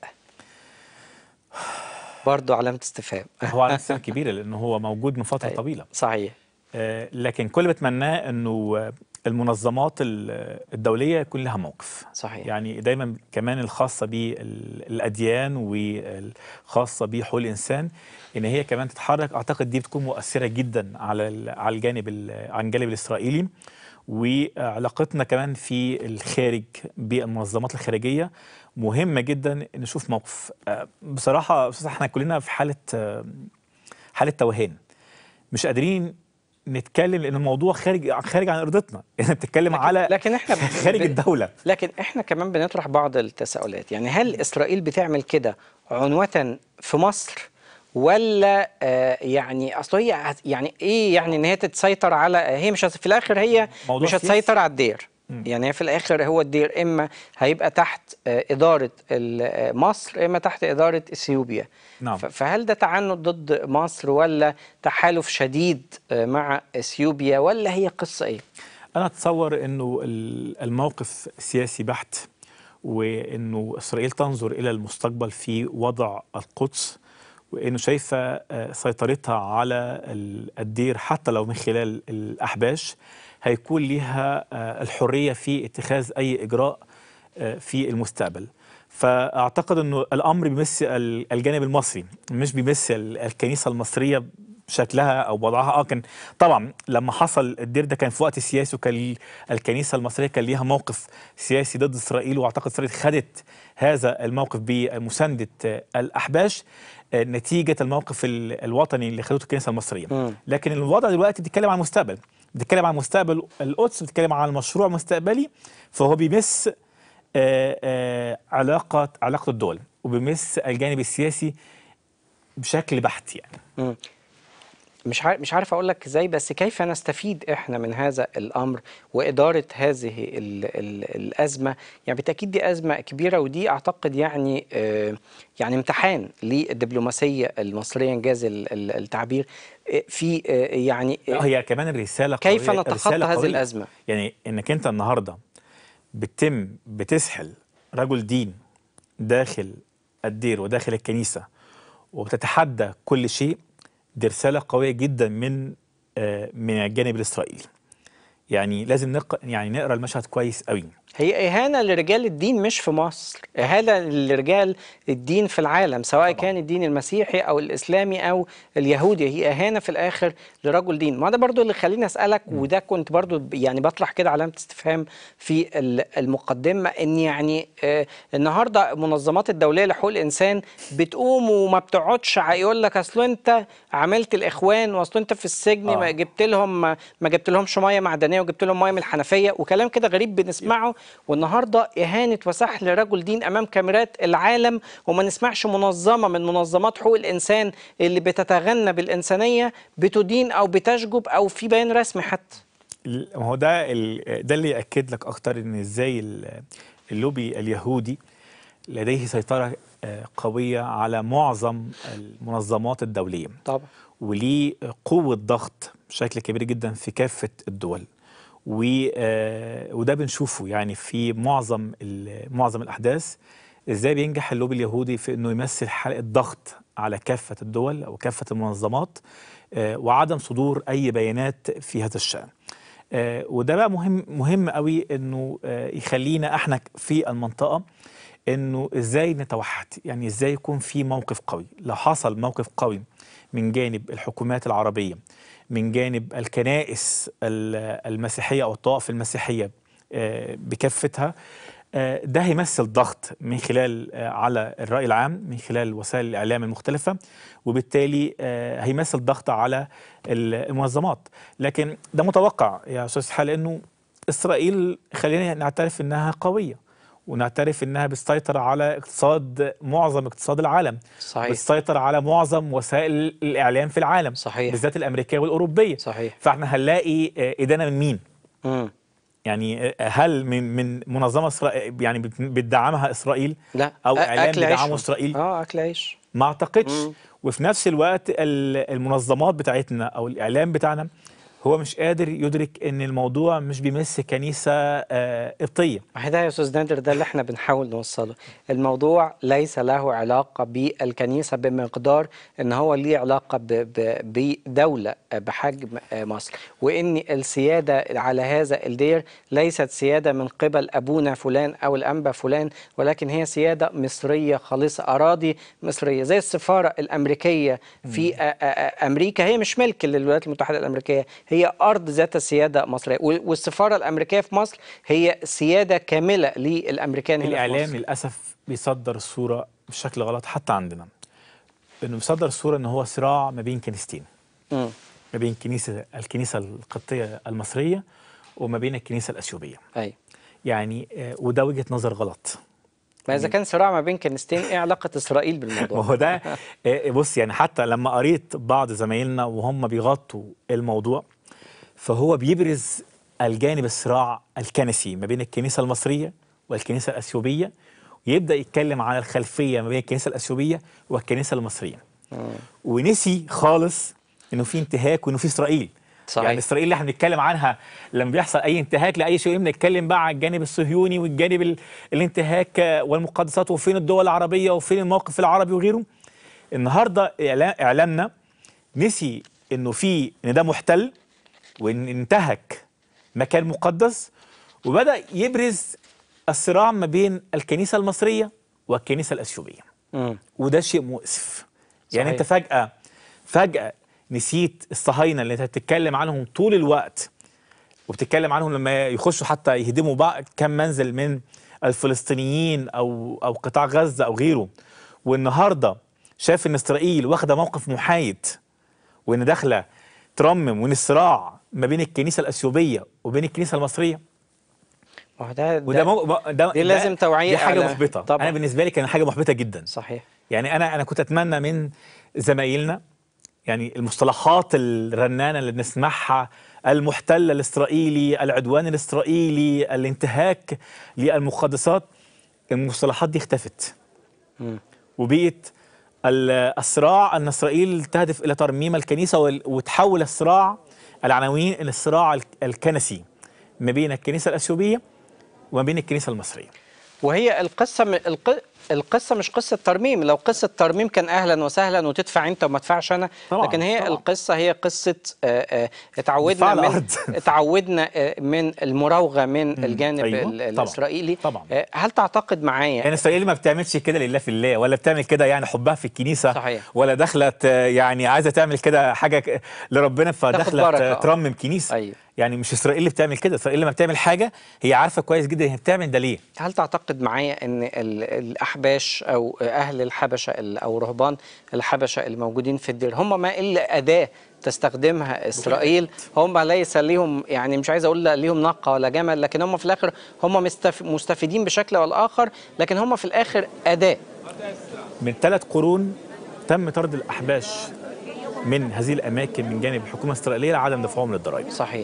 برضه علامه استفهام هو على سنة كبيرة لأنه هو موجود من فترة أيوة. طويلة صحيح آه، لكن كل اللي بتمناه أنه آه، المنظمات ال- الدولية يكون لها موقف صحيح يعني دايما كمان الخاصة بالأديان والخاصة بحقوق الإنسان إن هي كمان تتحرك أعتقد دي بتكون مؤثرة جدا على ال- على الجانب ال- على الجانب الإسرائيلي وعلاقتنا كمان في الخارج بالمنظمات الخارجية مهمة جدا نشوف موقف آه، بصراحة أستاذ احنا كلنا في حالة آه، حالة توهان مش قادرين نتكلم لان الموضوع خارج خارج عن ارادتنا احنا بنتكلم على لكن احنا ب- خارج ب- الدوله لكن احنا كمان بنطرح بعض التساؤلات يعني هل اسرائيل بتعمل كده عنوة في مصر ولا آه يعني اصل هي هت- يعني ايه يعني ان هي تتسيطر على هي مش هت- في الاخر هي موضوع مش سياسي. هتسيطر على الدير مم. يعني هي في الاخر هو الدير اما هيبقى تحت آه اداره ال- آه، مصر اما تحت اداره اثيوبيا نعم. ف- فهل ده تعنت ضد مصر ولا تحالف شديد آه، مع اثيوبيا ولا هي قصه ايه؟ انا اتصور انه ال- الموقف سياسي بحت وانه اسرائيل تنظر الى المستقبل في وضع القدس وانه شايفه آه، سيطرتها على ال- الدير حتى لو من خلال الاحباش هيكون ليها آه، الحريه في اتخاذ اي اجراء آه، في المستقبل فاعتقد انه الامر بيمس ال- الجانب المصري مش بيمس ال- الكنيسه المصريه شكلها او وضعها اه كان طبعا لما حصل الدير ده كان في وقت سياسي وكان ال- الكنيسه المصريه كان ليها موقف سياسي ضد اسرائيل واعتقد اسرائيل خدت هذا الموقف بمسانده آه، الاحباش آه، نتيجه الموقف ال- الوطني اللي خدته الكنيسه المصريه مم. لكن الوضع دلوقتي بيتكلم عن المستقبل بيتكلم عن مستقبل القدس بيتكلم عن مشروع مستقبلي فهو بيمس آه، آه، علاقه علاقه الدول وبيمس الجانب السياسي بشكل بحت يعني مم. مش عارف مش عارف اقول لك ازاي بس كيف نستفيد احنا من هذا الامر واداره هذه ال ال الازمه يعني بالتاكيد دي ازمه كبيره ودي اعتقد يعني آه يعني امتحان للدبلوماسيه المصريه انجاز ال- ال- التعبير آه في آه يعني آه هي كمان الرساله كيف قوية- نتخطى الرسالة هذه قوية. الازمه؟ يعني انك انت النهارده بتم بتسحل رجل دين داخل الدير وداخل الكنيسه وبتتحدى كل شيء دي رساله قويه جدا من آه، من الجانب الاسرائيلي يعني لازم نق... يعني نقرا المشهد كويس قوي هي إهانة لرجال الدين مش في مصر إهانة لرجال الدين في العالم سواء كان الدين المسيحي أو الإسلامي أو اليهودي هي إهانة في الآخر لرجل دين ما ده برضو اللي خليني أسألك وده كنت برضو ب- يعني بطرح كده علامة استفهام في ال- المقدمة إن يعني آه النهاردة منظمات الدولية لحقوق الإنسان بتقوم وما بتقعدش ع- يقول لك أصل أنت عملت الإخوان وأصل أنت في السجن آه. ما جبت لهم ما جبت لهمش مية معدنية الفلانيه وجبت لهم ميه من الحنفيه وكلام كده غريب بنسمعه والنهارده اهانه وسحل رجل دين امام كاميرات العالم وما نسمعش منظمه من منظمات حقوق الانسان اللي بتتغنى بالانسانيه بتدين او بتشجب او في بيان رسمي حتى ال- ما هو ده ال- ده اللي ياكد لك اكتر ان ازاي ال- اللوبي اليهودي لديه سيطره آه، قويه على معظم المنظمات الدوليه طبعا وليه قوه ضغط بشكل كبير جدا في كافه الدول و آه، وده بنشوفه يعني في معظم ال- معظم الاحداث ازاي بينجح اللوبي اليهودي في انه يمثل حلقه ضغط على كافه الدول او كافه المنظمات آه، وعدم صدور اي بيانات في هذا الشان آه، وده بقى مهم مهم قوي انه آه، يخلينا احنا في المنطقه انه ازاي نتوحد يعني ازاي يكون في موقف قوي لو حصل موقف قوي من جانب الحكومات العربيه من جانب الكنائس ال- المسيحيه او الطوائف المسيحيه آه، بكافتها آه، ده هيمثل ضغط من خلال آه، على الرأي العام من خلال وسائل الإعلام المختلفة وبالتالي آه، هيمثل ضغط على ال- المنظمات لكن ده متوقع يا أستاذ حال أنه إسرائيل خلينا نعترف أنها قوية ونعترف أنها بتسيطر على اقتصاد معظم اقتصاد العالم صحيح. بتسيطر على معظم وسائل الإعلام في العالم صحيح. بالذات الأمريكية والأوروبية صحيح فاحنا هنلاقي آه، إدانة من مين؟ مم. يعني هل من من منظمه اسرائيل يعني بت- بتدعمها اسرائيل لا او أ- اعلام أكل عيشهم. بيدعمه اسرائيل اه اكل عيش ما اعتقدش مم. وفي نفس الوقت ال- المنظمات بتاعتنا او الاعلام بتاعنا هو مش قادر يدرك ان الموضوع مش بيمس كنيسه آه، قبطيه ما هي ده يا استاذ نادر ده اللي احنا بنحاول نوصله الموضوع ليس له علاقه بالكنيسه بمقدار ان هو ليه علاقه ب- ب- بدوله بحجم مصر وان السياده على هذا الدير ليست سياده من قبل ابونا فلان او الانبا فلان ولكن هي سياده مصريه خالصه اراضي مصريه زي السفاره الامريكيه في أ- أ- أ- امريكا هي مش ملك للولايات المتحده الامريكيه هي ارض ذات سياده مصريه وال- والسفاره الامريكيه في مصر هي سياده كامله للامريكان هنا في الاعلام مصر للاسف بيصدر الصوره بشكل غلط حتى عندنا انه بيصدر الصوره ان هو صراع ما بين كنيستين مم. ما بين كنيسه الكنيسه القبطيه المصريه وما بين الكنيسه الاثيوبيه ايوه يعني آه، وده وجهه نظر غلط ما اذا كان صراع ما بين كنيستين ايه علاقه اسرائيل بالموضوع ما هو ده آه، بص يعني حتى لما قريت بعض زمايلنا وهم بيغطوا الموضوع فهو بيبرز الجانب الصراع الكنسي ما بين الكنيسة المصرية والكنيسة الأثيوبية ويبدأ يتكلم عن الخلفية ما بين الكنيسة الأثيوبية والكنيسة المصرية ونسي خالص انه في انتهاك وانه في اسرائيل صحيح. يعني اسرائيل اللي احنا بنتكلم عنها لما بيحصل اي انتهاك لاي شيء بنتكلم بقى على الجانب الصهيوني والجانب ال... الانتهاك آه، والمقدسات وفين الدول العربيه وفين الموقف العربي وغيره النهارده إعلا- اعلامنا نسي انه في ان ده محتل وان انتهك مكان مقدس وبدا يبرز الصراع ما بين الكنيسه المصريه والكنيسه الاثيوبيه مم. وده شيء مؤسف يعني صحيح. انت فجأة فجأة نسيت الصهاينة اللي انت بتتكلم عنهم طول الوقت وبتتكلم عنهم لما يخشوا حتى يهدموا بقى كم منزل من الفلسطينيين او او قطاع غزة او غيره والنهارده شايف ان اسرائيل واخده موقف محايد وان داخله ترمم وان الصراع ما بين الكنيسه الاثيوبيه وبين الكنيسه المصريه ما هو ده وده مو... ده دي لازم توعية دي حاجه على- محبطه طبعاً. انا بالنسبه لي كان حاجه محبطه جدا صحيح يعني انا انا كنت اتمنى من زمايلنا يعني المصطلحات الرنانه اللي بنسمعها المحتل الاسرائيلي العدوان الاسرائيلي الانتهاك للمقدسات المصطلحات دي اختفت مم. وبقت ال- الصراع ان اسرائيل تهدف الى ترميم الكنيسه وال- وتحول الصراع العناوين الى الصراع الك- الكنسي ما بين الكنيسه الاثيوبيه وما بين الكنيسه المصريه وهي القصه م... الق... القصه مش قصه ترميم لو قصه ترميم كان اهلا وسهلا وتدفع انت وما ادفعش انا طبعاً، لكن هي طبعاً. القصه هي قصه آه، آه، اتعودنا دفاع من الأرض. اتعودنا آه، من المراوغه من الجانب أيوة، ال- طبعاً، الاسرائيلي طبعا. آه، هل تعتقد معايا يعني اسرائيل ما بتعملش كده لله في الله ولا بتعمل كده يعني حبها في الكنيسه صحيح. ولا دخلت آه، يعني عايزه تعمل كده حاجه ك- لربنا فدخلت بركة، آه، آه. ترمم كنيسه أيوة. يعني مش اسرائيل اللي بتعمل كده اسرائيل لما بتعمل حاجه هي عارفه كويس جدا هي بتعمل ده ليه هل تعتقد معايا ان ال- الاحباش او اهل الحبشه ال- او رهبان الحبشه الموجودين في الدير هم ما الا اداه تستخدمها اسرائيل هم ليس ليهم يعني مش عايز اقول لا ليهم ناقه ولا جمل لكن هم في الاخر هم مستف- مستفيدين بشكل او الاخر لكن هم في الاخر اداه من ثلاث قرون تم طرد الأحباش من هذه الأماكن من جانب الحكومة الإسرائيلية لعدم دفعهم للضرائب صحيح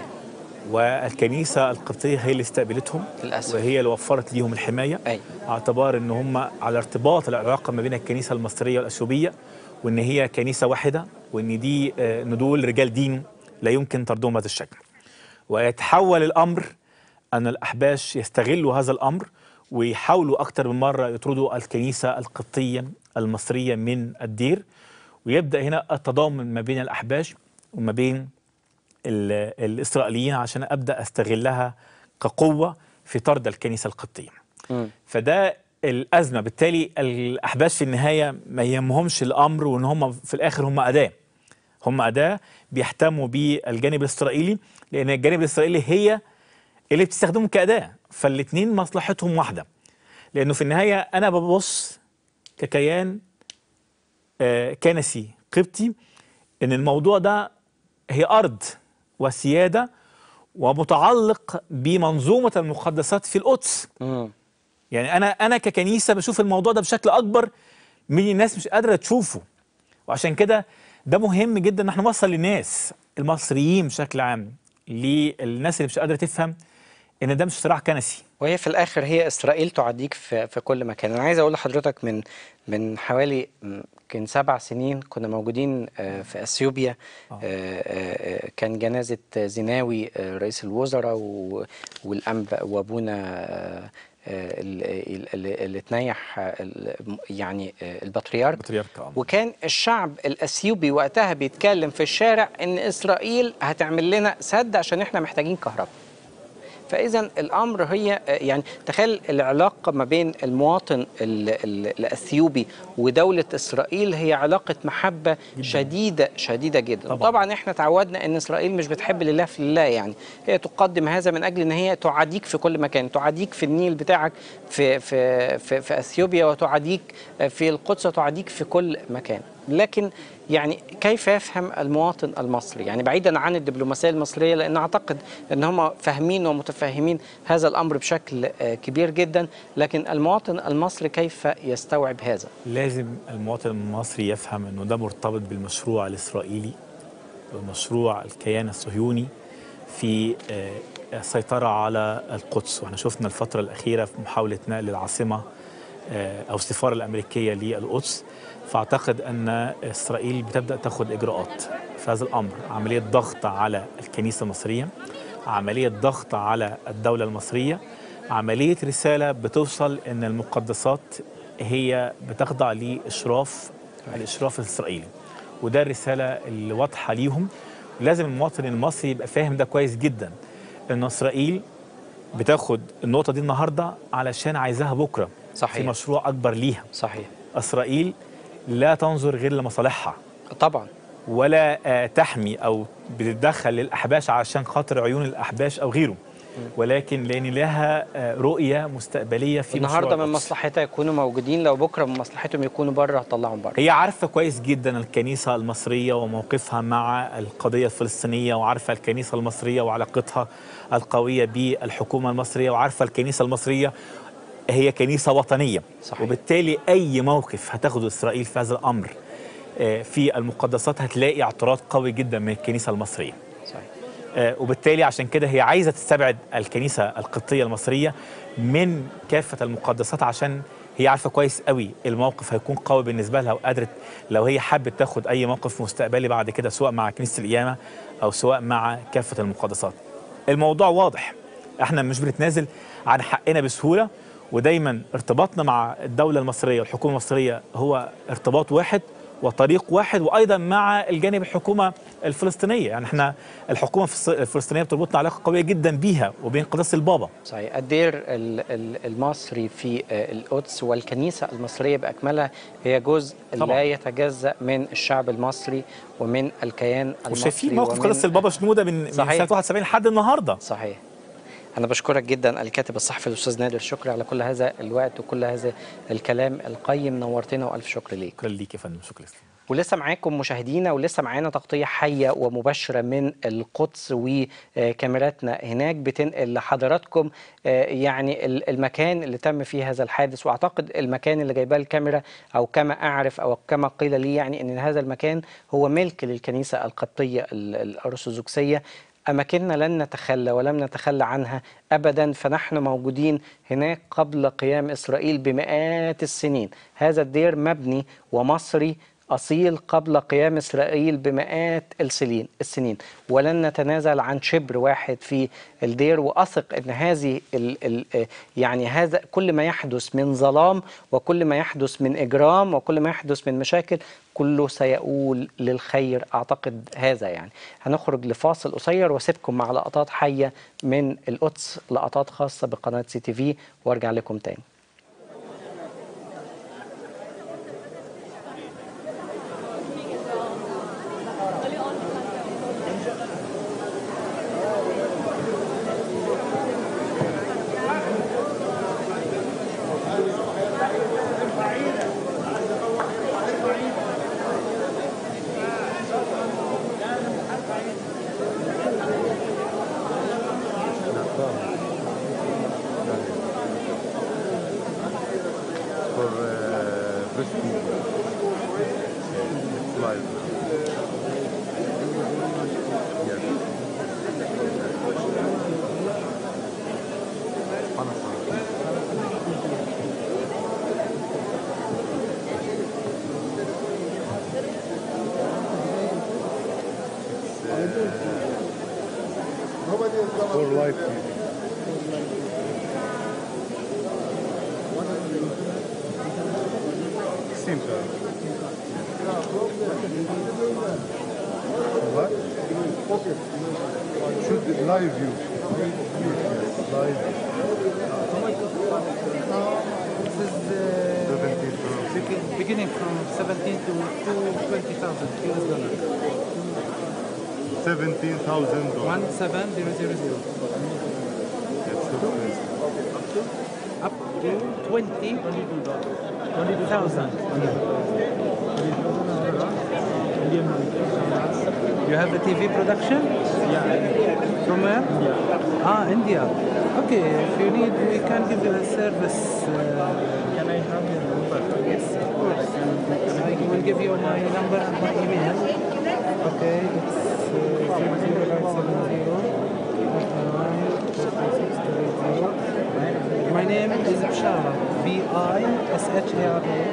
والكنيسة القبطية هي اللي استقبلتهم للأسف. وهي اللي وفرت ليهم الحماية أي. اعتبار ان هم على ارتباط العلاقة ما بين الكنيسة المصرية والأثيوبية وان هي كنيسة واحدة وان دي آه، ان دول رجال دين لا يمكن طردهم بهذا الشكل ويتحول الأمر أن الأحباش يستغلوا هذا الأمر ويحاولوا أكثر من مرة يطردوا الكنيسة القبطية المصرية من الدير ويبدأ هنا التضامن ما بين الأحباش وما بين ال- الإسرائيليين عشان أبدأ أستغلها كقوة في طرد الكنيسة القبطية مم. فده الأزمة بالتالي الأحباش في النهاية ما يهمهمش الأمر وإن هم في الآخر هم أداة هم أداة بيحتموا بالجانب الإسرائيلي لأن الجانب الإسرائيلي هي اللي بتستخدمهم كأداة فالاتنين مصلحتهم واحدة لأنه في النهاية أنا ببص ككيان آه، كنسي قبطي إن الموضوع ده هي أرض وسيادة ومتعلق بمنظومة المقدسات في القدس مم. يعني أنا أنا ككنيسة بشوف الموضوع ده بشكل أكبر من الناس مش قادرة تشوفه وعشان كده ده مهم جدا ان احنا نوصل للناس المصريين بشكل عام للناس اللي مش قادره تفهم ان ده مش صراع كنسي وهي في الاخر هي اسرائيل تعديك في في كل مكان انا عايز اقول لحضرتك من من حوالي يمكن سبع سنين كنا موجودين آه، في اثيوبيا آه، آه، آه، كان جنازه زيناوي آه، رئيس الوزراء و- والانبا وابونا آه، آه، ال- ال- ال- اللي تنيح آه، ال- يعني آه، البطريرك بطريرك آه. وكان الشعب الاثيوبي وقتها بيتكلم في الشارع ان اسرائيل هتعمل لنا سد عشان احنا محتاجين كهرباء فاذا الامر هي يعني تخيل العلاقه ما بين المواطن ال ال الاثيوبي ودوله اسرائيل هي علاقه محبه جداً. شديده شديده جدا طبعا. طبعا احنا تعودنا ان اسرائيل مش بتحب لله في الله يعني هي تقدم هذا من اجل ان هي تعاديك في كل مكان تعاديك في النيل بتاعك في في في, في اثيوبيا وتعاديك في القدس وتعاديك في كل مكان لكن يعني كيف يفهم المواطن المصري يعني بعيدا عن الدبلوماسيه المصريه لان اعتقد ان هم فاهمين ومتفاهمين هذا الامر بشكل آه، كبير جدا لكن المواطن المصري كيف يستوعب هذا لازم المواطن المصري يفهم انه ده مرتبط بالمشروع الاسرائيلي ومشروع الكيان الصهيوني في آه، السيطره على القدس واحنا شفنا الفتره الاخيره في محاوله نقل العاصمه آه، او السفاره الامريكيه للقدس فاعتقد ان اسرائيل بتبدا تاخذ اجراءات في هذا الامر عمليه ضغط على الكنيسه المصريه عمليه ضغط على الدوله المصريه عمليه رساله بتوصل ان المقدسات هي بتخضع لاشراف الاشراف الاسرائيلي وده الرساله اللي واضحه ليهم لازم المواطن المصري يبقى فاهم ده كويس جدا ان اسرائيل بتاخد النقطه دي النهارده علشان عايزاها بكره صحيح. في مشروع اكبر ليها صحيح اسرائيل لا تنظر غير لمصالحها طبعا ولا آه، تحمي او بتتدخل للاحباش عشان خاطر عيون الاحباش او غيره ولكن لان لها آه، رؤيه مستقبليه في النهارده مشروع من القدس. مصلحتها يكونوا موجودين لو بكره من مصلحتهم يكونوا بره هطلعهم بره هي عارفة كويس جدا الكنيسة المصرية وموقفها مع القضية الفلسطينية وعارفة الكنيسة المصرية وعلاقتها القوية بالحكومة المصرية وعارفة الكنيسة المصرية هي كنيسة وطنية صحيح. وبالتالي أي موقف هتاخده إسرائيل في هذا الأمر آه، في المقدسات هتلاقي اعتراض قوي جدا من الكنيسة المصرية صحيح آه، وبالتالي عشان كده هي عايزه تستبعد الكنيسه القبطيه المصريه من كافه المقدسات عشان هي عارفه كويس قوي الموقف هيكون قوي بالنسبه لها وقدرت لو هي حبت تاخد اي موقف مستقبلي بعد كده سواء مع كنيسه القيامه او سواء مع كافه المقدسات. الموضوع واضح احنا مش بنتنازل عن حقنا بسهوله ودايما ارتباطنا مع الدوله المصريه والحكومه المصريه هو ارتباط واحد وطريق واحد وايضا مع الجانب الحكومه الفلسطينيه يعني احنا الحكومه الفلس- الفلسطينيه بتربطنا علاقه قويه جدا بيها وبين قداسه البابا صحيح الدير ال- ال- المصري في آه، القدس والكنيسة المصرية بأكملها هي جزء طبعاً. لا يتجزأ من الشعب المصري ومن الكيان المصري وشايفين موقف ومن- قداسه البابا شنوده من, من صحيح. سنه 71 لحد النهارده صحيح أنا بشكرك جدا الكاتب الصحفي الأستاذ نادر شكري على كل هذا الوقت وكل هذا الكلام القيم نورتنا وألف شكر ليك شكرا ليك يا فندم شكرا لك ولسه معاكم مشاهدينا ولسه معانا تغطية حية ومباشرة من القدس وكاميراتنا هناك بتنقل لحضراتكم آه، يعني ال- المكان اللي تم فيه هذا الحادث واعتقد المكان اللي جايباه الكاميرا او كما اعرف او كما قيل لي يعني ان هذا المكان هو ملك للكنيسة القبطية ال- الارثوذكسية أماكننا لن نتخلى ولم نتخلى عنها أبدا فنحن موجودين هناك قبل قيام إسرائيل بمئات السنين هذا الدير مبني ومصري أصيل قبل قيام إسرائيل بمئات السنين السنين ولن نتنازل عن شبر واحد في الدير وأثق أن هذه ال ال يعني هذا كل ما يحدث من ظلام وكل ما يحدث من إجرام وكل ما يحدث من مشاكل كله سيؤول للخير أعتقد هذا يعني هنخرج لفاصل قصير واسيبكم مع لقطات حية من القدس لقطات خاصة بقناة سي تي في وارجع لكم تاني for uh, breastfeeding. It's live. Yes. For live feeding. Simple. What? Should live view. Yes, live. This is uh, begin- beginning from 17 to 20,000 US dollars. 17,000 dollars. 17000. That's so expensive. Up to 20 20,000. You have a TV production? Yeah. From where? India. Ah, India. Okay, if you need, we can give you a service. Uh, can I have your number? Yes, of course. I will give you my number and my email. Okay, it's uh, 00570 My name is Bishara. B I S H A R A.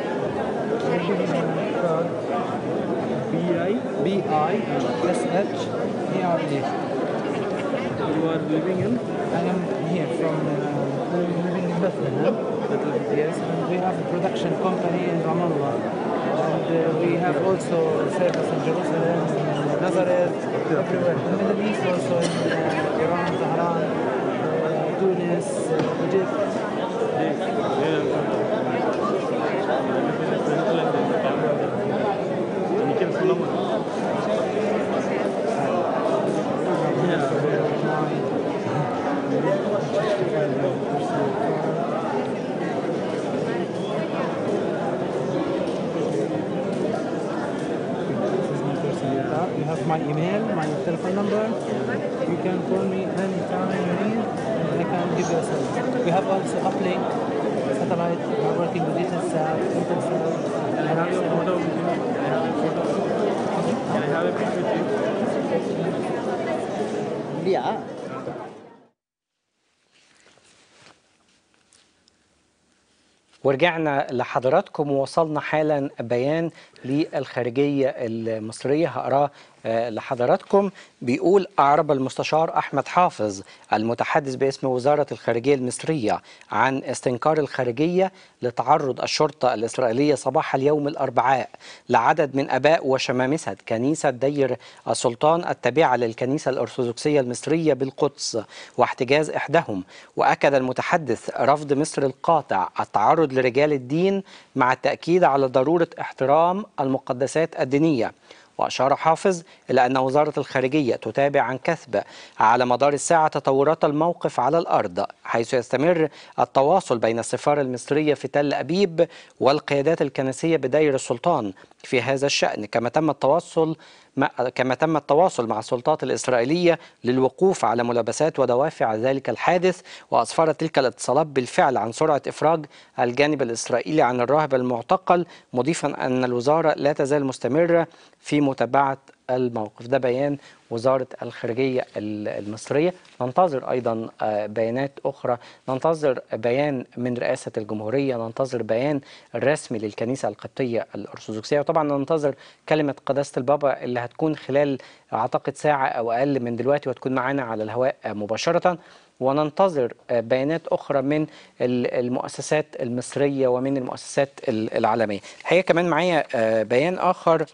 B I B I S H A R A. You are living in? I am here from uh, living in Bethlehem. Yes, and we have a production company in Ramallah. And uh, we have also service in Jerusalem, in Nazareth, everywhere. In the Middle East also, in uh, Iran, Tehran, uh, Tunis, uh, Egypt. You have my email, my telephone number. You can call me anytime you need, and I can give you a service. We have also uplink satellite. We are working with Intelsat, Intelsat. Can I have your photo? Can I have a photo? Can I have a picture with you? Yeah. ورجعنا لحضراتكم ووصلنا حالا بيان للخارجية المصرية هقراه آه، لحضراتكم بيقول أعرب المستشار أحمد حافظ المتحدث باسم وزارة الخارجية المصرية عن استنكار الخارجية لتعرض الشرطة الإسرائيلية صباح اليوم الأربعاء لعدد من أباء وشمامسة كنيسة دير السلطان التابعة للكنيسة الأرثوذكسية المصرية بالقدس واحتجاز إحداهم وأكد المتحدث رفض مصر القاطع التعرض لرجال الدين مع التأكيد على ضرورة احترام المقدسات الدينية وأشار حافظ إلى أن وزارة الخارجية تتابع عن كثب على مدار الساعة تطورات الموقف على الأرض حيث يستمر التواصل بين السفارة المصرية في تل أبيب والقيادات الكنسية بدير السلطان في هذا الشأن كما تم التواصل مع كما تم التواصل مع السلطات الإسرائيلية للوقوف على ملابسات ودوافع ذلك الحادث وأسفرت تلك الاتصالات بالفعل عن سرعة إفراج الجانب الإسرائيلي عن الراهب المعتقل مضيفا أن الوزارة لا تزال مستمرة في متابعة الموقف ده بيان وزارة الخارجية ال- المصرية ننتظر أيضا آه، بيانات أخرى ننتظر بيان من رئاسة الجمهورية ننتظر بيان الرسمي للكنيسة القبطية الأرثوذكسية وطبعا ننتظر كلمة قداسة البابا اللي هتكون خلال أعتقد ساعة أو أقل من دلوقتي وتكون معانا على الهواء آه، مباشرة وننتظر آه، بيانات أخرى من ال- المؤسسات المصرية ومن المؤسسات ال- العالمية الحقيقة كمان معايا آه، بيان آخر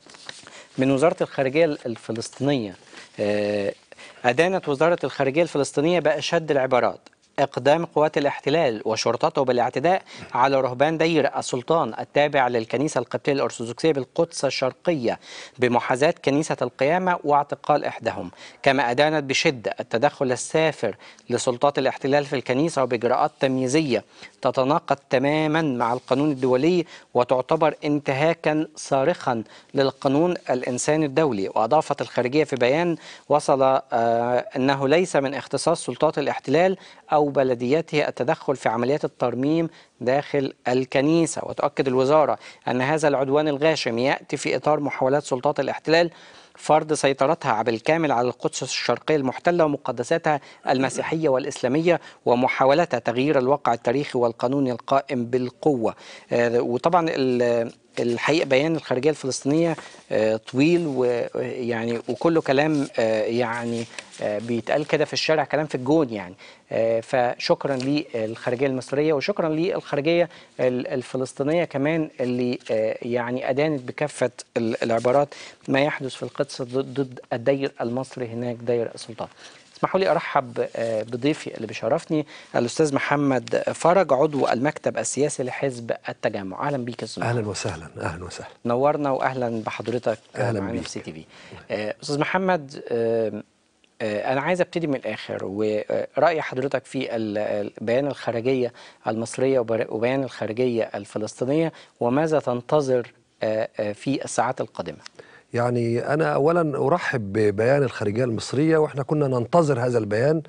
من وزارة الخارجية الفلسطينية آه، أدانت وزارة الخارجية الفلسطينية بأشد العبارات إقدام قوات الاحتلال وشرطته بالاعتداء على رهبان دير السلطان التابع للكنيسة القبطية الأرثوذكسية بالقدس الشرقية بمحاذاة كنيسة القيامة واعتقال إحداهم كما أدانت بشدة التدخل السافر لسلطات الاحتلال في الكنيسة وبإجراءات تمييزية تتناقض تماما مع القانون الدولي وتعتبر انتهاكا صارخا للقانون الإنساني الدولي وأضافت الخارجية في بيان وصل آه، أنه ليس من اختصاص سلطات الاحتلال أو بلدياته التدخل في عمليات الترميم داخل الكنيسة وتؤكد الوزارة أن هذا العدوان الغاشم يأتي في إطار محاولات سلطات الاحتلال فرض سيطرتها بالكامل على القدس الشرقية المحتلة ومقدساتها المسيحية والإسلامية ومحاولتها تغيير الواقع التاريخي والقانوني القائم بالقوة آه، وطبعا ال- الحقيقة بيان الخارجية الفلسطينية آه، طويل ويعني وكله كلام آه، يعني آه، بيتقال كده في الشارع كلام في الجون يعني آه، فشكرا للخارجية المصرية وشكرا للخارجية ال- الفلسطينية كمان اللي آه، يعني أدانت بكافة ال- العبارات ما يحدث في القدس ضد ضد الدير المصري هناك دير السلطان اسمحوا لي ارحب آه، بضيفي اللي بيشرفني الاستاذ محمد فرج عضو المكتب السياسي لحزب التجمع اهلا بيك يا استاذ محمد. اهلا وسهلا اهلا وسهلا نورنا واهلا بحضرتك أهلا معانا بيك. في سي تي في آه، استاذ محمد آه، آه، انا عايز ابتدي من الاخر وراي حضرتك في ال- ال- بيان الخارجيه المصريه وبر- وبيان الخارجيه الفلسطينيه وماذا تنتظر آه، آه، في الساعات القادمه يعني انا اولا ارحب ببيان الخارجيه المصريه واحنا كنا ننتظر هذا البيان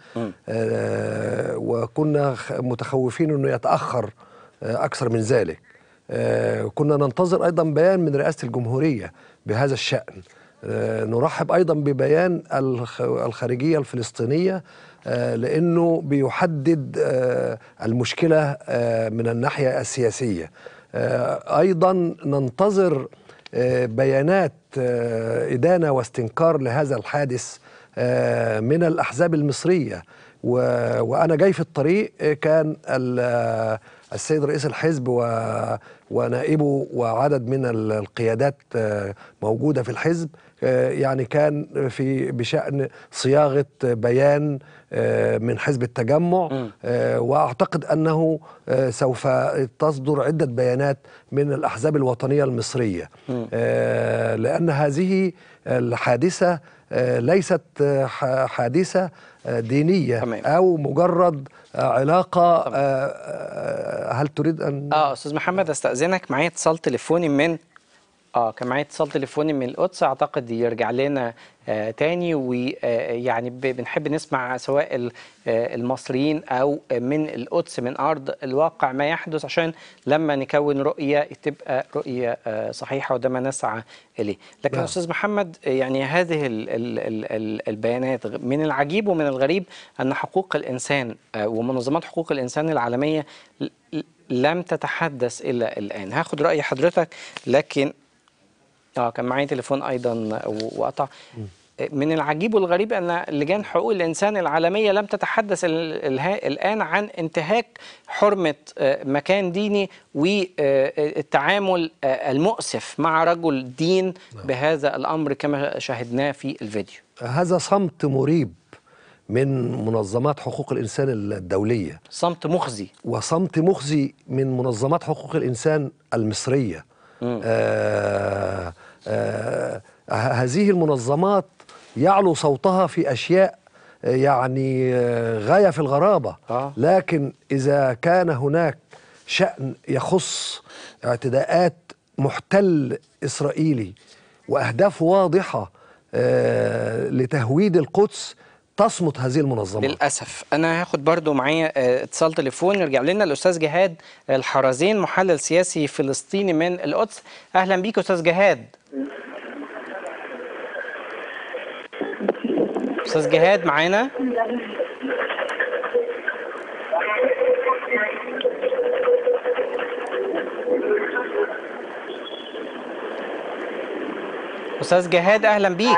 آه وكنا خ- متخوفين انه يتاخر آه اكثر من ذلك آه كنا ننتظر ايضا بيان من رئاسه الجمهوريه بهذا الشان آه نرحب ايضا ببيان الخ- الخارجيه الفلسطينيه آه لانه بيحدد آه المشكله آه من الناحيه السياسيه آه ايضا ننتظر آه، بيانات آه، إدانة واستنكار لهذا الحادث آه، من الأحزاب المصرية و- وأنا جاي في الطريق آه، كان ال- آه، السيد رئيس الحزب و- ونائبه وعدد من ال- القيادات آه، موجودة في الحزب آه، يعني كان في بشأن صياغة بيان آه، من حزب التجمع آه، واعتقد انه آه، سوف تصدر عده بيانات من الاحزاب الوطنيه المصريه آه، لان هذه الحادثه آه، ليست آه، ح- حادثه آه، دينيه او مجرد آه، علاقه آه، آه، هل تريد ان اه استاذ محمد استاذنك معايا اتصال تليفوني من اه كان معايا اتصال تليفوني من القدس اعتقد يرجع لنا آه تاني ويعني بنحب نسمع سواء ال- آه، المصريين او من القدس من ارض الواقع ما يحدث عشان لما نكون رؤيه تبقى رؤيه آه صحيحه وده ما نسعى اليه لكن نعم. استاذ محمد آه، يعني هذه ال ال ال ال البيانات غ- من العجيب ومن الغريب ان حقوق الانسان آه، ومنظمات حقوق الانسان العالميه ل- ل- لم تتحدث الا الان هاخد راي حضرتك لكن اه كان معايا تليفون ايضا و- وقطع من العجيب والغريب ان لجان حقوق الانسان العالميه لم تتحدث ال- الها- الان عن انتهاك حرمه آه، مكان ديني والتعامل آه، المؤسف مع رجل دين بهذا الامر كما شاهدناه في الفيديو هذا صمت مريب من منظمات حقوق الانسان الدوليه صمت مخزي وصمت مخزي من منظمات حقوق الانسان المصريه آه آه ه- هذه المنظمات يعلو صوتها في أشياء آه، يعني آه، غاية في الغرابة آه. لكن إذا كان هناك شأن يخص اعتداءات محتل إسرائيلي وأهداف واضحة آه، لتهويد القدس تصمت هذه المنظمات للاسف انا هاخد برضو معايا آه، اتصال تليفون يرجع لنا الاستاذ جهاد الحرزين محلل سياسي فلسطيني من القدس اهلا بيك استاذ جهاد استاذ جهاد معانا استاذ جهاد اهلا بيك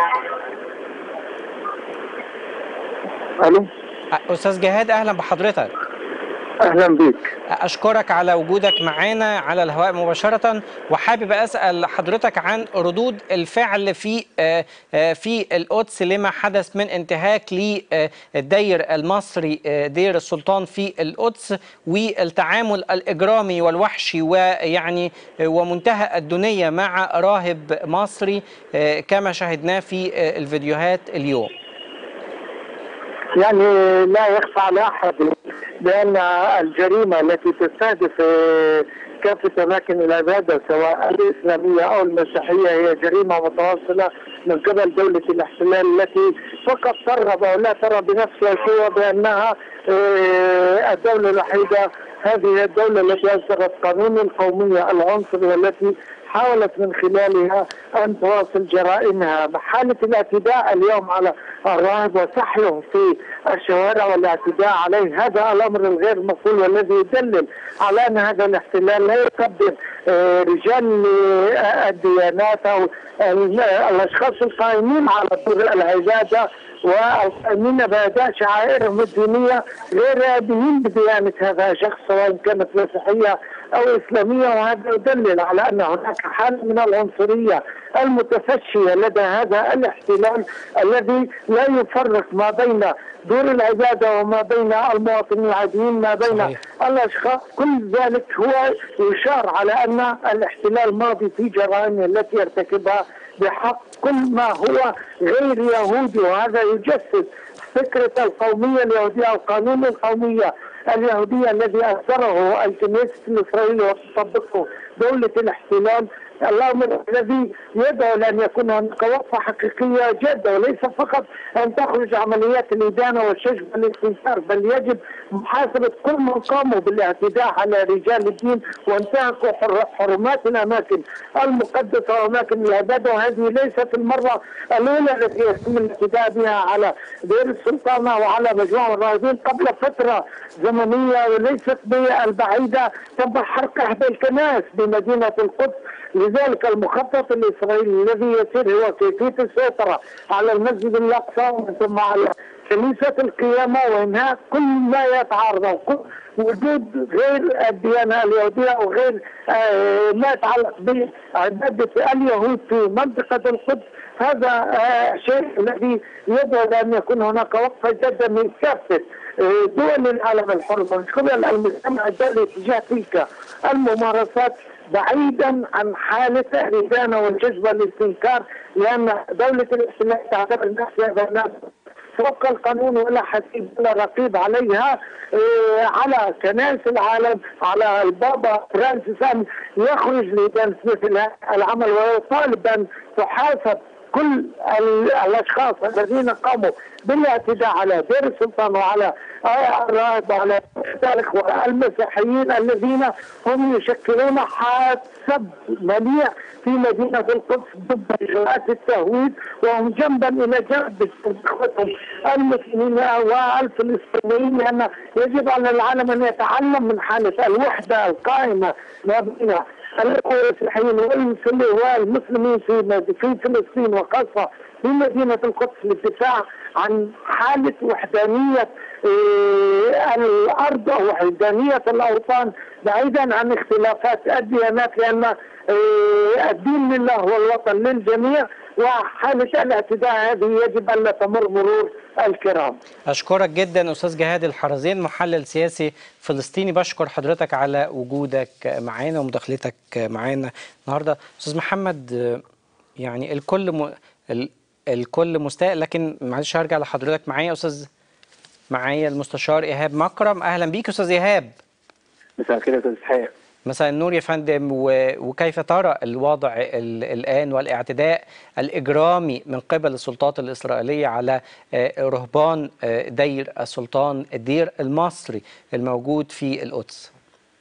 الو استاذ جهاد اهلا بحضرتك اهلا بك اشكرك على وجودك معانا على الهواء مباشره وحابب اسال حضرتك عن ردود الفعل في آه، آه، في القدس لما حدث من انتهاك للدير المصري آه، دير السلطان في القدس والتعامل الاجرامي والوحشي ويعني آه، ومنتهى الدنيه مع راهب مصري آه، كما شاهدناه في آه، الفيديوهات اليوم يعني لا يخفى على احد بان الجريمه التي تستهدف آه، كافه اماكن العباده سواء الاسلاميه او المسيحيه هي جريمه متواصله من قبل دوله الاحتلال التي فقط ترغب او لا ترى بنفسها سوى بانها آه، الدوله الوحيده هذه هي الدوله التي اصدرت قانون القوميه العنصري والتي حاولت من خلالها ان تواصل جرائمها حاله الاعتداء اليوم على الراهب وسحله في الشوارع والاعتداء عليه هذا الامر الغير مسؤول والذي يدلل على ان هذا الاحتلال لا يقدر آه، رجال آه، الديانات او ال- الاشخاص القائمين على دور العباده والقائمين باداء شعائرهم الدينيه غير راضيين بديانه هذا الشخص سواء كانت مسيحيه او اسلاميه وهذا يدلل على ان هناك حاله من العنصريه المتفشيه لدى هذا الاحتلال الذي لا يفرق ما بين دور العباده وما بين المواطنين العاديين ما بين صحيح. الاشخاص كل ذلك هو يشار على ان الاحتلال ماضي في جرائمه التي يرتكبها بحق كل ما هو غير يهودي وهذا يجسد فكره القوميه اليهوديه او قانون القوميه اليهوديه الذي اصدره الكنيسه الاسرائيليه وتطبقه دوله الاحتلال الامر الذي يدعو لان يكون هناك وقفه حقيقيه جاده وليس فقط ان تخرج عمليات الادانه والشجب والاستنكار بل يجب محاسبه كل من قاموا بالاعتداء على رجال الدين وانتهكوا حر- حرمات الاماكن المقدسه واماكن العباده وهذه ليست المره الاولى التي يتم الاعتداء بها على دير السلطانه وعلى مجموعه من الراهبين قبل فتره زمنيه وليست بالبعيده تم حرق احدى الكنائس بمدينه القدس لذلك المخطط الاسرائيلي الذي يسير هو كيفيه السيطره على المسجد الاقصى ومن ثم على كنيسه القيامه وانهاء كل ما يتعارض أو كل وجود غير الديانه اليهوديه وغير آه، ما يتعلق بعباده اليهود في منطقه القدس هذا آه، شيء الذي يدعو لان يكون هناك وقفه جاده من كافه آه، دول العالم الحر من قبل المجتمع الدولي تجاه تلك الممارسات بعيدا عن حالة الإدانة والجذب والاستنكار لأن دولة الاحتلال تعتبر نفسها بأنها فوق القانون ولا حسيب ولا رقيب عليها إيه على كنائس العالم على البابا فرانسيس أن يخرج لدرس مثل هذا العمل ويطالب أن تحاسب كل ال- الاشخاص الذين قاموا بالاعتداء على دير السلطان وعلى الراهب وعلى الاخوه المسيحيين الذين هم يشكلون حاسب منيع في مدينه القدس ضد اجراءات التهويد وهم جنبا الى جنب اخوتهم المسلمين والفلسطينيين لان يجب على العالم ان يتعلم من حاله الوحده القائمه ما بين الاخوه المسيحيين والمسلمين والمسلمين في في فلسطين وخاصه في مدينه القدس للدفاع عن حاله وحدانيه إيه، الارض او وحدانيه الاوطان بعيدا عن اختلافات الديانات لان إيه، الدين لله والوطن للجميع وحاله الاعتداء هذه يجب ان لا تمر مرور الكرام. أشكرك جدا أستاذ جهاد الحرزين محلل سياسي فلسطيني بشكر حضرتك على وجودك معانا ومداخلتك معانا النهاردة أستاذ محمد يعني الكل م... ال... الكل مستاء لكن معلش هرجع لحضرتك معايا يا استاذ معايا المستشار ايهاب مكرم اهلا بيك يا استاذ ايهاب مساء الخير يا استاذ اسحاق مساء النور يا فندم و... وكيف ترى الوضع ال... الان والاعتداء الاجرامي من قبل السلطات الاسرائيليه على آه، رهبان آه، دير السلطان الدير المصري الموجود في القدس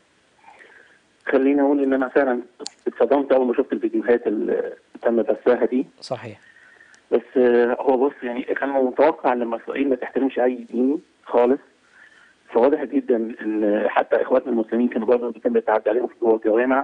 خليني اقول ان انا فعلا اتصدمت اول ما شفت الفيديوهات اللي تم بثها دي صحيح بس آه، هو بص يعني كان متوقع لما اسرائيل ما تحترمش اي دين خالص فواضح جدا ان حتى اخواتنا المسلمين كانوا برضه بيتم التعدي عليهم في جوه الجوامع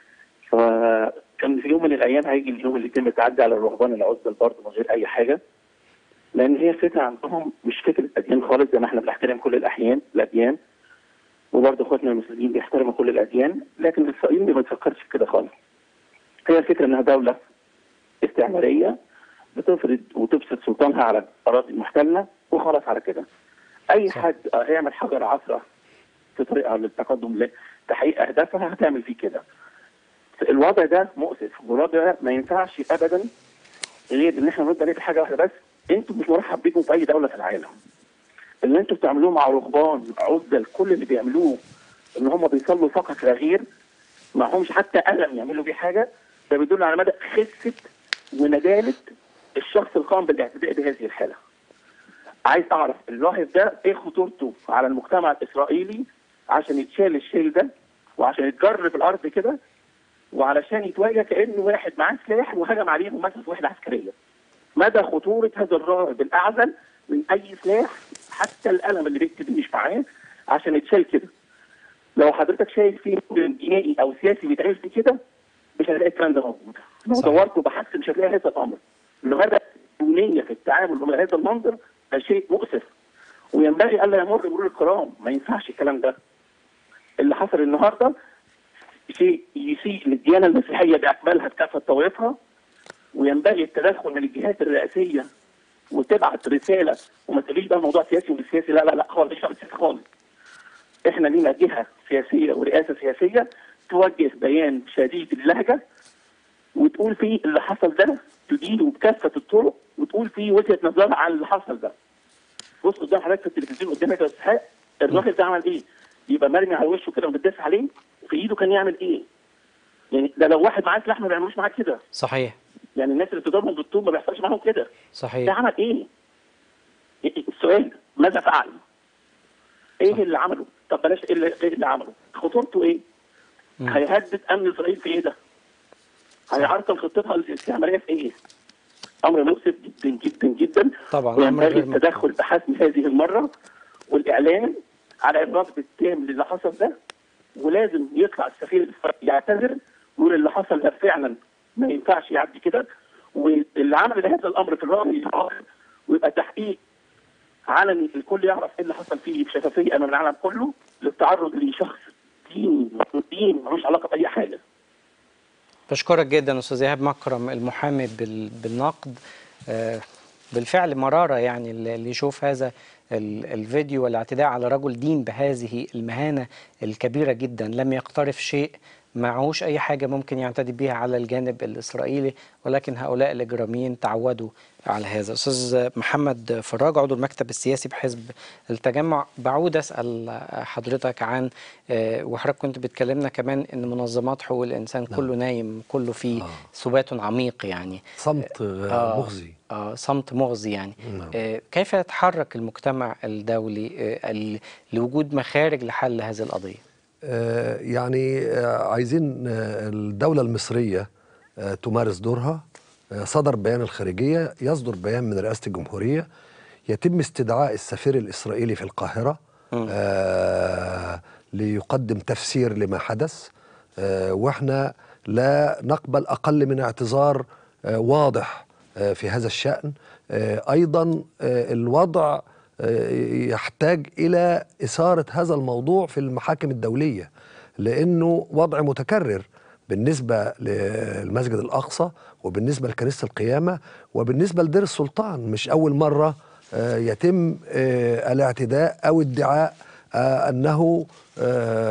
فكان في يوم من الايام هيجي اليوم اللي يتم التعدي على الرهبان العزل برضه من غير اي حاجه لان هي الفكره عندهم مش فكره اديان خالص زي ما احنا بنحترم كل الاحيان الاديان وبرضه اخواتنا المسلمين بيحترموا كل الاديان لكن اسرائيل ما بتفكرش في كده خالص هي الفكره انها دوله استعماريه بتفرض وتبسط سلطانها على الاراضي المحتله وخلاص على كده اي حد هيعمل حجر عثره في طريقها للتقدم لتحقيق اهدافها هتعمل فيه كده الوضع ده مؤسف والوضع ده ما ينفعش ابدا غير ان احنا نرد عليه في حاجه واحده بس انتوا مش مرحب بيكم في اي دوله في العالم اللي انتوا بتعملوه مع رهبان عزل كل اللي بيعملوه ان هم بيصلوا فقط لا غير معهمش حتى قلم يعملوا بيه حاجه ده بيدل على مدى خسه ونداله الشخص القائم بالاعتداء بهذه الحاله. عايز اعرف الراهب ده ايه خطورته على المجتمع الاسرائيلي عشان يتشال الشيل ده وعشان يتجر في الارض كده وعلشان يتواجه كانه واحد معاه سلاح وهجم عليهم مثلا في وحده عسكريه. مدى خطوره هذا الراهب الاعزل من اي سلاح حتى القلم اللي بيكتب مش معاه عشان يتشال كده. لو حضرتك شايف في مجرم جنائي او سياسي بيتعمل في كده مش هتلاقي الكلام ده موجود. لو دورت وبحثت مش هتلاقي هذا الامر. لمدى الدونيه في التعامل مع هذا المنظر ده شيء مؤسف وينبغي الا يمر مرور الكرام ما ينفعش الكلام ده اللي حصل النهارده شيء يسيء للديانه المسيحيه باكملها بكافه طوائفها وينبغي التدخل من الجهات الرئاسيه وتبعت رساله وما تقوليش بقى الموضوع سياسي ومش سياسي لا لا لا خالص مش سياسي خالص احنا لينا جهه سياسيه ورئاسه سياسيه توجه بيان شديد اللهجه وتقول فيه اللي حصل ده تدينه بكافه الطرق وتقول فيه وجهه نظرها عن اللي حصل ده. بص قدام حضرتك في التلفزيون قدامك يا استاذ الراجل ده عمل ايه؟ يبقى مرمي على وشه كده ومتداس عليه في ايده كان يعمل ايه؟ يعني ده لو واحد معاه سلاح ما بيعملوش معاه كده. صحيح يعني الناس اللي بتضربهم بالطوب ما بيحصلش معاهم كده. ده صحيح عمل ايه؟ السؤال ماذا فعل؟ ايه اللي عمله؟ طب بلاش ايه اللي, إيه اللي عمله؟ خطورته ايه؟ هيهدد امن اسرائيل في ايه ده؟ هيعرقل خطتها الاستعماريه في ايه؟ امر مؤسف جدا جدا جدا طبعا أمر وينبغي غير التدخل بحسم هذه المره والاعلان على الرفض التام للي حصل ده ولازم يطلع السفير الإسرائيلي يعتذر ويقول اللي حصل ده فعلا ما ينفعش يعدي كده واللي عمل هذا الامر في الراي يتعاقب ويبقى تحقيق علني الكل يعرف ايه اللي حصل فيه بشفافيه امام العالم كله للتعرض لشخص ديني دين ملوش علاقه باي حاجه بشكرك جدا استاذ ايهاب مكرم المحامي بال... بالنقد آه، بالفعل مراره يعني اللي يشوف هذا ال- الفيديو والاعتداء على رجل دين بهذه المهانه الكبيره جدا لم يقترف شيء معهوش اي حاجه ممكن يعتدي بها على الجانب الاسرائيلي ولكن هؤلاء الاجراميين تعودوا على هذا استاذ محمد فراج عضو المكتب السياسي بحزب التجمع بعود اسال حضرتك عن آه، وحضرتك كنت بتكلمنا كمان ان منظمات حقوق الانسان كله نايم كله فيه سبات عميق يعني صمت آه، آه مخزي آه صمت مغزي يعني نعم. آه كيف يتحرك المجتمع الدولي آه ال- لوجود مخارج لحل هذه القضيه آه، يعني آه، عايزين آه، الدولة المصرية آه، تمارس دورها آه، صدر بيان الخارجية يصدر بيان من رئاسة الجمهورية يتم استدعاء السفير الإسرائيلي في القاهرة آه، ليقدم تفسير لما حدث آه، واحنا لا نقبل أقل من اعتذار آه، واضح آه، في هذا الشأن آه، أيضا آه، الوضع آه، يحتاج إلى إثارة هذا الموضوع في المحاكم الدولية لأنه وضع متكرر بالنسبة للمسجد الأقصى وبالنسبة لكنيسة القيامة وبالنسبة لدير السلطان مش أول مرة آه، يتم آه، الاعتداء أو ادعاء آه، أنه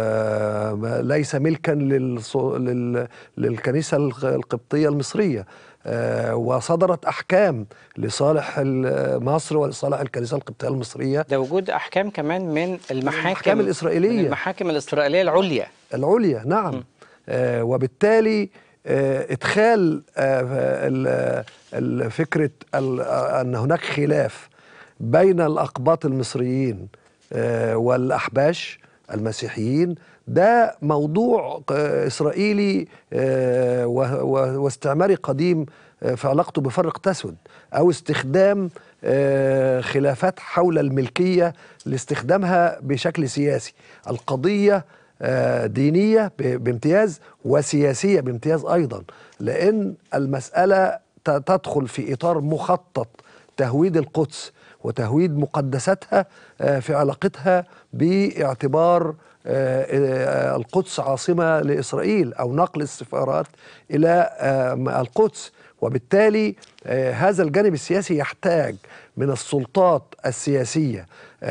آه، ليس ملكا للص- لل- للكنيسة الق- القبطية المصرية آه، وصدرت احكام لصالح ال- مصر ولصالح الكنيسه القبطيه المصريه ده وجود احكام كمان من المحاكم الأحكام الإسرائيلية. من المحاكم الاسرائيليه العليا العليا نعم آه وبالتالي آه ادخال آه ال- ال- فكره ال- آه، ان هناك خلاف بين الاقباط المصريين آه والاحباش المسيحيين ده موضوع آه اسرائيلي آه و- و- واستعماري قديم آه في علاقته بفرق تسود او استخدام آه خلافات حول الملكيه لاستخدامها بشكل سياسي القضيه آه، دينية ب- بامتياز وسياسية بامتياز أيضا لأن المسألة ت- تدخل في إطار مخطط تهويد القدس وتهويد مقدساتها آه، في علاقتها باعتبار آه، آه، القدس عاصمة لإسرائيل أو نقل السفارات إلى آه، القدس وبالتالي آه، هذا الجانب السياسي يحتاج من السلطات السياسية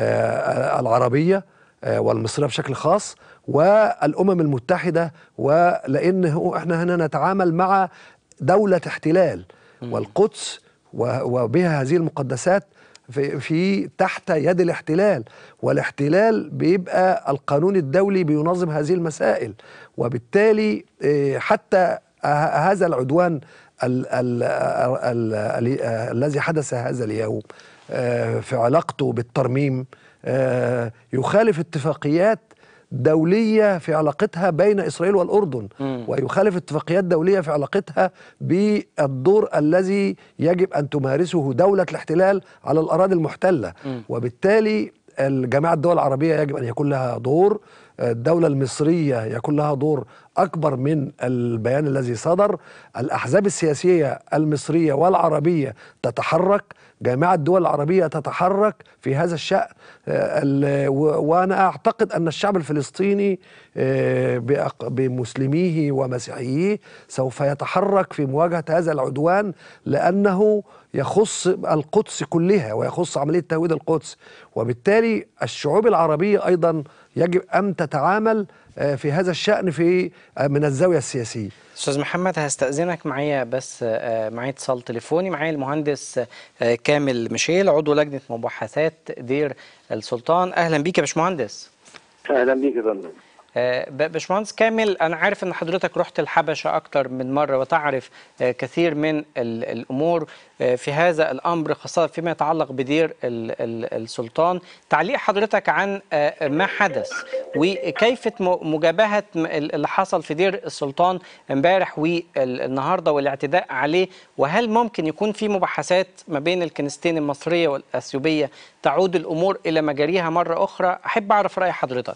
آه، العربية آه، والمصرية بشكل خاص والأمم المتحدة ولأن هو احنا هنا نتعامل مع دولة احتلال والقدس و- وبها هذه المقدسات في, في تحت يد الاحتلال والاحتلال بيبقى القانون الدولي بينظم هذه المسائل وبالتالي آه، حتى ه- هذا العدوان ال ال ال ال الذي حدث هذا اليوم آه، في علاقته بالترميم آه، يخالف اتفاقيات دولية في علاقتها بين إسرائيل والأردن ويخالف اتفاقيات دولية في علاقتها بالدور الذي يجب أن تمارسه دولة الاحتلال على الأراضي المحتلة وبالتالي الجامعة الدول العربية يجب أن يكون لها دور الدولة المصرية يكون لها دور أكبر من البيان الذي صدر الأحزاب السياسية المصرية والعربية تتحرك جامعة الدول العربية تتحرك في هذا الشأن آه، ال- و- وأنا أعتقد أن الشعب الفلسطيني آه، بأق- بمسلميه ومسيحييه سوف يتحرك في مواجهة هذا العدوان لأنه يخص القدس كلها ويخص عملية تهويد القدس وبالتالي الشعوب العربية أيضا يجب أن تتعامل آه، في هذا الشأن في آه، من الزاوية السياسية استاذ محمد هستأذنك معايا بس آه، معايا اتصال تليفوني معايا المهندس آه، كامل ميشيل عضو لجنة مباحثات دير السلطان اهلا بيك يا باشمهندس اهلا بيك يا فندم آه، ب- باشمهندس كامل انا عارف ان حضرتك رحت الحبشه اكتر من مره وتعرف آه، كثير من ال- الامور آه، في هذا الامر خاصه فيما يتعلق بدير ال- ال- السلطان تعليق حضرتك عن آه، ما حدث وكيفيه م- مجابهه م- ال- اللي حصل في دير السلطان امبارح والنهارده والاعتداء عليه وهل ممكن يكون في مباحثات ما بين الكنيستين المصريه والاثيوبيه تعود الامور الى مجاريها مره اخرى احب اعرف راي حضرتك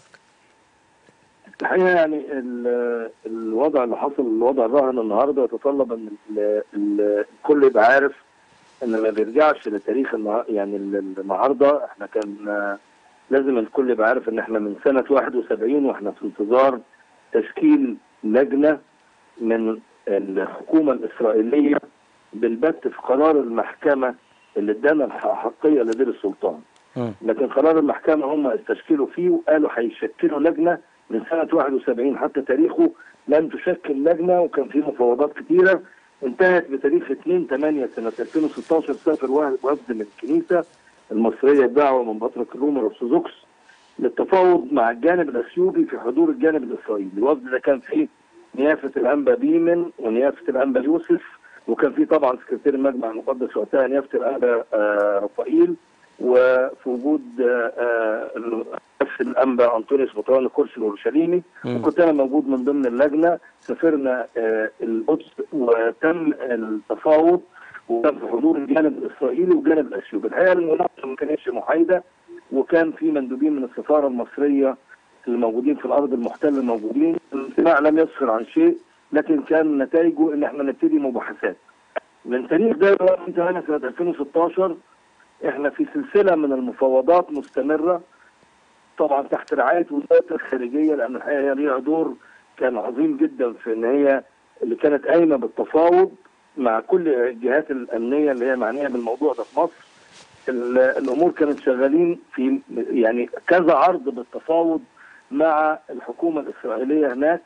الحقيقه يعني ال- الوضع اللي حصل الوضع الراهن النهارده يتطلب ان ال- ال- الكل يبقى عارف ان ما بيرجعش لتاريخ النها- يعني ال- النهارده احنا كان آه، لازم الكل يبقى عارف ان احنا من سنه 71 واحنا في انتظار تشكيل لجنه من الحكومه الاسرائيليه بالبت في قرار المحكمه اللي ادانا الحقيه لدير السلطان لكن قرار المحكمة هم استشكلوا فيه وقالوا هيشكلوا لجنة من سنة 71 حتى تاريخه لم تشكل لجنة وكان في مفاوضات كتيرة انتهت بتاريخ 2 8 سنة 2016 سافر واحد- وفد من الكنيسة المصرية بدعوة من بطرك الروم الأرثوذكس للتفاوض مع الجانب الأثيوبي في حضور الجانب الإسرائيلي الوفد ده كان فيه نيافة الأنبا بيمن ونيافة الأنبا يوسف وكان فيه طبعا سكرتير المجمع المقدس وقتها نيافة الأنبا آه، رفائيل وفي وجود آه، آه، نفس الانبا انطونيوس مطران الكرسي الاورشليمي وكنت انا موجود من ضمن اللجنه سافرنا آه، القدس وتم التفاوض وكان في حضور الجانب الاسرائيلي والجانب الاثيوبي الحقيقه المناقشه ما كانتش محايده وكان في مندوبين من السفاره المصريه الموجودين في الارض المحتله موجودين الاجتماع لم يسفر عن شيء لكن كان نتائجه ان احنا نبتدي مباحثات من تاريخ ده انتهينا سنه 2016 احنا في سلسله من المفاوضات مستمره طبعا تحت رعايه وزاره الخارجيه لان الحقيقه هي ليها دور كان عظيم جدا في ان هي اللي كانت قايمه بالتفاوض مع كل الجهات الامنيه اللي هي معنيه بالموضوع ده في مصر ال- الامور كانت شغالين في يعني كذا عرض بالتفاوض مع الحكومه الاسرائيليه هناك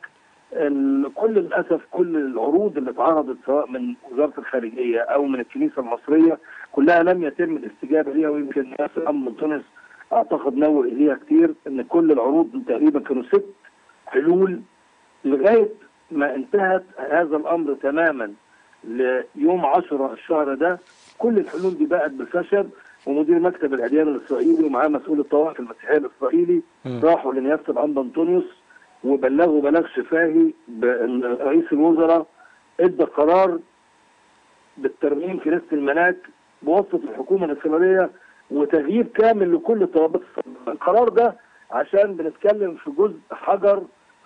ال- كل للاسف كل العروض اللي اتعرضت سواء من وزاره الخارجيه او من الكنيسه المصريه كلها لم يتم الاستجابه ليها ويمكن ناس الامن من تونس اعتقد نوه اليها كتير ان كل العروض تقريبا كانوا ست حلول لغايه ما انتهت هذا الامر تماما ليوم 10 الشهر ده كل الحلول دي بقت بالفشل ومدير مكتب الاديان الاسرائيلي ومعاه مسؤول الطوائف المسيحيه الاسرائيلي مم. راحوا لنيافه الانبا انطونيوس وبلغوا بلاغ شفاهي بان رئيس الوزراء ادى قرار بالترميم كنيسه الملاك بواسطه الحكومه الاسرائيليه وتغيير كامل لكل طلبات الصلاة. القرار ده عشان بنتكلم في جزء حجر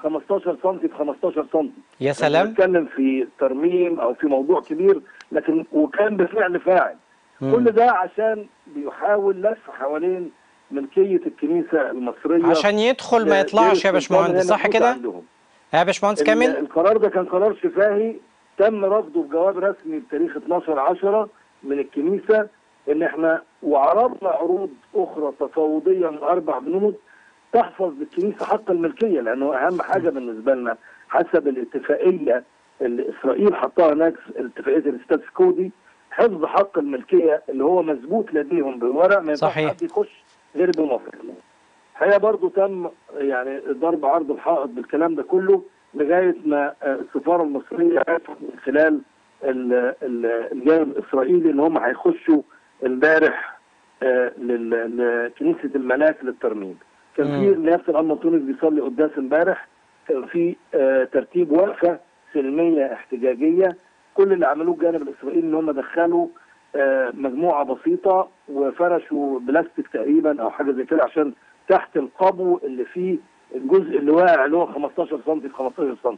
15 سم في 15 سم يا سلام بنتكلم في ترميم او في موضوع كبير لكن وكان بفعل فاعل مم. كل ده عشان بيحاول لف حوالين ملكيه الكنيسه المصريه عشان يدخل ما يطلعش يا باشمهندس صح كده يا باشمهندس ال- كامل القرار ده كان قرار شفاهي تم رفضه بجواب رسمي بتاريخ 12 10 من الكنيسه ان احنا وعرضنا عروض اخرى تفاوضيه من اربع بنود تحفظ للكنيسه حق الملكيه لانه اهم حاجه بالنسبه لنا حسب الاتفاقيه اللي اسرائيل حطها هناك اتفاقيه الستاتس كودي حفظ حق الملكيه اللي هو مثبوت لديهم بالورق ما ينفعش صحيح. حد يخش غير بموافقتنا. الحقيقه برضو تم يعني ضرب عرض الحائط بالكلام ده كله لغايه ما آه، السفاره المصريه عرفت من خلال ال- ال- الجانب الاسرائيلي ان هم هيخشوا امبارح آه، لل- لكنيسه الملاك للترميم. كان في مم. نيافه الامن تونس بيصلي قداس امبارح كان في آه، ترتيب وقفه سلميه احتجاجيه كل اللي عملوه الجانب الاسرائيلي ان هم دخلوا آه، مجموعه بسيطه وفرشوا بلاستيك تقريبا او حاجه زي كده عشان تحت القبو اللي فيه الجزء اللي واقع اللي هو 15 سم في 15 سم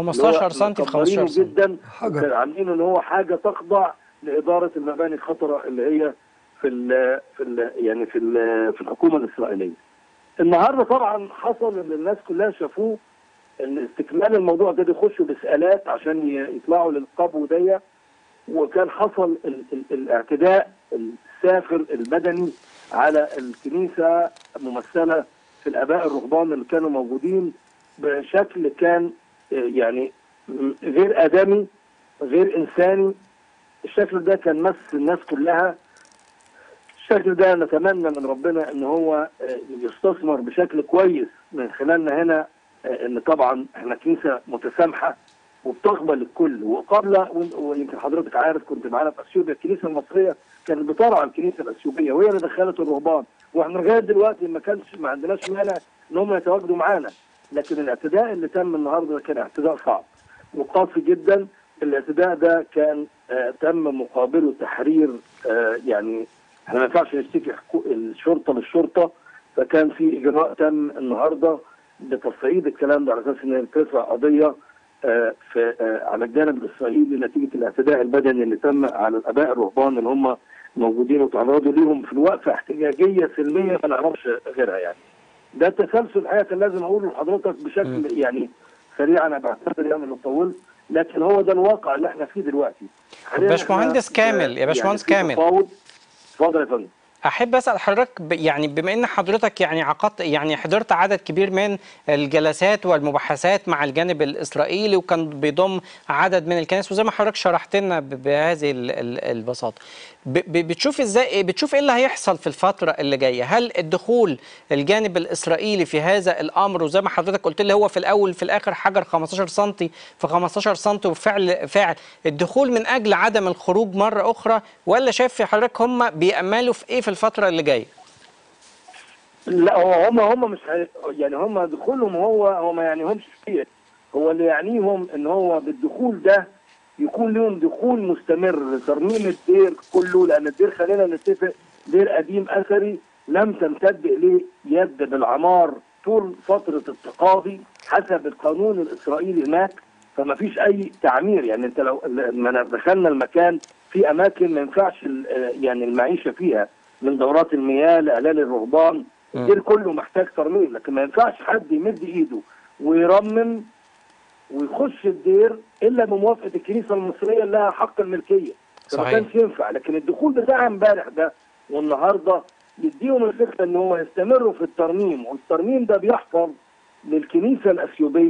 15 سم في 15 سم جدا كانوا عاملين ان هو حاجه تخضع لاداره المباني الخطره اللي هي في ال في ال يعني في ال في الحكومه الاسرائيليه. النهارده طبعا حصل ان الناس كلها شافوه ان استكمال الموضوع ده بيخشوا بسالات عشان ي- يطلعوا للقبو دي وكان حصل ال ال الاعتداء السافر البدني على الكنيسه ممثله في الاباء الرهبان اللي كانوا موجودين بشكل كان آه، يعني م- غير ادمي غير انساني الشكل ده كان مس الناس كلها الشكل ده نتمنى من ربنا ان هو آه، يستثمر بشكل كويس من خلالنا هنا آه، ان طبعا احنا كنيسه متسامحه وبتقبل الكل وقبل وإن- ويمكن حضرتك عارف كنت معانا في اثيوبيا الكنيسه المصريه كانت بترعى الكنيسه الاثيوبيه وهي اللي دخلت الرهبان واحنا لغايه دلوقتي ما كانش ما عندناش مانع ان هم يتواجدوا معانا لكن الاعتداء اللي تم النهارده ده كان اعتداء صعب وقاسي جدا الاعتداء ده كان آه تم مقابله تحرير آه يعني احنا ما ينفعش نشتكي حكو- الشرطه للشرطه فكان في اجراء تم النهارده بتصعيد الكلام ده على اساس ان ترفع قضيه آه، في آه، على الجانب الاسرائيلي نتيجه الاعتداء البدني اللي تم على الاباء الرهبان اللي هم موجودين وتعرضوا ليهم في الوقفه احتجاجيه سلميه ما نعرفش غيرها يعني. ده التسلسل الحقيقه كان لازم اقوله لحضرتك بشكل يعني سريع انا بعتذر يعني لو طولت لكن هو ده الواقع اللي احنا فيه دلوقتي. حالياً باشمهندس إحنا، كامل، يا آه، باشمهندس يعني في كامل. تفاوض اتفضل يا فندم. احب اسال حضرتك ب- يعني بما ان حضرتك يعني عقدت يعني حضرت عدد كبير من الجلسات والمباحثات مع الجانب الاسرائيلي وكان بيضم عدد من الكنائس وزي ما حضرتك شرحت لنا ب- بهذه ال- ال- البساطه ب- ب- بتشوف ازاي بتشوف ايه اللي هيحصل في الفتره اللي جايه هل الدخول الجانب الاسرائيلي في هذا الامر وزي ما حضرتك قلت لي هو في الاول في الاخر حجر 15 سم في 15 سم وفعل فاعل الدخول من اجل عدم الخروج مره اخرى ولا شايف في حضرتك هم بيأملوا في ايه في الفتره اللي جايه لا هو هم هم مش هي... يعني هم دخولهم هو هو ما يعنيهمش كتير هو اللي يعنيهم ان هو بالدخول ده يكون لهم دخول مستمر لترميم الدير كله لان الدير خلينا نتفق دير قديم اثري لم تمتد اليه يد بالعمار طول فتره التقاضي حسب القانون الاسرائيلي هناك فما فيش اي تعمير يعني انت لو لما دخلنا المكان في اماكن ما ينفعش ال- يعني المعيشه فيها من دورات المياه لاعلان الرهبان الدير كله محتاج ترميم لكن ما ينفعش حد يمد ايده ويرمم ويخش الدير الا بموافقه الكنيسه المصريه اللي لها حق الملكيه فما صحيح. كانش ينفع لكن الدخول بتاعها امبارح ده والنهارده يديهم الفكره ان هو يستمروا في الترميم والترميم ده بيحفظ للكنيسه الاثيوبيه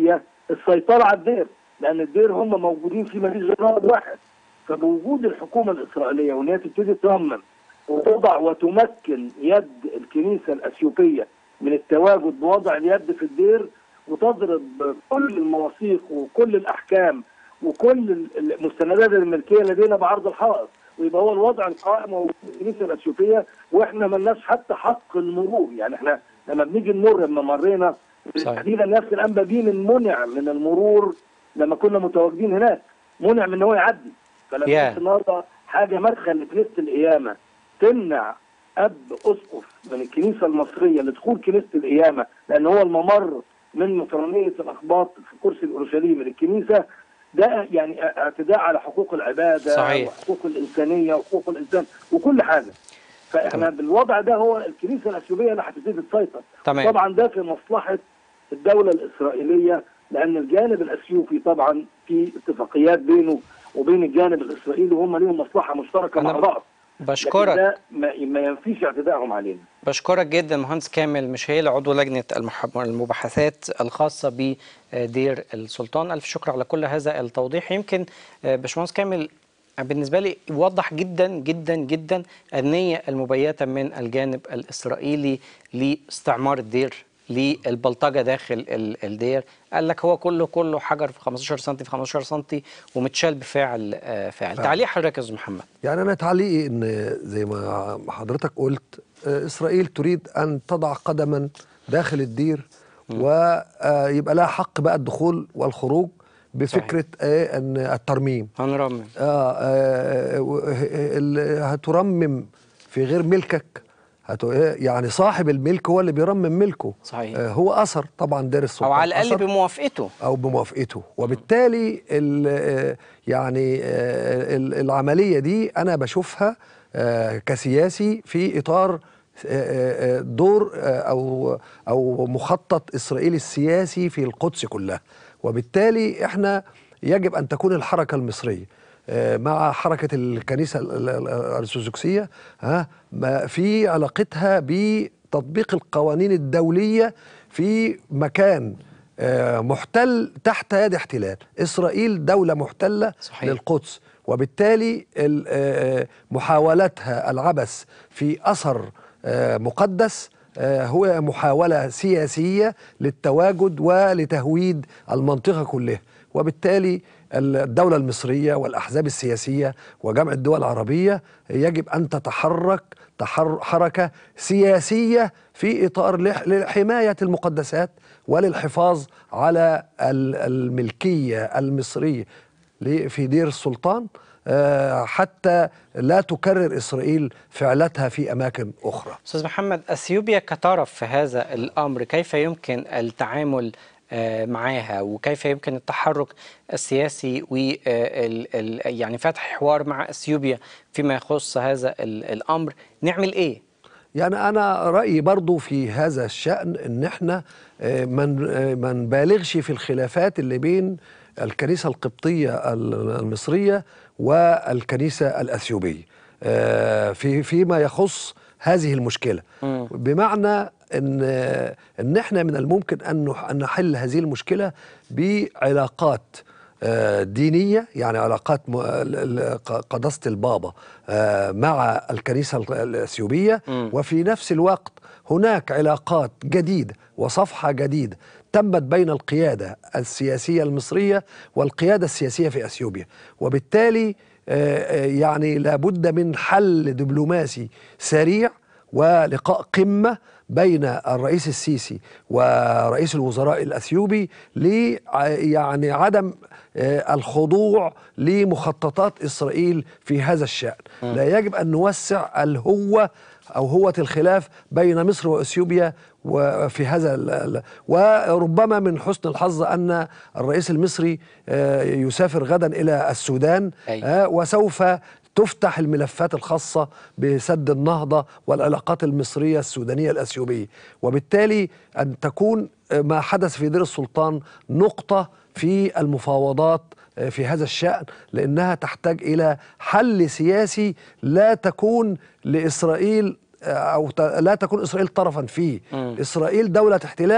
السيطره على الدير لان الدير هم موجودين في مفيش غير نهض واحد فبوجود الحكومه الاسرائيليه وان هي تبتدي ترمم وتضع وتمكن يد الكنيسه الاثيوبيه من التواجد بوضع اليد في الدير وتضرب كل المواثيق وكل الاحكام وكل المستندات الملكيه لدينا بعرض الحائط ويبقى هو الوضع القائم هو الكنيسه الاثيوبيه واحنا ملناش حتى حق المرور يعني احنا لما بنيجي نمر لما مرينا تحديدا نفس الانبا بين منع من المرور لما كنا متواجدين هناك منع من ان هو يعدي فلما Yeah. yeah. النهارده حاجه مدخل لكنيسه القيامه تمنع اب اسقف من الكنيسه المصريه لدخول كنيسه القيامه لان هو الممر من مطرانيه الاخباط في كرسي الاورشليم للكنيسه ده يعني اعتداء على حقوق العباده صحيح. وحقوق الانسانيه وحقوق الانسان وكل حاجه فاحنا بالوضع ده هو الكنيسه الاثيوبيه اللي هتبتدي تسيطر تمام. طبعا ده في مصلحه الدوله الاسرائيليه لان الجانب الاثيوبي طبعا في اتفاقيات بينه وبين الجانب الاسرائيلي وهم ليهم مصلحه مشتركه مع بعض لكن بشكرك ده ما, ما ينفيش اعتدائهم علينا بشكرك جدا مهندس كامل مشهيل عضو لجنة المح- المباحثات الخاصة بدير السلطان ألف شكر على كل هذا التوضيح يمكن آه، باشمهندس كامل بالنسبة لي يوضح جدا جدا جدا النية المبيتة من الجانب الإسرائيلي لاستعمار الدير للبلطجة داخل ال- الدير قال لك هو كله كله حجر في 15 سم في 15 سم ومتشال بفاعل آه، فاعل فعل. تعليق حضرتك يا أستاذ محمد يعني أنا تعليقي إن زي ما حضرتك قلت آه، إسرائيل تريد أن تضع قدما داخل الدير ويبقى لها حق بقى الدخول والخروج بفكرة آه، أن الترميم هنرمم آه آه، و- ال- هترمم في غير ملكك هت يعني صاحب الملك هو اللي بيرمم ملكه صحيح. آه هو أثر طبعا دار السلطان أو على الأقل أثر. بموافقته او بموافقته وبالتالي ال- آه، يعني آه، ال- العمليه دي انا بشوفها آه، كسياسي في اطار آه، آه، دور آه، او او مخطط اسرائيلي السياسي في القدس كلها وبالتالي احنا يجب ان تكون الحركه المصريه آه، مع حركه الكنيسه ال- ال- ال- الارثوذكسيه ها ما في علاقتها بتطبيق القوانين الدوليه في مكان آه، محتل تحت يد احتلال إسرائيل دولة محتلة صحيح. للقدس وبالتالي ال- آه، محاولتها العبث في أثر آه، مقدس آه، هو محاولة سياسية للتواجد ولتهويد المنطقة كلها وبالتالي الدولة المصرية والأحزاب السياسية وجمع الدول العربية يجب أن تتحرك تحر- حركة سياسية في إطار لح- لحماية المقدسات وللحفاظ على ال- الملكية المصرية ل- في دير السلطان آه، حتى لا تكرر إسرائيل فعلتها في أماكن أخرى استاذ محمد اثيوبيا كطرف في هذا الامر كيف يمكن التعامل آه، معها وكيف يمكن التحرك السياسي و يعني فتح حوار مع اثيوبيا فيما يخص هذا ال- الامر نعمل ايه يعني أنا رأيي برضو في هذا الشأن إن إحنا آه، من آه، ما نبالغش في الخلافات اللي بين الكنيسة القبطية ال- المصرية والكنيسة الأثيوبية آه، في فيما يخص هذه المشكلة بمعنى ان ان احنا من الممكن ان نح- ان نحل هذه المشكله بعلاقات آه، دينيه يعني علاقات م- ال- ال- ق- قداسه البابا آه، مع الكنيسه ال- الاثيوبيه وفي نفس الوقت هناك علاقات جديده وصفحه جديده تمت بين القياده السياسيه المصريه والقياده السياسيه في اثيوبيا وبالتالي آه، آه، يعني لابد من حل دبلوماسي سريع ولقاء قمة بين الرئيس السيسي ورئيس الوزراء الأثيوبي ل يعني عدم آه، الخضوع لمخططات إسرائيل في هذا الشأن لا يجب أن نوسع الهوة أو هوة الخلاف بين مصر وأثيوبيا وفي هذا ال- ال- وربما من حسن الحظ أن الرئيس المصري آه، يسافر غدا إلى السودان آه، وسوف تفتح الملفات الخاصة بسد النهضة والعلاقات المصرية السودانية الأثيوبية وبالتالي أن تكون ما حدث في دير السلطان نقطة في المفاوضات في هذا الشأن لأنها تحتاج إلى حل سياسي لا تكون لإسرائيل أو ت- لا تكون إسرائيل طرفا فيه إسرائيل دولة احتلال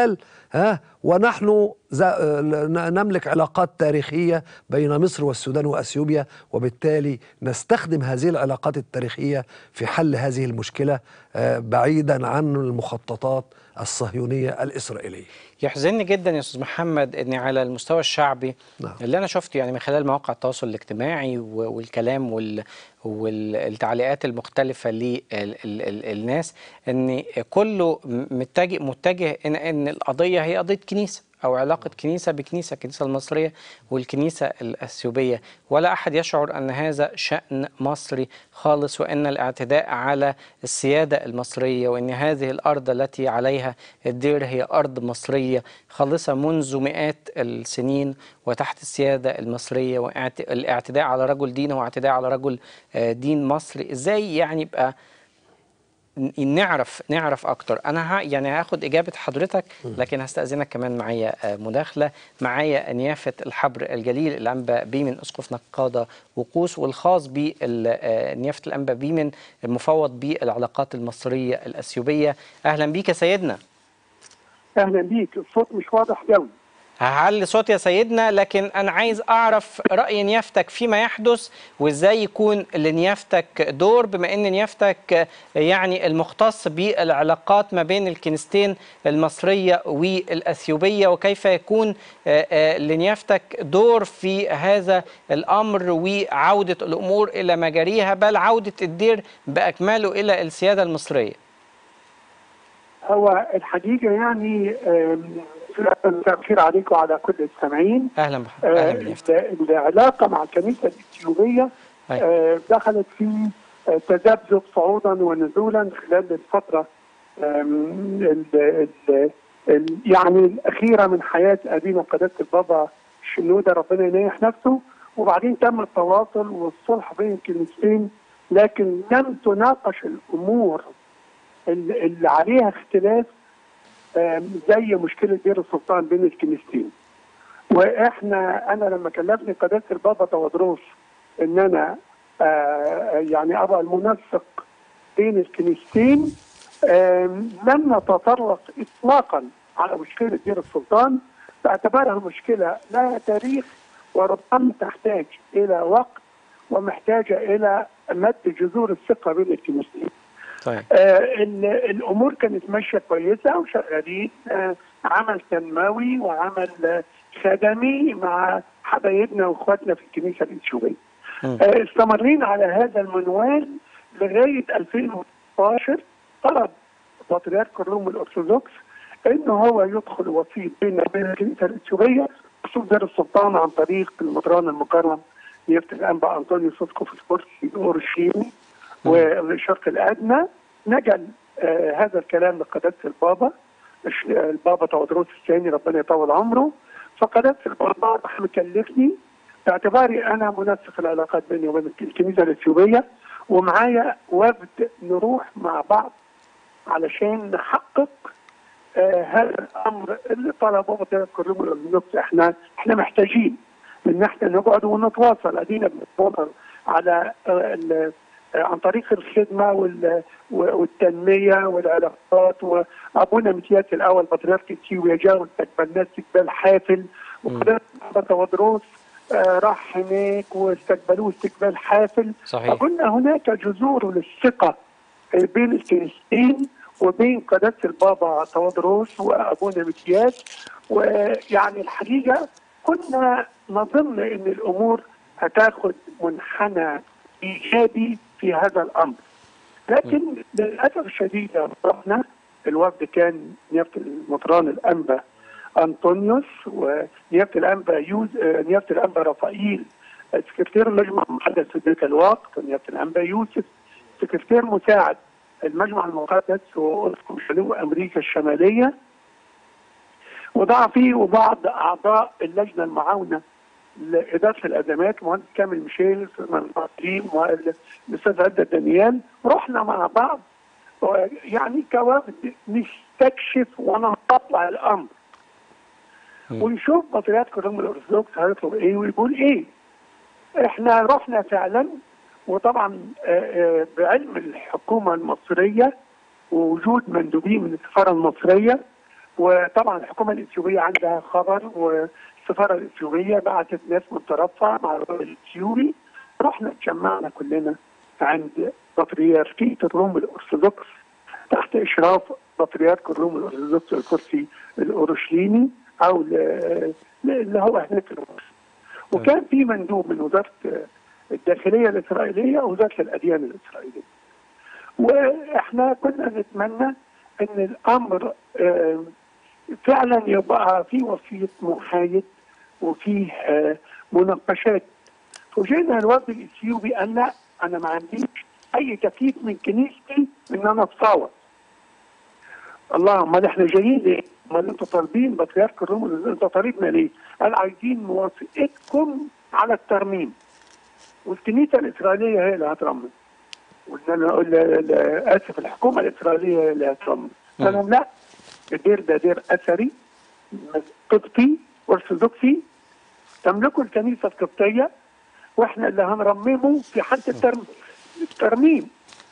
ها ونحن ز- آه، ن- نملك علاقات تاريخية بين مصر والسودان وأثيوبيا وبالتالي نستخدم هذه العلاقات التاريخية في حل هذه المشكلة آه، بعيدا عن المخططات الصهيونية الإسرائيلية يحزنني جدا يا استاذ محمد ان على المستوى الشعبي نعم. اللي انا شفته يعني من خلال مواقع التواصل الاجتماعي و- والكلام وال والتعليقات المختلفة للناس ان كله متجه متجه ان ان القضية هي قضية كنيسة او علاقة كنيسة بكنيسة الكنيسة المصرية والكنيسة الاثيوبية ولا احد يشعر ان هذا شأن مصري خالص وان الاعتداء على السيادة المصرية وان هذه الارض التي عليها الدير هي ارض مصرية خالصة منذ مئات السنين وتحت السيادة المصرية والاعتداء على رجل دين هو اعتداء على رجل آه، دين مصري ازاي يعني يبقى ن- نعرف نعرف اكتر انا ها يعني هاخد اجابه حضرتك لكن هستاذنك كمان معايا آه، مداخله معايا نيافه الحبر الجليل الانبا بيمن اسقف نقاده وقوس والخاص بنيافه الانبا بيمن المفوض بالعلاقات المصريه الاثيوبيه اهلا بيك يا سيدنا اهلا بيك الصوت مش واضح قوي هعلي صوت يا سيدنا لكن انا عايز اعرف راي نيافتك فيما يحدث وازاي يكون لنيافتك دور بما ان نيافتك يعني المختص بالعلاقات ما بين الكنيستين المصريه والاثيوبيه وكيف يكون آه، آه، لنيافتك دور في هذا الامر وعوده الامور الى مجاريها بل عوده الدير باكمله الى السياده المصريه هو الحقيقه يعني آم، مساء الخير عليكم وعلى كل السامعين اهلا بحضرتك آه، اهلا بنيافتك ال- العلاقه مع الكنيسه الاثيوبيه أي. آه، دخلت في آه، تذبذب صعودا ونزولا خلال الفتره آم، ال- ال- ال- يعني الاخيره من حياه ابينا قداسه البابا شنوده ربنا ينيح نفسه وبعدين تم التواصل والصلح بين الكنيستين لكن لم تناقش الامور اللي اللي عليها اختلاف آم، زي مشكله دير السلطان بين الكنيستين واحنا انا لما كلمني قداسه البابا تودروس ان انا آه يعني ابقى المنسق بين الكنيستين آم، لم نتطرق اطلاقا على مشكله دير السلطان باعتبارها مشكله لها تاريخ وربما تحتاج الى وقت ومحتاجه الى مد جذور الثقه بين الكنيستين. طيب آه ال- الامور كانت ماشيه كويسه وشغالين آه عمل تنموي وعمل آه، خدمي مع حبايبنا واخواتنا في الكنيسه الاثيوبيه. آه استمرين على هذا المنوال لغايه 2016 طلب بطريرك الروم الارثوذكس انه هو يدخل وسيط بين بين الكنيسه الاثيوبيه بخصوص دير السلطان عن طريق المطران المكرم نيافه الانبا انطونيوس اسقف الكرسي اورشيمي والشرق الادنى نجل آه هذا الكلام لقداسه البابا الش- البابا تودروس الثاني ربنا يطول عمره فقداسه البابا راح مكلفني باعتباري انا منسق العلاقات بيني وبين الكنيسه الاثيوبيه ومعايا وفد نروح مع بعض علشان نحقق آه هذا الامر اللي طلبه بطريقه الروم الارثوذكس احنا احنا محتاجين ان احنا نقعد ونتواصل ادينا بنتواصل على آه ال- آه، عن طريق الخدمه وال- و- والتنميه والعلاقات وابونا متياس الاول بطريرك اثيوبيا جاء واستقبلناه استقبال حافل وقداسه البابا تودروس آه، راح هناك واستقبلوه استقبال حافل صحيح. فقلنا هناك جذور للثقه بين الكنيستين وبين قداسه البابا تودروس وابونا متياس ويعني الحقيقه كنا نظن ان الامور هتاخد منحنى ايجابي في هذا الامر لكن للاسف الشديد رحنا الوفد كان نيافه المطران الانبا انطونيوس ونيافه الانبا يوز آه، نيافه الانبا رفائيل سكرتير المجمع المقدس في ذلك الوقت ونيافه الانبا يوسف سكرتير مساعد المجمع المقدس واسقف جنوب امريكا الشماليه وضع فيه وبعض اعضاء اللجنه المعاونه لاداره الازمات مهندس كامل ميشيل المنطقيم والاستاذ عده دانيال رحنا مع بعض يعني كوافد نستكشف ونطلع الامر ونشوف بطريقات الروم الارثوذكس هيطلب ايه ويقول ايه احنا رحنا فعلا وطبعا آه، آه، بعلم الحكومه المصريه ووجود مندوبين من السفاره المصريه وطبعا الحكومه الاثيوبيه عندها خبر والسفاره الاثيوبيه بعتت ناس من طرفها مع الراجل الاثيوبي رحنا اتجمعنا كلنا عند بطريركيه الروم الارثوذكس تحت اشراف بطريرك الروم الارثوذكس الكرسي الاورشليني او ل- ل- اللي هو هناك في الروم. وكان في مندوب من وزاره الداخليه الاسرائيليه ووزاره الاديان الاسرائيليه. واحنا كنا نتمنى ان الامر آه، فعلا يبقى في وسيط محايد وفيه آه، مناقشات فوجئنا الوفد الاثيوبي قال لا انا ما عنديش اي تكليف من كنيستي ان انا اتفاوض الله امال احنا جايين ليه؟ امال انتوا طالبين بطريرك الروم انتوا طالبنا ليه؟ قال عايزين موافقتكم على الترميم والكنيسه الاسرائيليه هي اللي هترمم قلنا له ل- ل- اسف الحكومه الاسرائيليه هي اللي هترمم قال لهم لا الدير ده دير اثري قبطي ارثوذكسي تملكه الكنيسه القبطيه واحنا اللي هنرممه في حاله الترم- الترميم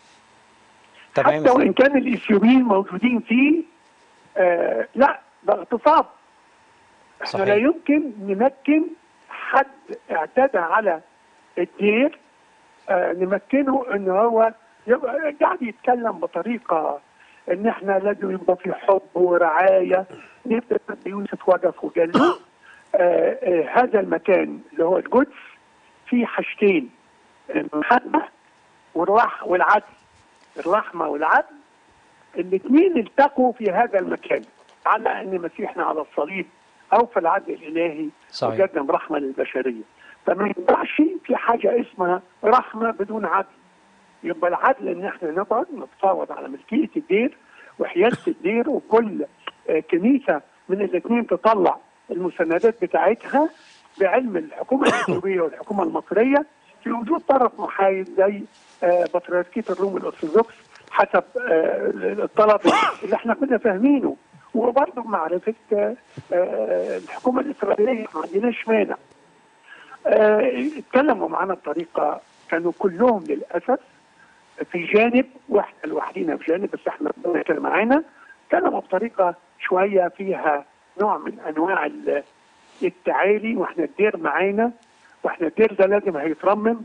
تمام حتى وان كان الاثيوبيين موجودين فيه آه لا ده اغتصاب احنا صحيح. لا يمكن نمكن حد اعتدى على الدير آه نمكنه ان هو يبقى قاعد يتكلم بطريقه ان احنا لازم يبقى في حب ورعايه نبدا يوسف وقف وقال له آه آه هذا المكان اللي هو القدس فيه حاجتين المحبه والرح والعدل الرحمه والعدل الاثنين التقوا في هذا المكان على ان مسيحنا على الصليب او في العدل الالهي صحيح. وقدم رحمه للبشريه فما ينفعش في حاجه اسمها رحمه بدون عدل يبقى العدل ان احنا نقعد نتفاوض على ملكيه الدير وحيازه الدير وكل آه، كنيسه من الاثنين تطلع المساندات بتاعتها بعلم الحكومه الاثيوبيه والحكومه المصريه في وجود طرف محايد زي آه، بطريركيه الروم الارثوذكس حسب آه، الطلب اللي احنا كنا فاهمينه وبرضه معرفه آه، آه، الحكومه الاسرائيليه ما عندناش مانع. آه، اتكلموا معانا بطريقه كانوا كلهم للاسف في جانب واحنا لوحدينا في جانب بس احنا ربنا كان معانا اتكلموا بطريقه شويه فيها نوع من انواع ال- التعالي واحنا الدير معانا واحنا الدير ده لازم هيترمم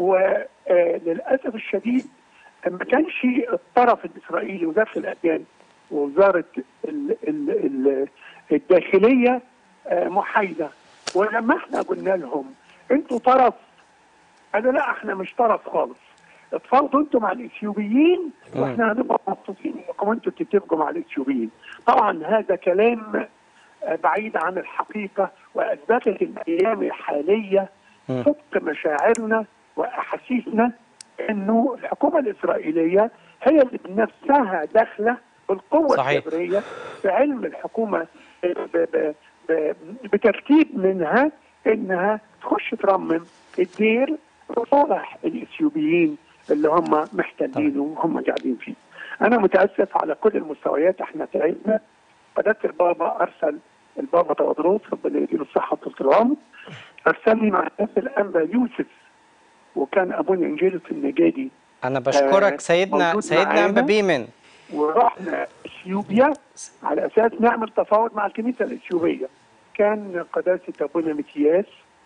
وللاسف الشديد ما كانش الطرف الاسرائيلي وزاره الاديان ووزاره ال ال ال الداخليه آه، محايده ولما احنا قلنا لهم انتوا طرف قالوا لا احنا مش طرف خالص اتفاوضوا انتوا مع الاثيوبيين واحنا هنبقى مبسوطين انكم انتوا تتفقوا مع الاثيوبيين طبعا هذا كلام آه، بعيد عن الحقيقه واثبتت الايام الحاليه صدق مشاعرنا واحاسيسنا انه الحكومه الاسرائيليه هي اللي بنفسها داخله بالقوه صحيح. الجبريه في علم الحكومه ب- ب- ب- بترتيب منها انها تخش ترمم الدير لصالح الاثيوبيين اللي هم محتلينه وهم قاعدين فيه. انا متاسف على كل المستويات احنا تعبنا قداسه البابا ارسل البابا تودروس ربنا يديله الصحه طول العمر ارسلني مع قداسه الانبا يوسف وكان ابونا انجيلوس النجادي انا بشكرك آه، سيدنا موجود سيدنا معانا. انبا بيمن ورحنا اثيوبيا على اساس نعمل تفاوض مع الكنيسه الاثيوبيه كان قداسه ابونا متياس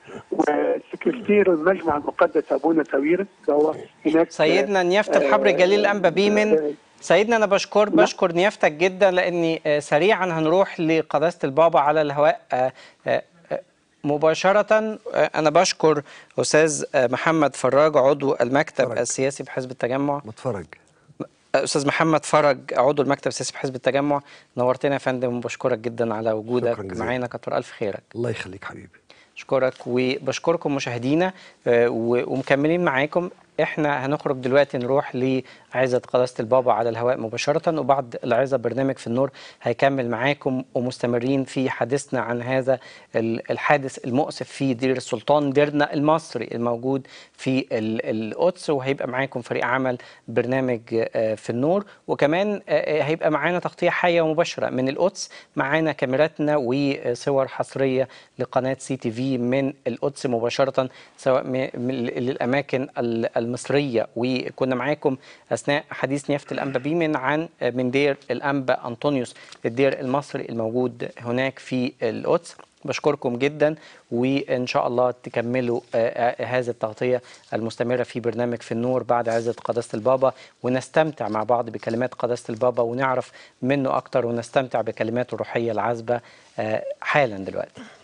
وسكرتير المجمع المقدس ابونا ساويرس ده هو هناك سيدنا نيافة الحبر جليل الأنبا بيمن سيدنا أنا بشكر بشكر نيافتك جدا لأني آه، سريعا هنروح لقداسة البابا على الهواء آه، آه، آه، مباشرة آه، أنا بشكر أستاذ آه، محمد فراج عضو المكتب السياسي بحزب التجمع بتفرج أستاذ محمد فرج عضو المكتب السياسي بحزب التجمع نورتنا يا فندم وبشكرك جدا على وجودك جزيلا. معانا كتر ألف خيرك الله يخليك حبيبي اشكرك وبشكركم مشاهدينا آه، و- ومكملين معاكم احنا هنخرج دلوقتي نروح لعزة قداسة البابا على الهواء مباشرة وبعد العزة برنامج في النور هيكمل معاكم ومستمرين في حديثنا عن هذا ال- الحادث المؤسف في دير السلطان ديرنا المصري الموجود في ال- القدس وهيبقى معاكم فريق عمل برنامج آه، في النور وكمان آه، آه، هيبقى معانا تغطية حية ومباشرة من القدس معانا كاميراتنا وصور حصرية لقناة سي تي في من القدس مباشرة سواء م- من- للأماكن ال- المصرية وكنا معاكم أثناء حديث نيافة الأنبا بيمن عن من دير الأنبا أنطونيوس الدير المصري الموجود هناك في القدس بشكركم جدا وإن شاء الله تكملوا آه، آه، هذه التغطية المستمرة في برنامج في النور بعد عزة قداسة البابا ونستمتع مع بعض بكلمات قداسة البابا ونعرف منه أكتر ونستمتع بكلماته الروحية العذبة آه، حالا دلوقتي